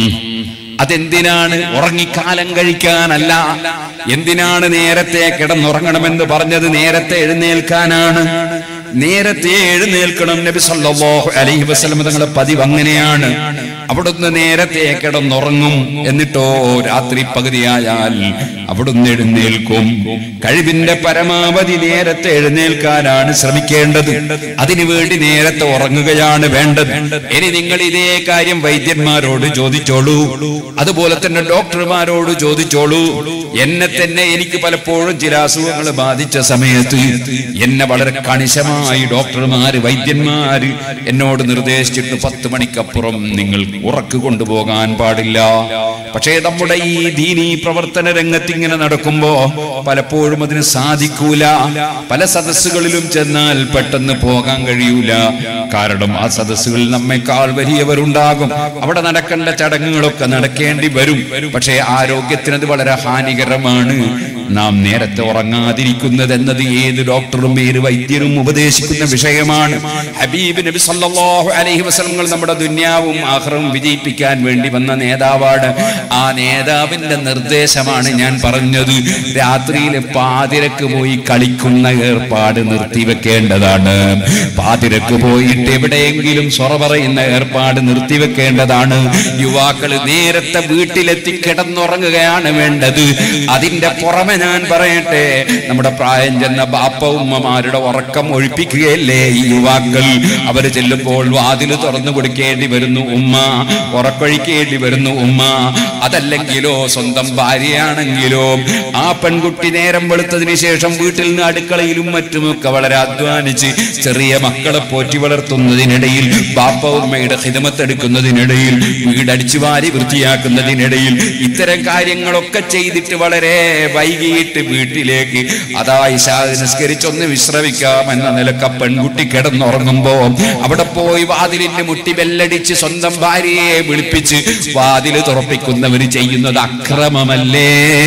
അതെന്തിനാണ് ഉറങ്ങിക്കാലം കഴിക്കാനല്ല എന്തിനാണ് നേരത്തെ കിടന്നുറങ്ങണമെന്ന് പറഞ്ഞത് നേരത്തെ എഴുന്നേൽക്കാനാണ് നേരത്തെ എഴുന്നേൽക്കണം നബി സല്ലല്ലാഹു അലൈഹി വസല്ലം തങ്ങളുടെ പതിവ് അങ്ങനെയാണ് അവിടുന്ന് നേരത്തെ കിടന്നുറങ്ങും എന്നിട്ടോ രാത്രി പകുതിയായാൽ അവിടുന്ന് എഴുന്നേൽക്കും കഴിവിന്റെ പരമാവധി നേരത്തെ എഴുന്നേൽക്കാനാണ് ശ്രമിക്കേണ്ടത് അതിനുവേണ്ടി നേരത്തെ ഉറങ്ങുകയാണ് വേണ്ടത് ഇനി നിങ്ങൾ ഇതേ കാര്യം വൈദ്യന്മാരോട് ചോദിച്ചോളൂ അതുപോലെ തന്നെ ഡോക്ടർമാരോട് ചോദിച്ചോളൂ എന്നെ തന്നെ എനിക്ക് പലപ്പോഴും ചില അസുഖങ്ങൾ ബാധിച്ച സമയത്ത് എന്നെ വളരെ കണിശമായി ഡോക്ടർമാര് വൈദ്യന്മാര് എന്നോട് നിർദ്ദേശിച്ചിട്ട് പത്ത് മണിക്കപ്പുറം നിങ്ങൾ ഉറക്ക് കൊണ്ടുപോകാൻ പാടില്ല പക്ഷേ നമ്മുടെ ഈ ദീനീ പ്രവർത്തന രംഗത്ത് ഇങ്ങനെ നടക്കുമ്പോ പലപ്പോഴും അതിന് സാധിക്കൂല പല സദസ്സുകളിലും ചെന്നാൽ പെട്ടെന്ന് പോകാൻ കഴിയൂല കാരണം ആ സദസ്സുകളിൽ നമ്മെക്കാൾ വലിയവരുണ്ടാകും അവിടെ നടക്കേണ്ട ചടങ്ങുകളൊക്കെ നടക്കേണ്ടി വരും പക്ഷേ ആരോഗ്യത്തിന് അത് വളരെ ഹാനികരമാണ് നാം നേരത്തെ ഉറങ്ങാതിരിക്കുന്നത് എന്നത് ഏത് ഡോക്ടറും ഏത് വൈദ്യരും ഉപദേശിക്കുന്ന വിഷയമാണ് ഹബീബ് നബി സല്ലല്ലാഹു അലൈഹി വസല്ലം നമ്മുടെ ദുന്യാവും ആഹ്റവും വിജയിപ്പിക്കാൻ വേണ്ടി വന്ന നേതാവാണ് ആ നേതാവിന്റെ നിർദ്ദേശമാണ് ഞാൻ പറഞ്ഞത് രാത്രിയിൽ പാതിരക്ക് പോയി കളിക്കുന്ന ഏർപ്പാട് നിർത്തിവെക്കേണ്ടതാണ് പാതിരക്ക് പോയിട്ട് എവിടെയെങ്കിലും സൊറ പറയുന്ന ഏർപ്പാട് നിർത്തിവെക്കേണ്ടതാണ് യുവാക്കൾ നേരത്തെ വീട്ടിലെത്തി കിടന്നുറങ്ങുകയാണ് വേണ്ടത് അതിന്റെ പുറമെ ഞാൻ പറയട്ടെ നമ്മുടെ പ്രായം ചെന്ന ബാപ്പ ഉമ്മമാരുടെ ഉറക്കം ഒഴിപ്പിക്കുകയല്ലേ ഈ യുവാക്കൾ അവർ ചെല്ലുമ്പോൾ വാതിൽ തുറന്നു കൊടുക്കേണ്ടി വരുന്നു ഉമ്മ ഉറക്കൊഴിക്കേണ്ടി വരുന്നു ഉമ്മ അതല്ലെങ്കിലോ സ്വന്തം ഭാര്യയാണെങ്കിലോ ആ പെൺകുട്ടി നേരം വെളുത്തതിന് ശേഷം വീട്ടിൽ നിന്ന് അടുക്കളയിലും മറ്റുമൊക്കെ വളരെ അധ്വാനിച്ച് ചെറിയ മക്കളെ പോറ്റി വളർത്തുന്നതിനിടയിൽ ബാപ്പ ഉമ്മയുടെ ഹിതമത്തെടുക്കുന്നതിനിടയിൽ വീടടിച്ചു വാരി വൃത്തിയാക്കുന്നതിനിടയിൽ ഇത്തരം കാര്യങ്ങളൊക്കെ ചെയ്തിട്ട് വളരെ വൈകിട്ട് വീട്ടിലേക്ക് അതാ ഇശാ നിസ്കരിച്ചൊന്ന് വിശ്രമിക്കാം എന്ന നിലക്ക് ആ പെൺകുട്ടി കിടന്നുറങ്ങുമ്പോ അവിടെ പോയി വാതിലിന്റെ മുട്ടി ബെല്ലടിച്ച് സ്വന്തം ഭാര്യയെ വിളിപ്പിച്ച് വാതില് തുറപ്പിക്കുന്നവർ ചെയ്യുന്നത് അക്രമമല്ലേ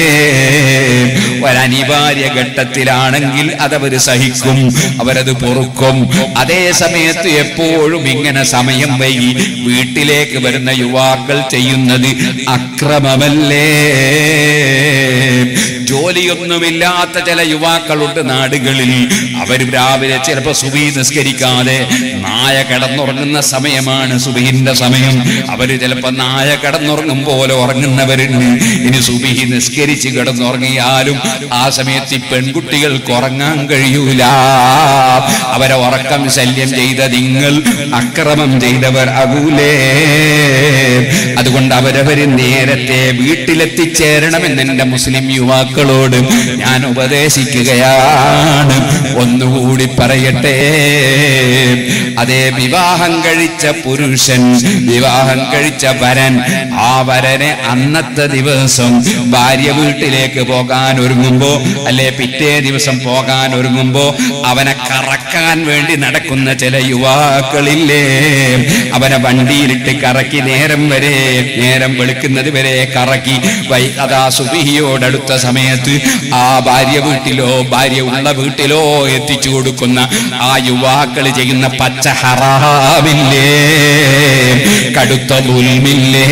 ഒരനിവാര്യ ഘട്ടത്തിലാണെങ്കിൽ അതവര് സഹിക്കും അവരത് പൊറുക്കും അതേ സമയത്ത് എപ്പോഴും ഇങ്ങനെ സമയം വൈകി വീട്ടിലേക്ക് വരുന്ന യുവാക്കൾ ചെയ്യുന്നത് അക്രമമല്ലേ ജോലിയൊന്നുമില്ലാത്ത ചില യുവാക്കളുണ്ട് നാടുകളിൽ അവർ രാവിലെ ചിലപ്പോ സുബി നിസ്കരിക്കാതെ നായ കിടന്നുറങ്ങുന്ന സമയമാണ് സുബിഹിന്റെ സമയം അവര് ചിലപ്പോ നായ കിടന്നുറങ്ങും പോലെ ഉറങ്ങുന്നവരുണ്ട് ഇനി സുബിഹി നിസ്കരിച്ച് കിടന്നുറങ്ങിയാലും ആ സമയത്ത് ഈ പെൺകുട്ടികൾക്ക് ഉറങ്ങാൻ കഴിയൂല അവരെ ഉറക്കം ശല്യം ചെയ്ത നിങ്ങൾ അക്രമം ചെയ്തവർ അകൂലേ അതുകൊണ്ട് അവരവര് നേരത്തെ വീട്ടിലെത്തിച്ചേരണമെന്ന് എന്റെ മുസ്ലിം യുവാക്കളോട് ഞാൻ ഉപദേശിക്കുകയാണ് ഒന്നുകൂടി പറയട്ടെ അതേ വിവാഹം കഴിച്ച പുരുഷൻ വിവാഹം കഴിച്ച വരൻ ആ വരനെ അന്നത്തെ ദിവസം ഭാര്യ വീട്ടിലേക്ക് പോകാൻ ഒരുങ്ങുമ്പോ അല്ലെ പിറ്റേ ദിവസം പോകാൻ ഒരുങ്ങുമ്പോ അവനെ കറക്കാൻ വേണ്ടി നടക്കുന്ന ചില യുവാക്കളില്ലേ അവനെ വണ്ടിയിലിട്ട് കറക്കി നേരം വരെ നേരം വെളുക്കുന്നത് വരെ കറക്കി വൈ അതാ സുബിഹിയോടടുത്ത സമയത്ത് ആ ഭാര്യ വീട്ടിലോ ഭാര്യ ഉള്ള വീട്ടിലോ എത്തിച്ചു കൊടുക്കുന്ന ആ യുവാക്കൾ ചെയ്യുന്ന പച്ച ഹറാമില്ലേ കടുത്ത ദുൽമില്ലേ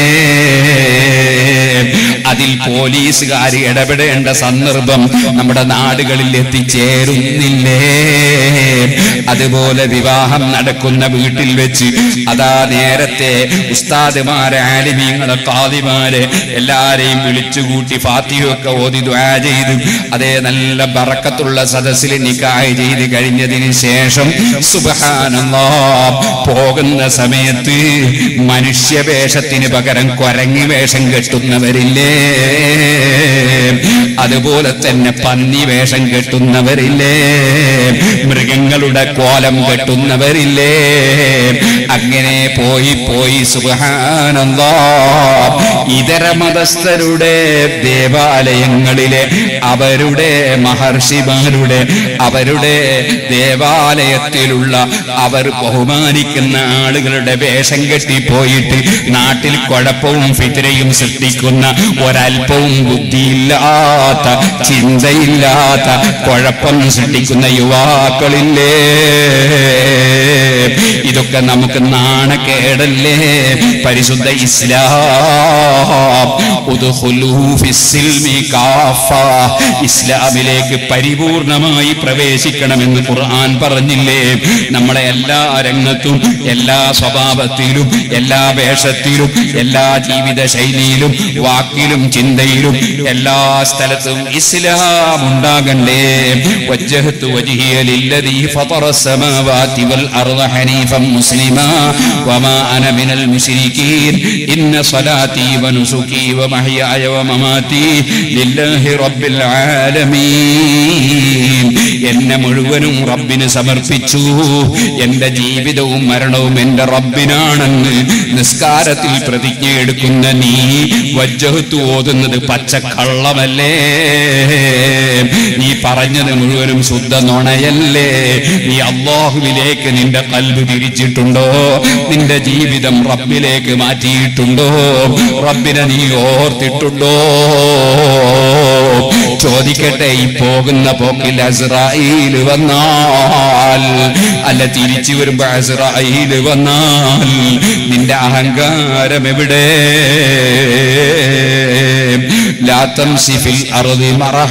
അതിൽ പോലീസുകാർ ഇടപെടേണ്ട സന്ദർഭം നമ്മുടെ നാടുകളിൽ എത്തിച്ചേരുന്നില്ലേ അതുപോലെ വിവാഹം നടക്കുന്ന വീട്ടിൽ വെച്ച് അതാ നേരത്തെ ഉസ്താദുമാരെ ആലിമീങ്ങളെ കാതിമാരെ എല്ലാരെയും വിളിച്ചുകൂട്ടി ഫാത്തിയൊക്കെ ഓതി ദ്വാ ചെയ്ത് അതേ നല്ല ബറക്കത്തുള്ള സദസ്സിൽ നിക്കായ് ചെയ്ത് കഴിഞ്ഞതിന് ശേഷം സുബഹാനല്ലാ പോകുന്ന സമയത്ത് മനുഷ്യവേഷത്തിന് പകരം കൊരങ്ങി വേഷം കെട്ടുന്നവരില്ലേ അതുപോലെ തന്നെ പന്നി വേഷം കെട്ടുന്നവരില്ലേ മൃഗങ്ങളുടെ കോലം കെട്ടുന്നവരില്ലേ അങ്ങനെ പോയി പോയി സുബഹാനന്ദ ഇതര മതസ്ഥരുടെ ദേവാലയങ്ങളിലെ അവരുടെ മഹർഷിമാരുടെ അവരുടെ ദേവാലയത്തിലുള്ള അവർ ബഹുമാനിക്കുന്ന ആളുകളുടെ വേഷം കെട്ടി പോയിട്ട് നാട്ടിൽ കുഴപ്പവും ഫിത്തിരയും സൃഷ്ടിക്കുന്ന ഒരല്പവും ബുദ്ധിയില്ലാത്ത ചിന്തയില്ലാത്ത കുഴപ്പം സൃഷ്ടിക്കുന്ന യുവാക്കളില്ലേ ഇതൊക്കെ നമുക്ക് നാണക്കേടല്ലേ പരിശുദ്ധ ഇസ്ലാം ഉദ്ഖുലൂ ഫിസ്സിൽമി കാഫ. ഇസ്ലാമിലേക്ക് പരിപൂർണമായി പ്രവേശിക്കണമെന്ന് ഖുർആൻ പറഞ്ഞില്ലേ നമ്മളെ എല്ലാ രംഗത്തും എല്ലാ സ്വഭാവത്തിലും എല്ലാ വേഷത്തിലും എല്ലാ ജീവിത ശൈലിയിലും വാക്കിലും ചിന്തയിലും എല്ലാ സ്ഥലത്തും ഇസ്ലാം ഉണ്ടാകണ്ടേ വജ്ജഹത്തു വജ്ഹിയ ലില്ലദീ ഫറ السماوات والأرض حنيفا مسلما وما أنا من المشركين إن صلاتي ونسكي ومحياي ومماتي لله رب العالمين എന്നെ മുഴുവനും റബ്ബിന് സമർപ്പിച്ചു എന്റെ ജീവിതവും മരണവും എന്റെ റബ്ബിനാണെന്ന് നിസ്കാരത്തിൽ പ്രതിജ്ഞ എടുക്കുന്ന നീ വജ്ജഹത്ത് ഓതുന്നത് പച്ചക്കള്ളമല്ലേ നീ പറഞ്ഞത് മുഴുവനും ശുദ്ധ നുണയല്ലേ നീ അള്ളാഹുവിലേക്ക് നിന്റെ കൽബ് തിരിച്ചിട്ടുണ്ടോ നിന്റെ ജീവിതം റബ്ബിലേക്ക് മാറ്റിയിട്ടുണ്ടോ റബ്ബിനെ നീ ഓർത്തിട്ടുണ്ടോ ചോദിക്കട്ടെ ഈ പോകുന്ന പോക്കിൽ അസ്രായിൽ വന്നാൽ അല്ല തിരിച്ചു വരുമ്പോ അസ്രായിൽ വന്നാൽ നിന്റെ അഹങ്കാരം എവിടെ ലാത്തം സിഫിൽ അറുതി മറഹ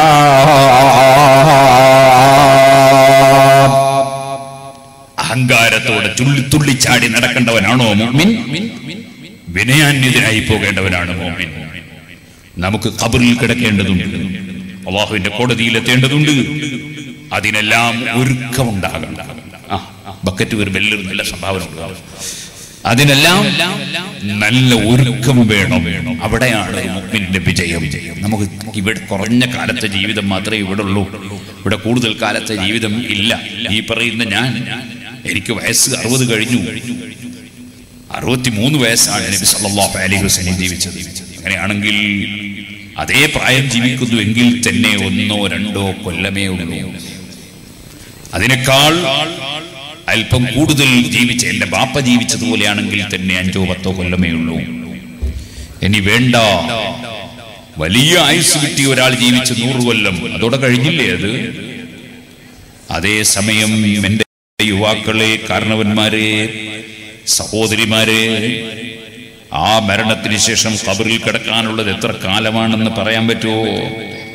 അഹങ്കാരത്തോടെ തുള്ളി തുള്ളിച്ചാടി നടക്കേണ്ടവനാണോ മോമിൻ വിനയാന്യതനായി പോകേണ്ടവനാണ് മോമിൻ നമുക്ക് കബറിൽ കിടക്കേണ്ടതുണ്ട് അള്ളാഹുവിന്റെ കോടതിയിൽ എത്തേണ്ടതുണ്ട് അതിനെല്ലാം ഒരുക്കമുണ്ടാകണ്ട ആ, ബക്കറ്റ് ഒരു വലിയൊരു നല്ല സംഭാവന ഉണ്ടാകും അതിനെല്ലാം നല്ല ഒരുക്കം വേണം അവിടെയാണ് മുഅ്മിനിന്റെ വിജയം നമുക്ക് ഇവിടെ കുറഞ്ഞ കാലത്തെ ജീവിതം മാത്രമേ ഇവിടെ ഉള്ളൂ ഇവിടെ കൂടുതൽ കാലത്തെ ജീവിതം ഇല്ല ഈ പറയുന്ന ഞാൻ എനിക്ക് വയസ്സ് അറുപത് കഴിഞ്ഞു അറുപത്തിമൂന്ന് വയസ്സാണ് നബി സല്ലല്ലാഹു അലൈഹി വസല്ലം ജീവിച്ചത് അങ്ങനെയാണെങ്കിൽ അതേ പ്രായം ജീവിക്കുന്നു എങ്കിൽ തന്നെ ഒന്നോ രണ്ടോ കൊല്ലമേ ഉള്ളൂ അതിനേക്കാൾ അല്പം കൂടുതൽ ജീവിച്ച എന്റെ ബാപ്പ ജീവിച്ചതുപോലെയാണെങ്കിൽ തന്നെ അഞ്ചോ പത്തോ കൊല്ലമേ ഉള്ളൂ ഇനി വേണ്ട വലിയ ആയുസ് കിട്ടിയ ഒരാൾ ജീവിച്ച് നൂറ് കൊല്ലം അതോടെ കഴിഞ്ഞില്ലേ അത് അതേ സമയം എന്റെ യുവാക്കളെ കാരണവന്മാരെ സഹോദരിമാരെ ആ മരണത്തിന് ശേഷം കബറിൽ കിടക്കാനുള്ളത് എത്ര കാലമാണെന്ന് പറയാൻ പറ്റുമോ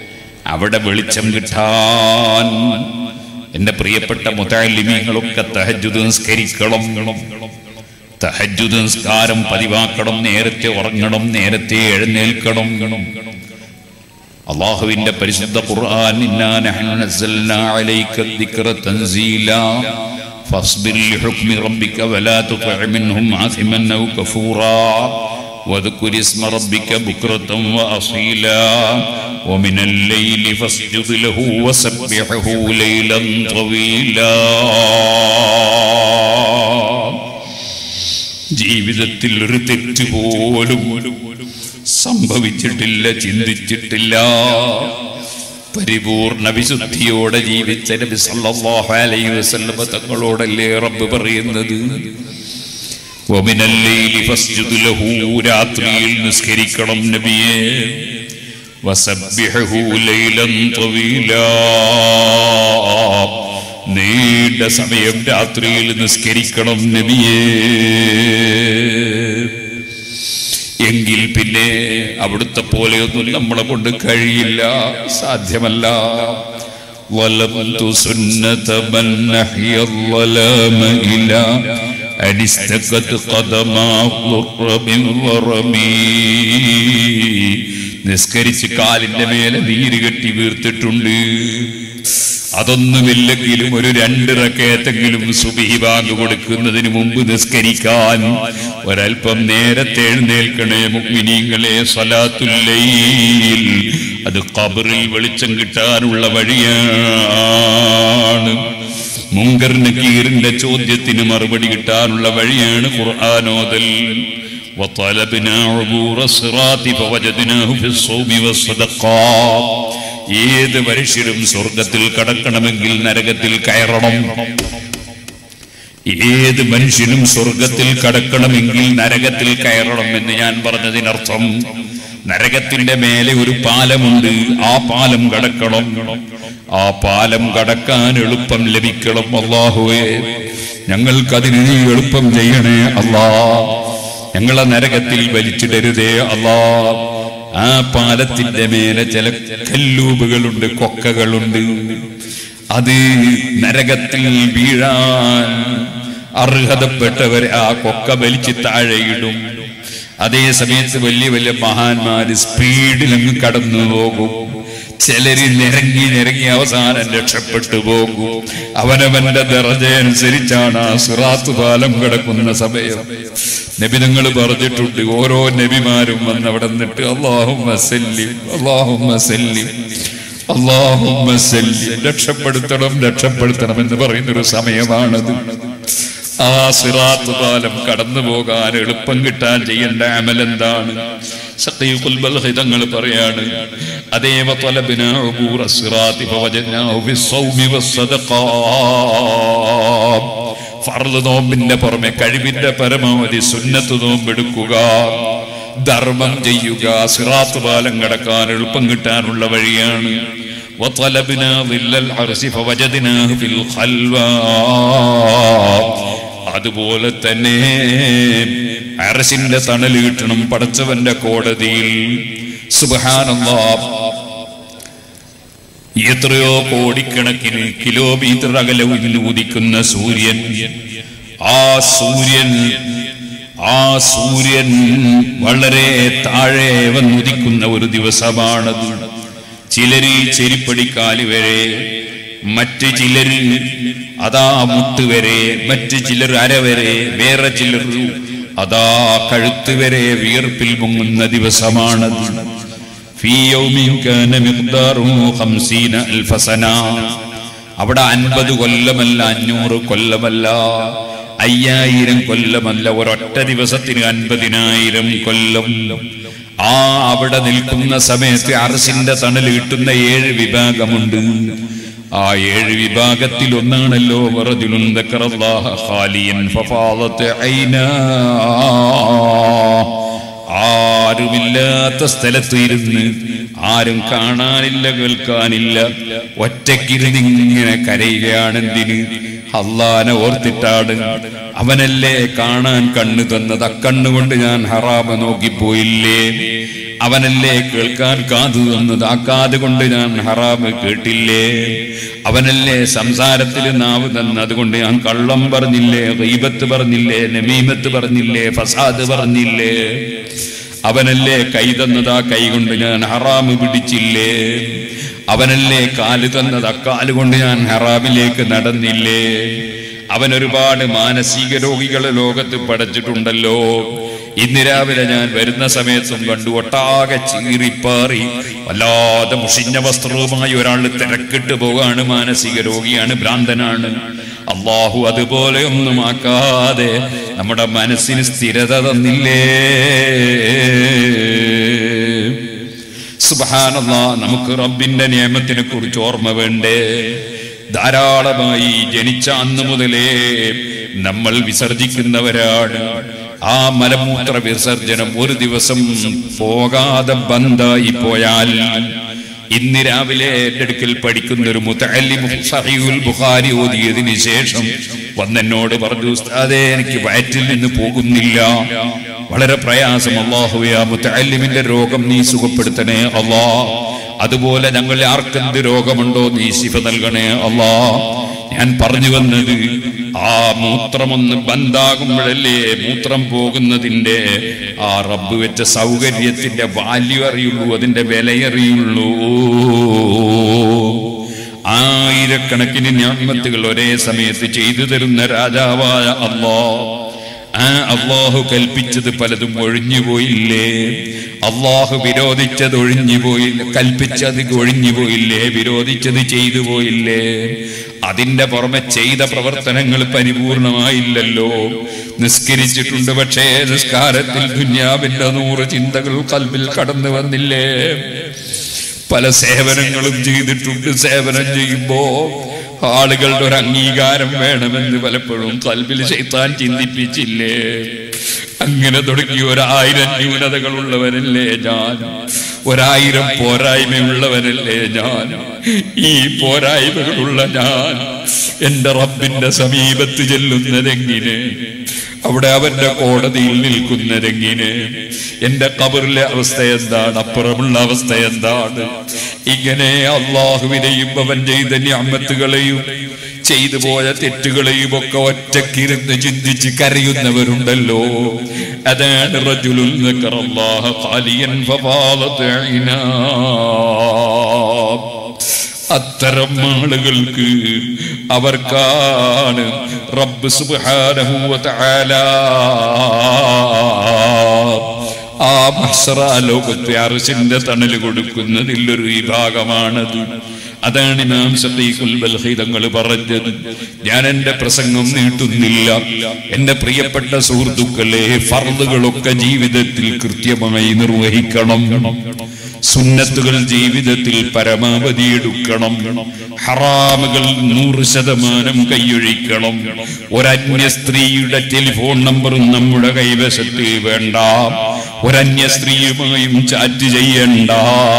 അവിടെ വെളിച്ചം കിട്ടാൻ എന്റെ പ്രിയപ്പെട്ട മുതാലിമീങ്ങളൊക്കെ തഹജുദ് നിസ്കരിക്കണം തഹജുദ് നിസ്കാരം പതിവാക്കണം നേരത്തെ ഉറങ്ങണം നേരത്തെ എഴുന്നേൽക്കണം അള്ളാഹുവിന്റെ പരിശുദ്ധ ഖുർആൻ ഇന്നാ നഹ്നു നസ്സൽനാ അലൈക الذിക്ര തൻസീലാ فاصبر لحكم ربك ولا تطع منهم آثما أو كفورا واذكر اسم ربك بكرة وأصيلا ومن الليل فاسجد له وسبحه ليلا طويلا ജീവിതത്തിൽ ഒരു തെറ്റ് പോലും സംഭവിച്ചിട്ടില്ല ചിന്തിച്ചിട്ടില്ല പരിപൂർണ വിശുദ്ധിയോടെ ജീവിച്ച നബി സല്ലല്ലാഹു അലൈഹി വസല്ലമ തങ്ങളോടല്ലേ റബ്ബ് പറയുന്നത് വമിനല്ലൈലി ഫസ്ജുദ് ലഹു രാത്രിയിൽ നിസ്കരിക്കണം നബിയെ വസബ്ബിഹു ലൈലൻ തവീലാ നീണ്ട സമയം രാത്രിയിൽ നിസ്കരിക്കണം നബിയേ എങ്കിൽ പിന്നെ അവിടുത്തെ പോലെയൊന്നും നമ്മളെ കൊണ്ട് കഴിയില്ല സാധ്യമല്ല ولمت سنة من نحيا الظلام إلى أن استقت قدما ضر من ورمي നിസ്കരിച്ച് കാലിന്റെ മേലെ നീര് കെട്ടി വീർത്തിട്ടുണ്ട് അതൊന്നുമില്ലെങ്കിലും ഒരു രണ്ട് റക്കയത്തെങ്കിലും സുബിഹി ബാങ്ക് കൊടുക്കുന്നതിന് മുമ്പ് നിസ്കരിക്കാൻ ഒരൽപ്പം നേരത്തെ എഴുന്നേൽക്കണേ മുഗ്മിനീങ്ങളെ സലാത്തുല്ലയിൽ അത് ഖബറിൽ വെളിച്ചം കിട്ടാനുള്ള വഴിയാണ് മുങ്കർ നക്കീറിന്റെ ചോദ്യത്തിന് മറുപടി കിട്ടാനുള്ള വഴിയാണ് ഖുർആാനോദൽ وطلبنا عبور الصراط فوجدناه في الصوم والصدقات ഏത് മനുഷ്യരും സ്വർഗത്തിൽ കടക്കണമെങ്കിൽ നരകത്തിൽ കയറണം ഏത് മനുഷ്യനും സ്വർഗത്തിൽ കടക്കണമെങ്കിൽ നരകത്തിൽ കയറണം എന്ന് ഞാൻ പറഞ്ഞതിനർത്ഥം നരകത്തിന്റെ മേലെ ഒരു പാലമുണ്ട് ആ പാലം കടക്കണം ആ പാലം കടക്കാൻ എളുപ്പം ലഭിക്കണം അള്ളാഹുവേ ഞങ്ങൾക്കതിന് നീ എളുപ്പം ചെയ്യണേ അല്ലാ ഞങ്ങളെ നരകത്തിൽ വലിച്ചിടരുതേ അല്ലാ ആ പാലത്തിന്റെ മേലെ ചില കല്ലൂബുകളുണ്ട് കൊക്കകളുണ്ട് അത് നരകത്തിൽ വീഴാൻ അർഹതപ്പെട്ടവരെ ആ കൊക്ക വലിച്ച് താഴെയിടും അതേ സമയത്ത് വലിയ വലിയ മഹാന്മാര് സ്പീഡിൽ അങ്ങ് കടന്നു പോകും ചിലര് നിരങ്ങി നിരങ്ങി അവസാനം രക്ഷപ്പെട്ടു പോകും അവനവന്റെ ദറജ അനുസരിച്ചാണ് ആ സിറാത്ത് പാലം കിടക്കുന്ന സമയം നബിതങ്ങൾ പറഞ്ഞിട്ടുണ്ട് ഓരോ നബിമാരും വന്ന് അവിടെ നിന്നിട്ട് അള്ളാഹും അള്ളാഹും അള്ളാഹും രക്ഷപ്പെടുത്തണം രക്ഷപ്പെടുത്തണം എന്ന് പറയുന്നൊരു സമയമാണത് ആ സിറാത്ത് പാലം കടന്നു പോകാൻ എളുപ്പം കിട്ടാൻ ചെയ്യേണ്ട അമൽ എന്താണ് തങ്ങൾ പറയാണ് അതേവ തൊലബിന ഫർദ് നോമ്പിന്റെ പുറമെ കഴിവിന്റെ പരമാവധി സുന്നത്ത് നോമ്പെടുക്കുക ധർമ്മം ചെയ്യുക സിറാത്ത് പാലം കടക്കാൻ എളുപ്പം കിട്ടാനുള്ള വഴിയാണ് وطلبنا ظل العرش فوجدناه في الخلوة അതുപോലെ തന്നെ അറസിന്റെ തണൽ കിട്ടണം പടച്ചവന്റെ കോടതിയിൽ സുബഹാനല്ലാ എത്രയോ കോടിക്കണക്കിന് കിലോമീറ്റർ അകലെ ഉദിക്കുന്ന സൂര്യൻ ആ സൂര്യൻ ആ സൂര്യൻ വളരെ താഴെ വന്നുദിക്കുന്ന ഒരു ദിവസമാണത് ചിലര് ചെരിപ്പടിക്കാല് വരെ മറ്റ് ചിലർ അതാ മുട്ട് വരെ മറ്റ് ചിലർ അര വരെ വേറെ ചിലർ അതാ കഴുത്ത് വരെ വിയർപ്പിൽ മുങ്ങുന്ന ദിവസമാണത് ഫീ യൗമിൻ കാന മിഖ്ദാറുഹു ഖംസീന അൽഫ സന അവിടെ അൻപത് കൊല്ലമല്ല അഞ്ഞൂറ് കൊല്ലമല്ല അയ്യായിരം കൊല്ലമല്ല ഒരൊറ്റ ദിവസത്തിന് അൻപതിനായിരം കൊല്ലം ആ അവിടെ നിൽക്കുന്ന സമയത്ത് അറസിന്റെ തണൽ കിട്ടുന്ന ഏഴ് വിഭാഗമുണ്ട് ആ ഏഴ് വിഭാഗത്തിൽ ഒന്നാണല്ലോ വറജുലുൻ ദക്കറല്ലാഹ ഖാലിയൻ ഫഫാദത്ത് ഐനാ ആരുമില്ലാത്ത സ്ഥലത്ത് ഇരുന്ന് ആരും കാണാനില്ല കേൾക്കാനില്ല ഒറ്റക്കിരുന്നിങ്ങനെ കരയുകയാണെന്തിന് അള്ളാനെ ഓർത്തിട്ടാണ് അവനല്ലേ കാണാൻ കണ്ണു തന്നത് അക്കണ്ണുകൊണ്ട് ഞാൻ ഹറാമ നോക്കിപ്പോയില്ലേ അവനല്ലേ കേൾക്കാൻ കാതു തന്നത് ആ കാത് കൊണ്ട് ഞാൻ ഹറാമ് കേട്ടില്ലേ അവനല്ലേ സംസാരത്തിൽ നാവ് തന്നത് അതുകൊണ്ട് ഞാൻ കള്ളം പറഞ്ഞില്ലേ ഗീബത്ത് പറഞ്ഞില്ലേ നമീമത്ത് പറഞ്ഞില്ലേ ഫസാദ് പറഞ്ഞില്ലേ അവനല്ലേ കൈ തന്നത് ആ കൈ കൊണ്ട് ഞാൻ ഹറാമ് പിടിച്ചില്ലേ അവനല്ലേ കാല് തന്നത് അക്കാല് കൊണ്ട് ഞാൻ ഹറാമിലേക്ക് നടന്നില്ലേ അവൻ ഒരുപാട് മാനസിക രോഗികളെ ലോകത്ത് പടച്ചിട്ടുണ്ടല്ലോ ഇന്ന് രാവിലെ ഞാൻ വരുന്ന സമയത്തും കണ്ടു ഒട്ടാകെ ചീറിപ്പാറി വല്ലാതെ മുഷിഞ്ഞ വസ്ത്രവുമായി ഒരാൾ തിരക്കിട്ട് പോകാണ് മാനസിക രോഗിയാണ് ഭ്രാന്തനാണ് അള്ളാഹു അതുപോലെ ഒന്നും ആക്കാതെ നമ്മുടെ മനസ്സിന് സ്ഥിരത തന്നില്ലേ സുബാനല്ല നമുക്ക് റബ്ബിന്റെ നിയമത്തിനെ കുറിച്ച് ഓർമ്മ വേണ്ടേ ധാരാളമായി ജനിച്ച അന്ന് മുതലേ നമ്മൾ വിസർജിക്കുന്നവരാണ് ആ മലമൂത്ര വിസർജനം ഒരു ദിവസം പോകാതെ ബന്ധായി പോയാൽ ഇന്ന് രാവിലെ എന്റെ അടുക്കൽ പഠിക്കുന്ന ഒരു മുത്തല്ലിം സഹീഹുൽ ബുഖാരി ഓതിയതിനു ശേഷം വന്നെന്നോട് പറഞ്ഞു ഉസ്താദേ എനിക്ക് വയറ്റിൽ നിന്ന് പോകുന്നില്ല വളരെ പ്രയാസം അള്ളാഹുവേ ആ മുത്തല്ലിമിന്റെ രോഗം നീ സുഖപ്പെടുത്തണേ അള്ളാ അതുപോലെ ഞങ്ങൾ ആർക്കെന്ത് രോഗമുണ്ടോ നീ ശിഫ നൽകണേ അള്ളാ ഞാൻ പറഞ്ഞു വന്നത് ആ മൂത്രമൊന്ന് ബന്ധാകുമ്പോഴല്ലേ മൂത്രം പോകുന്നതിന്റെ ആ റബ്ബ് വെച്ച സൗകര്യത്തിന്റെ വാല്യൂ അറിയുള്ളൂ അതിന്റെ വിലയറിയുള്ളൂ ആയിരക്കണക്കിന് ഞാമത്തുകൾ ഒരേ സമയത്ത് ചെയ്തു തരുന്ന രാജാവായ അള്ളാ ആ അള്ളാഹു കൽപ്പിച്ചത് പലതും ഒഴിഞ്ഞുപോയില്ലേ അള്ളാഹു വിരോധിച്ചത് ഒഴിഞ്ഞുപോയില്ല കൽപ്പിച്ചത് ഒഴിഞ്ഞുപോയില്ലേ വിരോധിച്ചത് ചെയ്തു പോയില്ലേ അതിന്റെ പുറമെ ചെയ്ത പ്രവർത്തനങ്ങൾ പരിപൂർണമായില്ലല്ലോ നിസ്കരിച്ചിട്ടുണ്ട് പക്ഷേ നിസ്കാരത്തിൽ ദുന്യാവിന്റെ നൂറ് ചിന്തകൾ കൽബിൽ കടന്നു വന്നില്ലേ പല സേവനങ്ങളും ചെയ്തിട്ടുണ്ട് സേവനം ചെയ്യുമ്പോ ആളുകളുടെ ഒരു അംഗീകാരം വേണമെന്ന് പലപ്പോഴും കൽബിൽ ചെയ്താൻ ചിന്തിപ്പിച്ചില്ലേ അങ്ങനെ തുടങ്ങി ഒരായിരം ന്യൂനതകളുള്ളവനല്ലേ ഞാൻ ഒരായിരം പോരായ്മയുള്ളവനല്ലേ ഞാൻ ഈ പോരായ്മകളുള്ള ഞാൻ എന്റെ റബ്ബിന്റെ സമീപത്ത് ചെല്ലുന്നതെങ്ങനെ അവിടെ അവന്റെ കോടതിയിൽ നിൽക്കുന്നതെങ്ങനെ എന്റെ കബറിലെ അവസ്ഥ എന്താണ് അപ്പുറമുള്ള അവസ്ഥ എന്താണ് ഇങ്ങനെ അള്ളാഹുവിനെയും അവൻ ചെയ്ത ഞാമത്തുകളെയും ചെയ്തു പോയ തെറ്റുകളെയും ഒക്കെ ഒറ്റക്കിരുന്ന് ചിന്തിച്ച് കരയുന്നവരുണ്ടല്ലോ അതാണ് റജുലുൽ നക്കറല്ലാഹ ഖാലിയൻ ഫഫാദത് ഐനാ അത്തരം ആളുകൾക്ക് അവർക്കാണ് റബ്ബ് സുബ്ഹാനഹു വ തആല ആ മഹ്സറ ലോകത്തെ അർശിന്റെ തണല് കൊടുക്കുന്നതിൽ ഒരു വിഭാഗമാണത് അതാണ് ഇമാം സദീഖുൽ ബൽഖി തങ്ങൾ പറഞ്ഞത് ഞാൻ എന്റെ പ്രസംഗം നീട്ടുന്നില്ല എന്റെ പ്രിയപ്പെട്ട സുഹൃത്തുക്കളെ ഫർദുകളൊക്കെ ജീവിതത്തിൽ കൃത്യമായി നിർവഹിക്കണം സുന്നത്തുകൾ ജീവിതത്തിൽ പരമാവധി എടുക്കണം ഹറാമുകൾ നൂറ് ശതമാനം കൈയൊഴിക്കണം ഒരന്യ സ്ത്രീയുടെ ടെലിഫോൺ നമ്പറും നമ്മുടെ കൈവശത്ത് വേണ്ട ഒരന്യ സ്ത്രീയുമായും ചാറ്റ് ചെയ്യണ്ട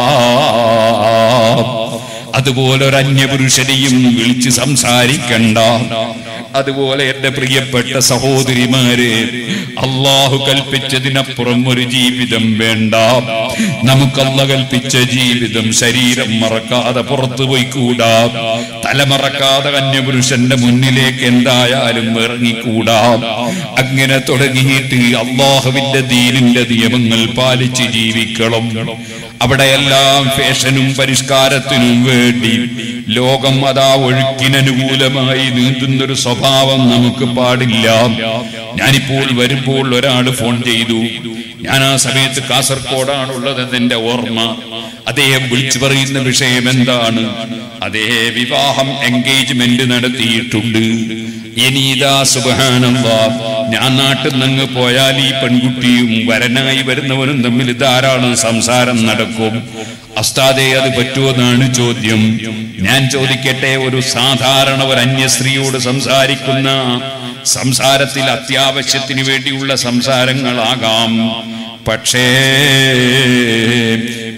അതുപോലെ ഒരു അന്യപുരുഷനെയും വിളിച്ച് സംസാരിക്കണ്ട അതുപോലെ എന്റെ പ്രിയപ്പെട്ട സഹോദരിമാരെ അള്ളാഹു കൽപ്പിച്ചതിനപ്പുറം ഒരു ജീവിതം വേണ്ട നമുക്കല്ല കൽപ്പിച്ച ജീവിതം ശരീരം മറക്കാതെ പുറത്തു പോയിക്കൂടാ തലമറക്കാതെ അന്യപുരുഷന്റെ മുന്നിലേക്ക് എന്തായാലും ഇറങ്ങിക്കൂടാ അങ്ങനെ തുടങ്ങിയിട്ട് അള്ളാഹുവിന്റെ ദീനിന്റെ നിയമങ്ങൾ പാലിച്ച് ജീവിക്കണം അവിടെയെല്ലാം ഫാഷനും പരിഷ്കാരത്തിനും വേണ്ടി ലോകം അതാ ഒഴുക്കിനനുകൂലമായി നീന്തുന്നൊരു സ്വഭാവം നമുക്ക് പാടില്ല ഞാനിപ്പോൾ വരുമ്പോൾ ഒരാൾ ഫോൺ ചെയ്തു ഞാൻ ആ സമയത്ത് കാസർഗോഡാണുള്ളതെന്ന് എന്റെ ഓർമ്മ അദ്ദേഹം വിളിച്ചു പറയുന്ന വിഷയം എന്താണ് അതേ വിവാഹം എൻഗേജ്മെന്റ് നടത്തിയിട്ടുണ്ട് ഇനി ഇതാ സുബാനന്ദാ ഞാൻ നാട്ടിൽ നിന്ന് പോയാൽ ഈ പെൺകുട്ടിയും വരനായി വരുന്നവനും തമ്മിൽ ധാരാളം സംസാരം നടക്കും അസ്താദെ അത് പറ്റുമെന്നാണ് ചോദ്യം ഞാൻ ചോദിക്കട്ടെ ഒരു സാധാരണ ഒരു അന്യ സ്ത്രീയോട് സംസാരിക്കുന്ന സംസാരത്തിൽ അത്യാവശ്യത്തിന് വേണ്ടിയുള്ള സംസാരങ്ങളാകാം പക്ഷേ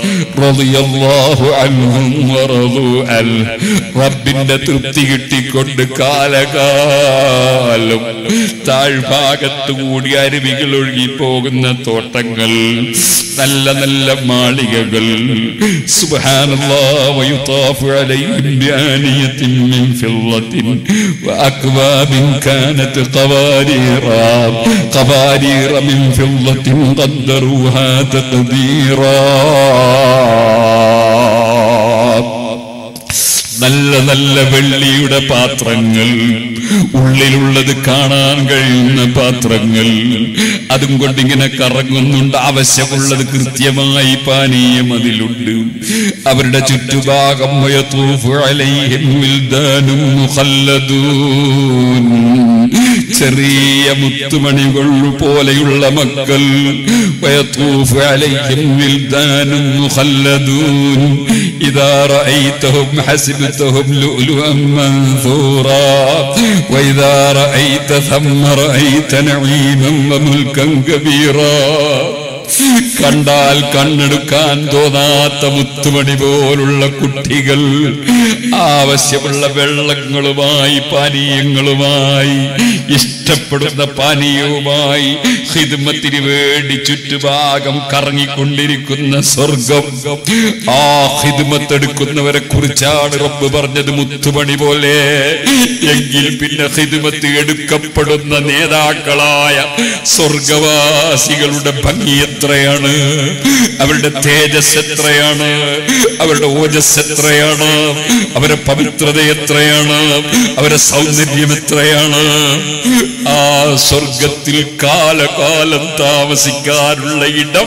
റളിയല്ലാഹു അൻഹും വറദു അൻ റബ്ബിന്റെ തൃപ്തി കിട്ടിക്കൊണ്ട് കാലകാലം താഴ്ഭാഗത്തു കൂടി അരുവികൾ ഒഴുകി പോകുന്ന തോട്ടങ്ങൾ നല്ല നല്ല മാളികകൾ സുബ്ഹാനല്ലാഹ് വയുതാഫു അലൈഹിം ബിആനിയത്തിൻ മിൻ ഫില്ലത്തിൻ വഅക്വാബിൻ കാനത് ഖവാരീറാ ഖവാരീറ മിൻ ഫില്ലത്തിൻ ഖദ്ദറുഹാ തഖദീറാ നല്ല നല്ല വെള്ളിയുടെ പാത്രങ്ങൾ ഉള്ളിലുള്ളത് കാണാൻ കഴിയുന്ന പാത്രങ്ങൾ അതും കൊണ്ടിങ്ങനെ കറങ്ങുന്നുണ്ട് ആവശ്യമുള്ളത് കൃത്യമായി പാനീയം അതിലുണ്ട് അവരുടെ ചുറ്റുഭാഗം വയത്തൂഫു അലൈഹിം വിൽദാനും മുഖല്ലദൂൻ ചെറിയ മുത്തുമണികൾ പോലെയുള്ള മക്കൾ വയത്തൂഫു അലൈഹിം വിൽദാനും മുഖല്ലദൂൻ ഇദാ റഅയ്തഹും ഹസിബ്തഹും ലുഅ്ലുഅൻ മൻഥൂറാ وإذا رأيت ثم رأيت نعيما وملكا كبيرا കണ്ടാൽ കണ്ണെടുക്കാൻ തോന്നാത്ത മുത്തുമണി പോലുള്ള കുട്ടികൾ ആവശ്യമുള്ള വെള്ളങ്ങളുമായി പാനീയങ്ങളുമായി ഇഷ്ടപ്പെടുന്ന പാനീയവുമായി ഹിദ്മത്തിന് വേണ്ടി ചുറ്റുഭാഗം കറങ്ങിക്കൊണ്ടിരിക്കുന്ന സ്വർഗം ആ ഹിദ്മത്തെടുക്കുന്നവരെ കുറിച്ചാണ് റബ്ബ് പറഞ്ഞത് മുത്തുമണി പോലെ എങ്കിൽ പിന്നെ ഹിദ്മത്ത് എടുക്കപ്പെടുന്ന നേതാക്കളായ സ്വർഗവാസികളുടെ ഭംഗി എത്രയാണ് അവരുടെ തേജസ് എത്രയാണ് അവരുടെ ഓജസ് എത്രയാണ് അവരുടെ പവിത്രത എത്രയാണ് അവരുടെ സൗന്ദര്യം എത്രയാണ് ആ സ്വർഗത്തിൽ കാലകാലം താമസിക്കാനുള്ള ഇടം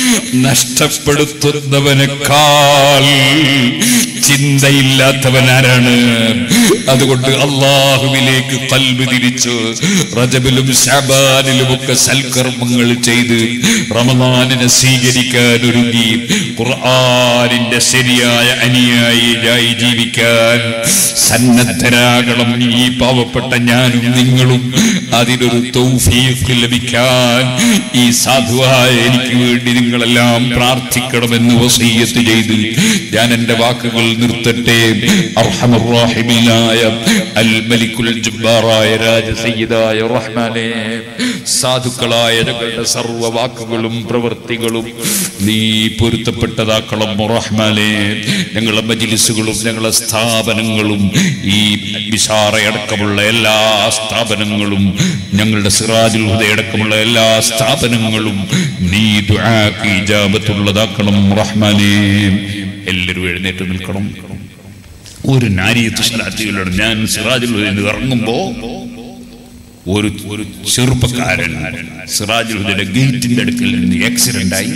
നഷ്ടപ്പെടുത്തുന്നവനേക്കാൾ ചിന്തയില്ലാത്തവനാരാണ് അതുകൊണ്ട് അള്ളാഹുവിലേക്ക് കൽബ് തിരിച്ചു റജബിലും ഷാബാനിലും ഒക്കെ സൽക്കർമ്മങ്ങൾ ചെയ്ത് റമദാനിനെ സ്വീകരിക്കാൻ ഒരുങ്ങി ഖുർആാനിന്റെ ശരിയായ അനുയായിയായി ജീവിക്കാൻ സന്നദ്ധരാകണം ഈ പാവപ്പെട്ട ഞാനും നിങ്ങളും അതിനൊരു തൗഫീഖ് ലഭിക്കാൻ ഈ സാധുവായ എനിക്ക് വേണ്ടി നിങ്ങളെല്ലാം പ്രാർത്ഥിക്കണമെന്ന് വസീയത്ത് ചെയ്ത് ഞാൻ എന്റെ വാക്കുകൾ നിർത്തട്ടെ അർഹമറാഹിമിലായ അൽ മലിക്കുൽ ജബ്ബാറായ രാജസയ്യിദായ റഹ്മാനെ സാധുക്കളായ ഞങ്ങളുടെ സർവ്വ വാക്കുകളും പ്രവൃത്തികളും നീ പൊരുത്തപ്പെട്ടതാക്കണം റഹ്മാനെ ഞങ്ങളുടെ മജിലിസുകളും ഞങ്ങളുടെ സ്ഥാപനങ്ങളും ഈ വിശാറയടക്കമുള്ള എല്ലാ സ്ഥാപനങ്ങളും ഞങ്ങളുടെ സിറാജുൽ ഹുദയടക്കമുള്ള എല്ലാ സ്ഥാപനങ്ങളും നീ ദുആക്ക് ഇജാബത്തുള്ളതാക്കണം റഹ്മാനെ എല്ലാവരും എഴുന്നേറ്റ് നിൽക്കണം ഒരു നാരിയത്ത് സ്വലാത്തുകളുടെ ഞാൻ സിറാജുൽ ഹുദയിൽ നിന്ന് ഇറങ്ങുമ്പോ ഒരു ഒരു ചെറുപ്പക്കാരൻ സിറാജുൽ ഹുദയുടെ ഗേറ്റിന്റെ അടുക്കൽ നിന്ന് ആക്സിഡന്റ് ആയി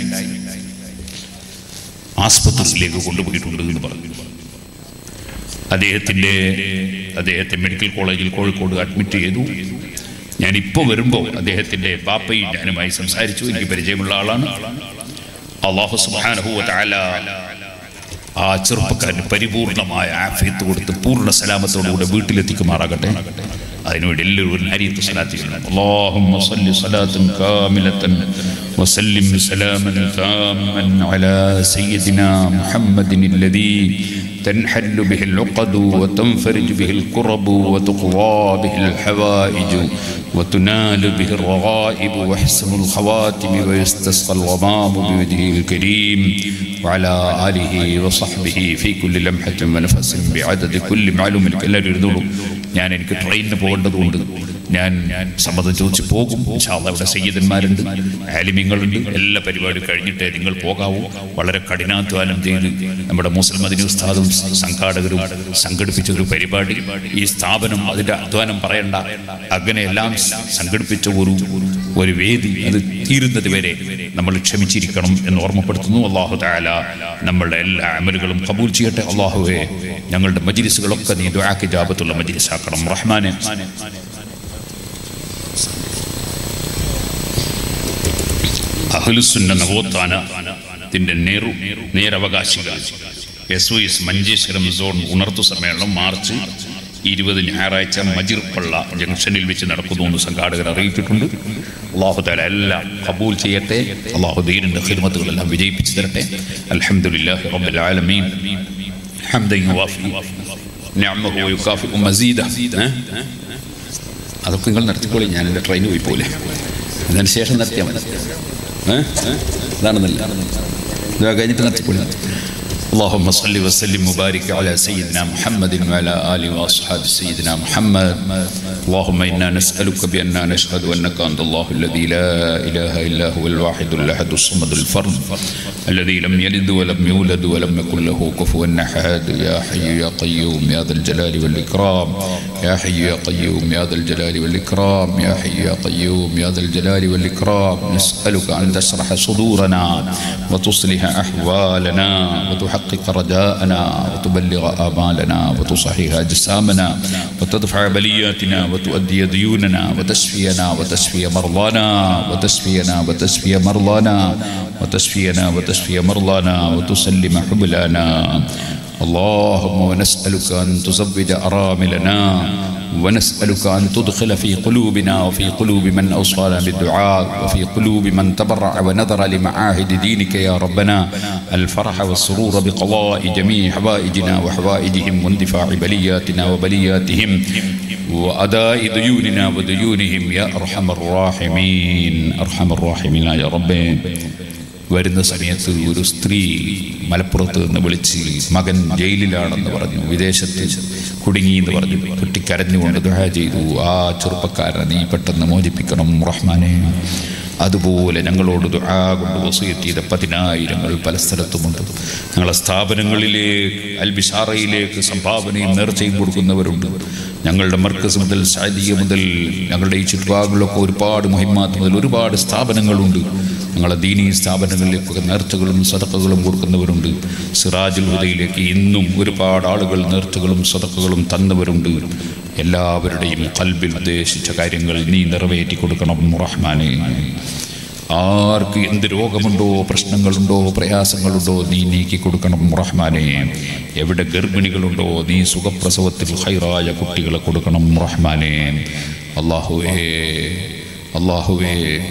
ആസ്പത്രിയിലേക്ക് കൊണ്ടുപോയിട്ടുണ്ട് എന്ന് പറഞ്ഞു അദ്ദേഹത്തിന്റെ അദ്ദേഹത്തെ മെഡിക്കൽ കോളേജിൽ കോഴിക്കോട് അഡ്മിറ്റ് ചെയ്തു ഞാൻ ഇപ്പോൾ വരുമ്പോൾ അദ്ദേഹത്തിന്റെ പാപ്പയും ഞാനുമായി സംസാരിച്ചു എനിക്ക് പരിചയമുള്ള ആളാണ് അള്ളാഹു സുബ്ഹാനഹു വ തആല ആ ചെറുപ്പക്കാരന് പരിപൂർണമായ ആഫിയത്ത് കൊടുത്ത് പൂർണ്ണ സലാമത്തോടുകൂടെ വീട്ടിലെത്തിക്കുമാറാകട്ടെ അതിനുവേണ്ടി എല്ലാവരും ഒരു ഹരിയത്ത് സലാത്ത് ചെയ്യണം അല്ലാഹുമ്മ സല്ലി സലാത്തൻ കാമിലത്തൻ وسلم سلاما تاما على سيدنا محمد الذي تنحل به العقد وتنفرج به الكرب وتقضى به الحوائج وتنال به الرغائب ويحسن الخواتم ويستسقى الغمام بوجهه الكريم وعلى آله وصحبه في كل لمحة ونفس بعدد كل معلوم എല്ലാവരും എഴുതുള്ളൂ ഞാൻ എനിക്ക് ട്രെയിനിന് പോകേണ്ടതുകൊണ്ട് ഞാൻ സമ്മതം ചോദിച്ച് പോകും ഇൻഷാല്ലാ ഇവിടെ സയ്യിദന്മാരുണ്ട് ആലിമ്യങ്ങളുണ്ട് എല്ലാ പരിപാടിയും കഴിഞ്ഞിട്ടേ നിങ്ങൾ പോകാവൂ വളരെ കഠിനാധ്വാനം ചെയ്ത് നമ്മുടെ മുസ്ലിം മദിനി ഉസ്താദും സംഘാടകരും സംഘടിപ്പിച്ച ഒരു പരിപാടി ഈ സ്ഥാപനം അതിന്റെ അധ്വാനം പറയണ്ട അങ്ങനെയെല്ലാം സംഘടിപ്പിച്ച ഒരു ഒരു വേദി അത് തീരുന്നത് വരെ നമ്മൾ ക്ഷമിച്ചിരിക്കണം എന്ന് ഓർമ്മപ്പെടുത്തുന്നു അള്ളാഹു താല നമ്മളുടെ എല്ലാ അമലുകളും കബൂൽ ചെയ്യട്ടെ അള്ളാഹുവെ ഞങ്ങളുടെ മജിലിസുകളൊക്കെ നീ ദുആക്ക് ജാബത്തുള്ള മജിലിസാക്കണം റഹ്മാനെ അഹ്ലുസുന്ന നവോത്ഥാനത്തിന്റെ നേറു നേരവകാശികൾ S O S Manjeshwaram zone ഉണർത്തു സമ്മേളനം മാർച്ച് ഇരുപത് ഞായറാഴ്ച മജിർപ്പള്ള ജംഗ്ഷനിൽ വെച്ച് നടക്കുന്നു എന്ന് സംഘാടകർ അറിയിച്ചിട്ടുണ്ട് അള്ളാഹു താല എല്ലാം കബൂൽ ചെയ്യട്ടെ അള്ളാഹു ദീനിന്റെ ഹിദ്മത്തുകളെല്ലാം വിജയിപ്പിച്ചു തരട്ടെ അൽഹംദുലില്ലാഹി റബ്ബിൽ ആലമീൻ ഹംദൻ യുവാഫി നിഅമഹു വയുകാഫിഉ മസീദ ഏ? അതൊക്കെ നിങ്ങൾ നടത്തിക്കോളി ഞാൻ എൻ്റെ ട്രെയിൻ പോയി പോലെ അതിന് ശേഷം നടത്തിയാൽ മതി ഏ? അതാണെന്നല്ല ഇത് കഴിഞ്ഞിട്ട് നടത്തിക്കോളി اللهم صل وسلم وبارك على سيدنا محمد وعلى آله وأصحاب سيدنا محمد اللهم إنا نسألك بأننا نشهد أنك أنت الله الذي لا إله إلا هو الواحد الأحد الصمد الفرد الذي لم يلد ولم يولد ولم يكن له كفوا أحد يا حي يا قيوم يا ذا الجلال والإكرام يا حي يا قيوم يا ذا الجلال والإكرام يا حي يا قيوم يا ذا الجلال والإكرام نسألك أن تشرح صدورنا وتصلح أحوالنا وتحقق رجاءنا وتبلغ آمالنا وتصحح أجسامنا وتدفع بلياتنا وتؤدي ديوننا وتشفينا وتشفي مرضانا وتشفينا وتشفي مرضانا وتشفينا وتشفي مرضانا وتسلم حبلانا اللهم ونسألك أن تزوج أراملنا ونسألك أن تدخل في قلوبنا وفي قلوب من أوصانا بالدعاء وفي قلوب من تبرع ونذر لمعاهد دينك يا ربنا الفرح والسرور بقضاء جميع حوائجنا وحوائجهم واندفاع بلياتنا وبلياتهم وأداء ديوننا وديونهم يا أرحم الراحمين أرحم الراحمين يا ربي വരുന്ന സമയത്ത് ഒരു സ്ത്രീ മലപ്പുറത്ത് നിന്ന് വിളിച്ച് മകൻ ജയിലിലാണെന്ന് പറഞ്ഞു വിദേശത്ത് കുടുങ്ങി എന്ന് പറഞ്ഞു കുട്ടിക്കരഞ്ഞുകൊണ്ട് ദുഹ ചെയ്തു ആ ചെറുപ്പക്കാരനെ നീ പെട്ടെന്ന് മോചിപ്പിക്കണം റഹ്മാനെ അതുപോലെ ഞങ്ങളോട് ദുആ കൊണ്ട് വസീയത്ത് ചെയ്ത പതിനായിരങ്ങൾ പല സ്ഥലത്തുമുണ്ട് ഞങ്ങളെ സ്ഥാപനങ്ങളിലേക്ക് അൽബിഷാറയിലേക്ക് സംഭാവനയും നേർച്ചയും കൊടുക്കുന്നവരുണ്ട് ഞങ്ങളുടെ മർക്കസ് മുതൽ സാദിയ മുതൽ ഞങ്ങളുടെ ഈ ചുറ്റുപാടുകളിലൊക്കെ ഒരുപാട് മുഹിമാത്ത് മുതൽ ഒരുപാട് സ്ഥാപനങ്ങളുണ്ട് ഞങ്ങളെ ദീനീ സ്ഥാപനങ്ങളിലേക്കൊക്കെ നേർച്ചകളും സതക്കകളും കൊടുക്കുന്നവരുണ്ട് സിറാജുൽ ഹുദയിലേക്ക് ഇന്നും ഒരുപാട് ആളുകൾ നേർച്ചകളും സതക്കകളും തന്നവരുണ്ട് എല്ലാവരുടെയും കൽബിൽ ഉദ്ദേശിച്ച കാര്യങ്ങൾ നീ നിറവേറ്റി കൊടുക്കണം റഹ്മാനെ ആർക്ക് എന്ത് രോഗമുണ്ടോ പ്രശ്നങ്ങളുണ്ടോ പ്രയാസങ്ങളുണ്ടോ നീ നീക്കി കൊടുക്കണം റഹ്മാനെ എവിടെ ഗർഭിണികളുണ്ടോ നീ സുഖപ്രസവത്തിൽ ഹൈറായ കുട്ടികളെ കൊടുക്കണം റഹ്മാനെ അള്ളാഹുവേ അള്ളാഹുവേ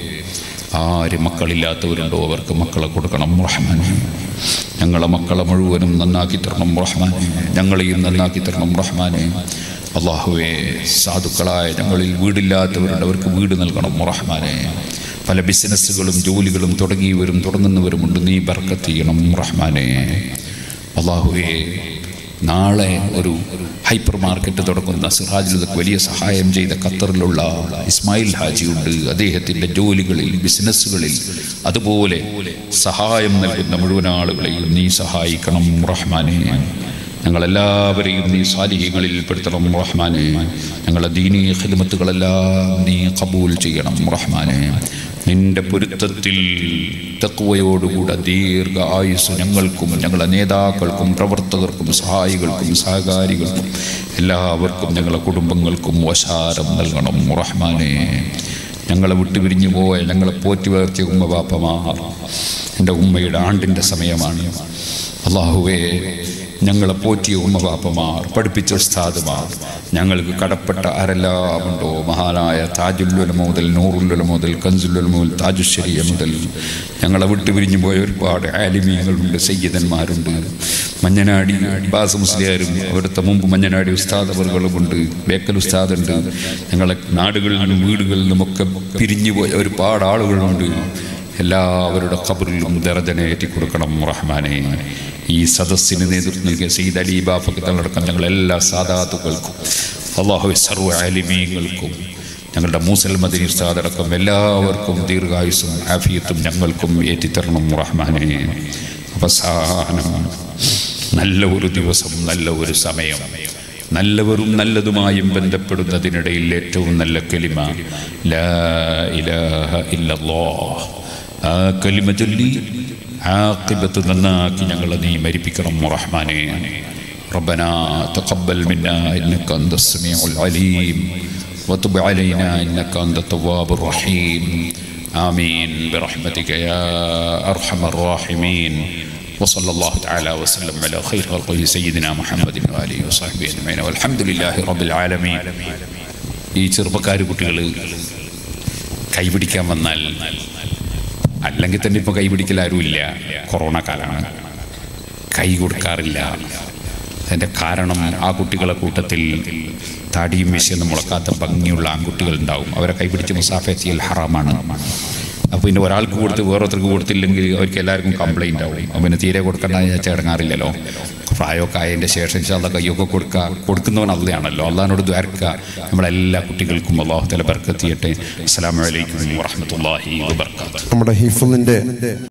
ആര് മക്കളില്ലാത്തവരുണ്ടോ അവർക്ക് മക്കളെ കൊടുക്കണം റഹ്മാനെ ഞങ്ങളെ മക്കളെ മുഴുവനും നന്നാക്കി തരണം റഹ്മാനെ ഞങ്ങളെയും നന്നാക്കി തരണം റഹ്മാനെ അള്ളാഹുവെ സാധുക്കളായ ഞങ്ങളിൽ വീടില്ലാത്തവരുണ്ട് അവർക്ക് വീട് നൽകണം റഹ്മാനെ പല ബിസിനസ്സുകളും ജോലികളും തുടങ്ങിയവരും തുടങ്ങുന്നവരുമുണ്ട് നീ ബർക്കത്ത് ചെയ്യണം റഹ്മാനെ അള്ളാഹുവെ നാളെ ഒരു ഹൈപ്പർ മാർക്കറ്റ് തുടങ്ങുന്ന സിറാജിലൊക്കെ വലിയ സഹായം ചെയ്ത ഖത്തറിലുള്ള ഇസ്മായിൽ ഹാജിയുണ്ട് അദ്ദേഹത്തിൻ്റെ ജോലികളിൽ ബിസിനസ്സുകളിൽ അതുപോലെ സഹായം നൽകുന്ന മുഴുവൻ ആളുകളെയും നീ സഹായിക്കണം റഹ്മാനെ ഞങ്ങളെല്ലാവരെയും നീ സാലിഹ്യങ്ങളിൽ പെടുത്തണം റഹ്മാനെ ഞങ്ങളെ ദീനീ ഖിദ്മത്തുകളെല്ലാം നീ കബൂൽ ചെയ്യണം റഹ്മാനെ നിന്റെ പൊരുത്തത്തിൽ തക്കുവയോടുകൂടെ ദീർഘ ആയുസ് ഞങ്ങൾക്കും ഞങ്ങളെ നേതാക്കൾക്കും പ്രവർത്തകർക്കും സഹായികൾക്കും സഹകാരികൾക്കും എല്ലാവർക്കും ഞങ്ങളെ കുടുംബങ്ങൾക്കും വശാരം നൽകണം റഹ്മാനെ ഞങ്ങളെ വിട്ടുപിരിഞ്ഞു പോയ ഞങ്ങളെ പോറ്റി വളർത്തിയ ഉമ്മ ബാപ്പമാർ എൻ്റെ ഉമ്മയുടെ ആണ്ടിൻ്റെ സമയമാണ് അള്ളാഹുവേ ഞങ്ങളെ പോറ്റിയ ഉമ്മബാപ്പമാർ പഠിപ്പിച്ച ഉസ്താദുമാർ ഞങ്ങൾക്ക് കടപ്പെട്ട ആരെല്ലാമുണ്ടോ മഹാനായ താജുല്ലുല മുതൽ നൂറുല്ലുല മുതൽ കൻസുല്ലുല മുതൽ താജുശ്ശേരിയ മുതൽ ഞങ്ങളെ വിട്ടുപിരിഞ്ഞു പോയ ഒരുപാട് ആലിമീങ്ങളുണ്ട് സയ്യിദന്മാരുണ്ട് മഞ്ഞനാടി ബാസ് മുസ്ലിയാരും അവിടുത്തെ മുമ്പ് മഞ്ഞനാടി ഉസ്താദ് അവറുകളുമുണ്ട് ബേക്കൽ ഉസ്താദുണ്ട് ഞങ്ങളെ നാടുകളിൽ നിന്നും വീടുകളിൽ നിന്നുമൊക്കെ പിരിഞ്ഞു പോയ ഒരുപാട് ആളുകളുണ്ട് എല്ലാവരുടെ ഖബറിലും ദറജനേറ്റി കൊടുക്കണം റഹ്മാനെ ഈ സദസ്സിന് നേതൃത്വം നൽകിയ സയ്യിദ് അലി ബാഫക്ക് തങ്ങളടക്കം ഞങ്ങൾ എല്ലാ സാദാത്തുക്കൾക്കും അള്ളാഹു സർവ്വ അലിമീങ്ങൾക്കും ഞങ്ങളുടെ മൂസൽ മദനി ഉസ്താദടക്കം എല്ലാവർക്കും ദീർഘായുസും ആഫിയത്തും ഞങ്ങൾക്കും ഏറ്റിത്തരണം റഹ്മാനെ അവസാനം നല്ല ഒരു ദിവസം നല്ല ഒരു സമയം നല്ലവരും നല്ലതുമായും ബന്ധപ്പെടുന്നതിനിടയിൽ ഏറ്റവും നല്ല കലിമ ലാ ഇലാഹ ഇല്ലല്ലാഹ് ആ കലിമ ചൊല്ലി ആക്കിബത്ത് നന്നാക്കി ഞങ്ങളെ നീ മരിപ്പിക്കണം റഹ്മാനെ ربنا تقبل منا إنك أنت السميع العليم وتب علينا إنك أنت التواب الرحيم آمين برحمتك يا أرحم الراحمين وصلى الله تعالى وسلم على خير خلقه سيدنا محمد وآله وصحبه أجمعين والحمد لله رب العالمين ഈ ചെറുപ്പക്കാർ കുട്ടികൾ കൈപിടിക്കാൻ വന്നാൽ അല്ലെങ്കിൽ തന്നെ ഇപ്പോൾ കൈപിടിക്കൽ ആരുമില്ല കൊറോണ കാലമാണ് കൈ കൊടുക്കാറില്ല അതിൻ്റെ കാരണം ആ കുട്ടികളെ കൂട്ടത്തിൽ താടിയും വിശന്ന് മുളക്കാത്ത ഭംഗിയുള്ള ആൺകുട്ടികൾ ഉണ്ടാവും അവരെ കൈപിടിച്ച് മുസാഫ ചെയ്യൽ ഹറാമാണ് അപ്പോൾ പിന്നെ ഒരാൾക്ക് കൊടുത്ത് വേറൊരുത്തർക്ക് കൊടുത്തില്ലെങ്കിൽ അവർക്ക് എല്ലാവർക്കും കംപ്ലൈൻ്റ് ആവും അപ്പം പിന്നെ തീരെ കൊടുക്കണ്ട എന്ന് വെച്ചാൽ ഇടങ്ങാറില്ലല്ലോ പ്രായമൊക്കെ ആയതിൻ്റെ ശേഷം ഇൻഷാല്ല കയ്യൊക്കെ കൊടുക്കുക കൊടുക്കുന്നവൻ അള്ളയാണല്ലോ അള്ളഹാനോട് ദ്വാരക്കുക നമ്മളെല്ലാ കുട്ടികൾക്കും അള്ളാഹു തല ബർക്കത്തിയട്ടെ അസ്സാം വലൈക്കും വാഹമത്തല്ലാഹി വാബർക്കാത്തു നമ്മുടെ ഹിഫുലിന്റെ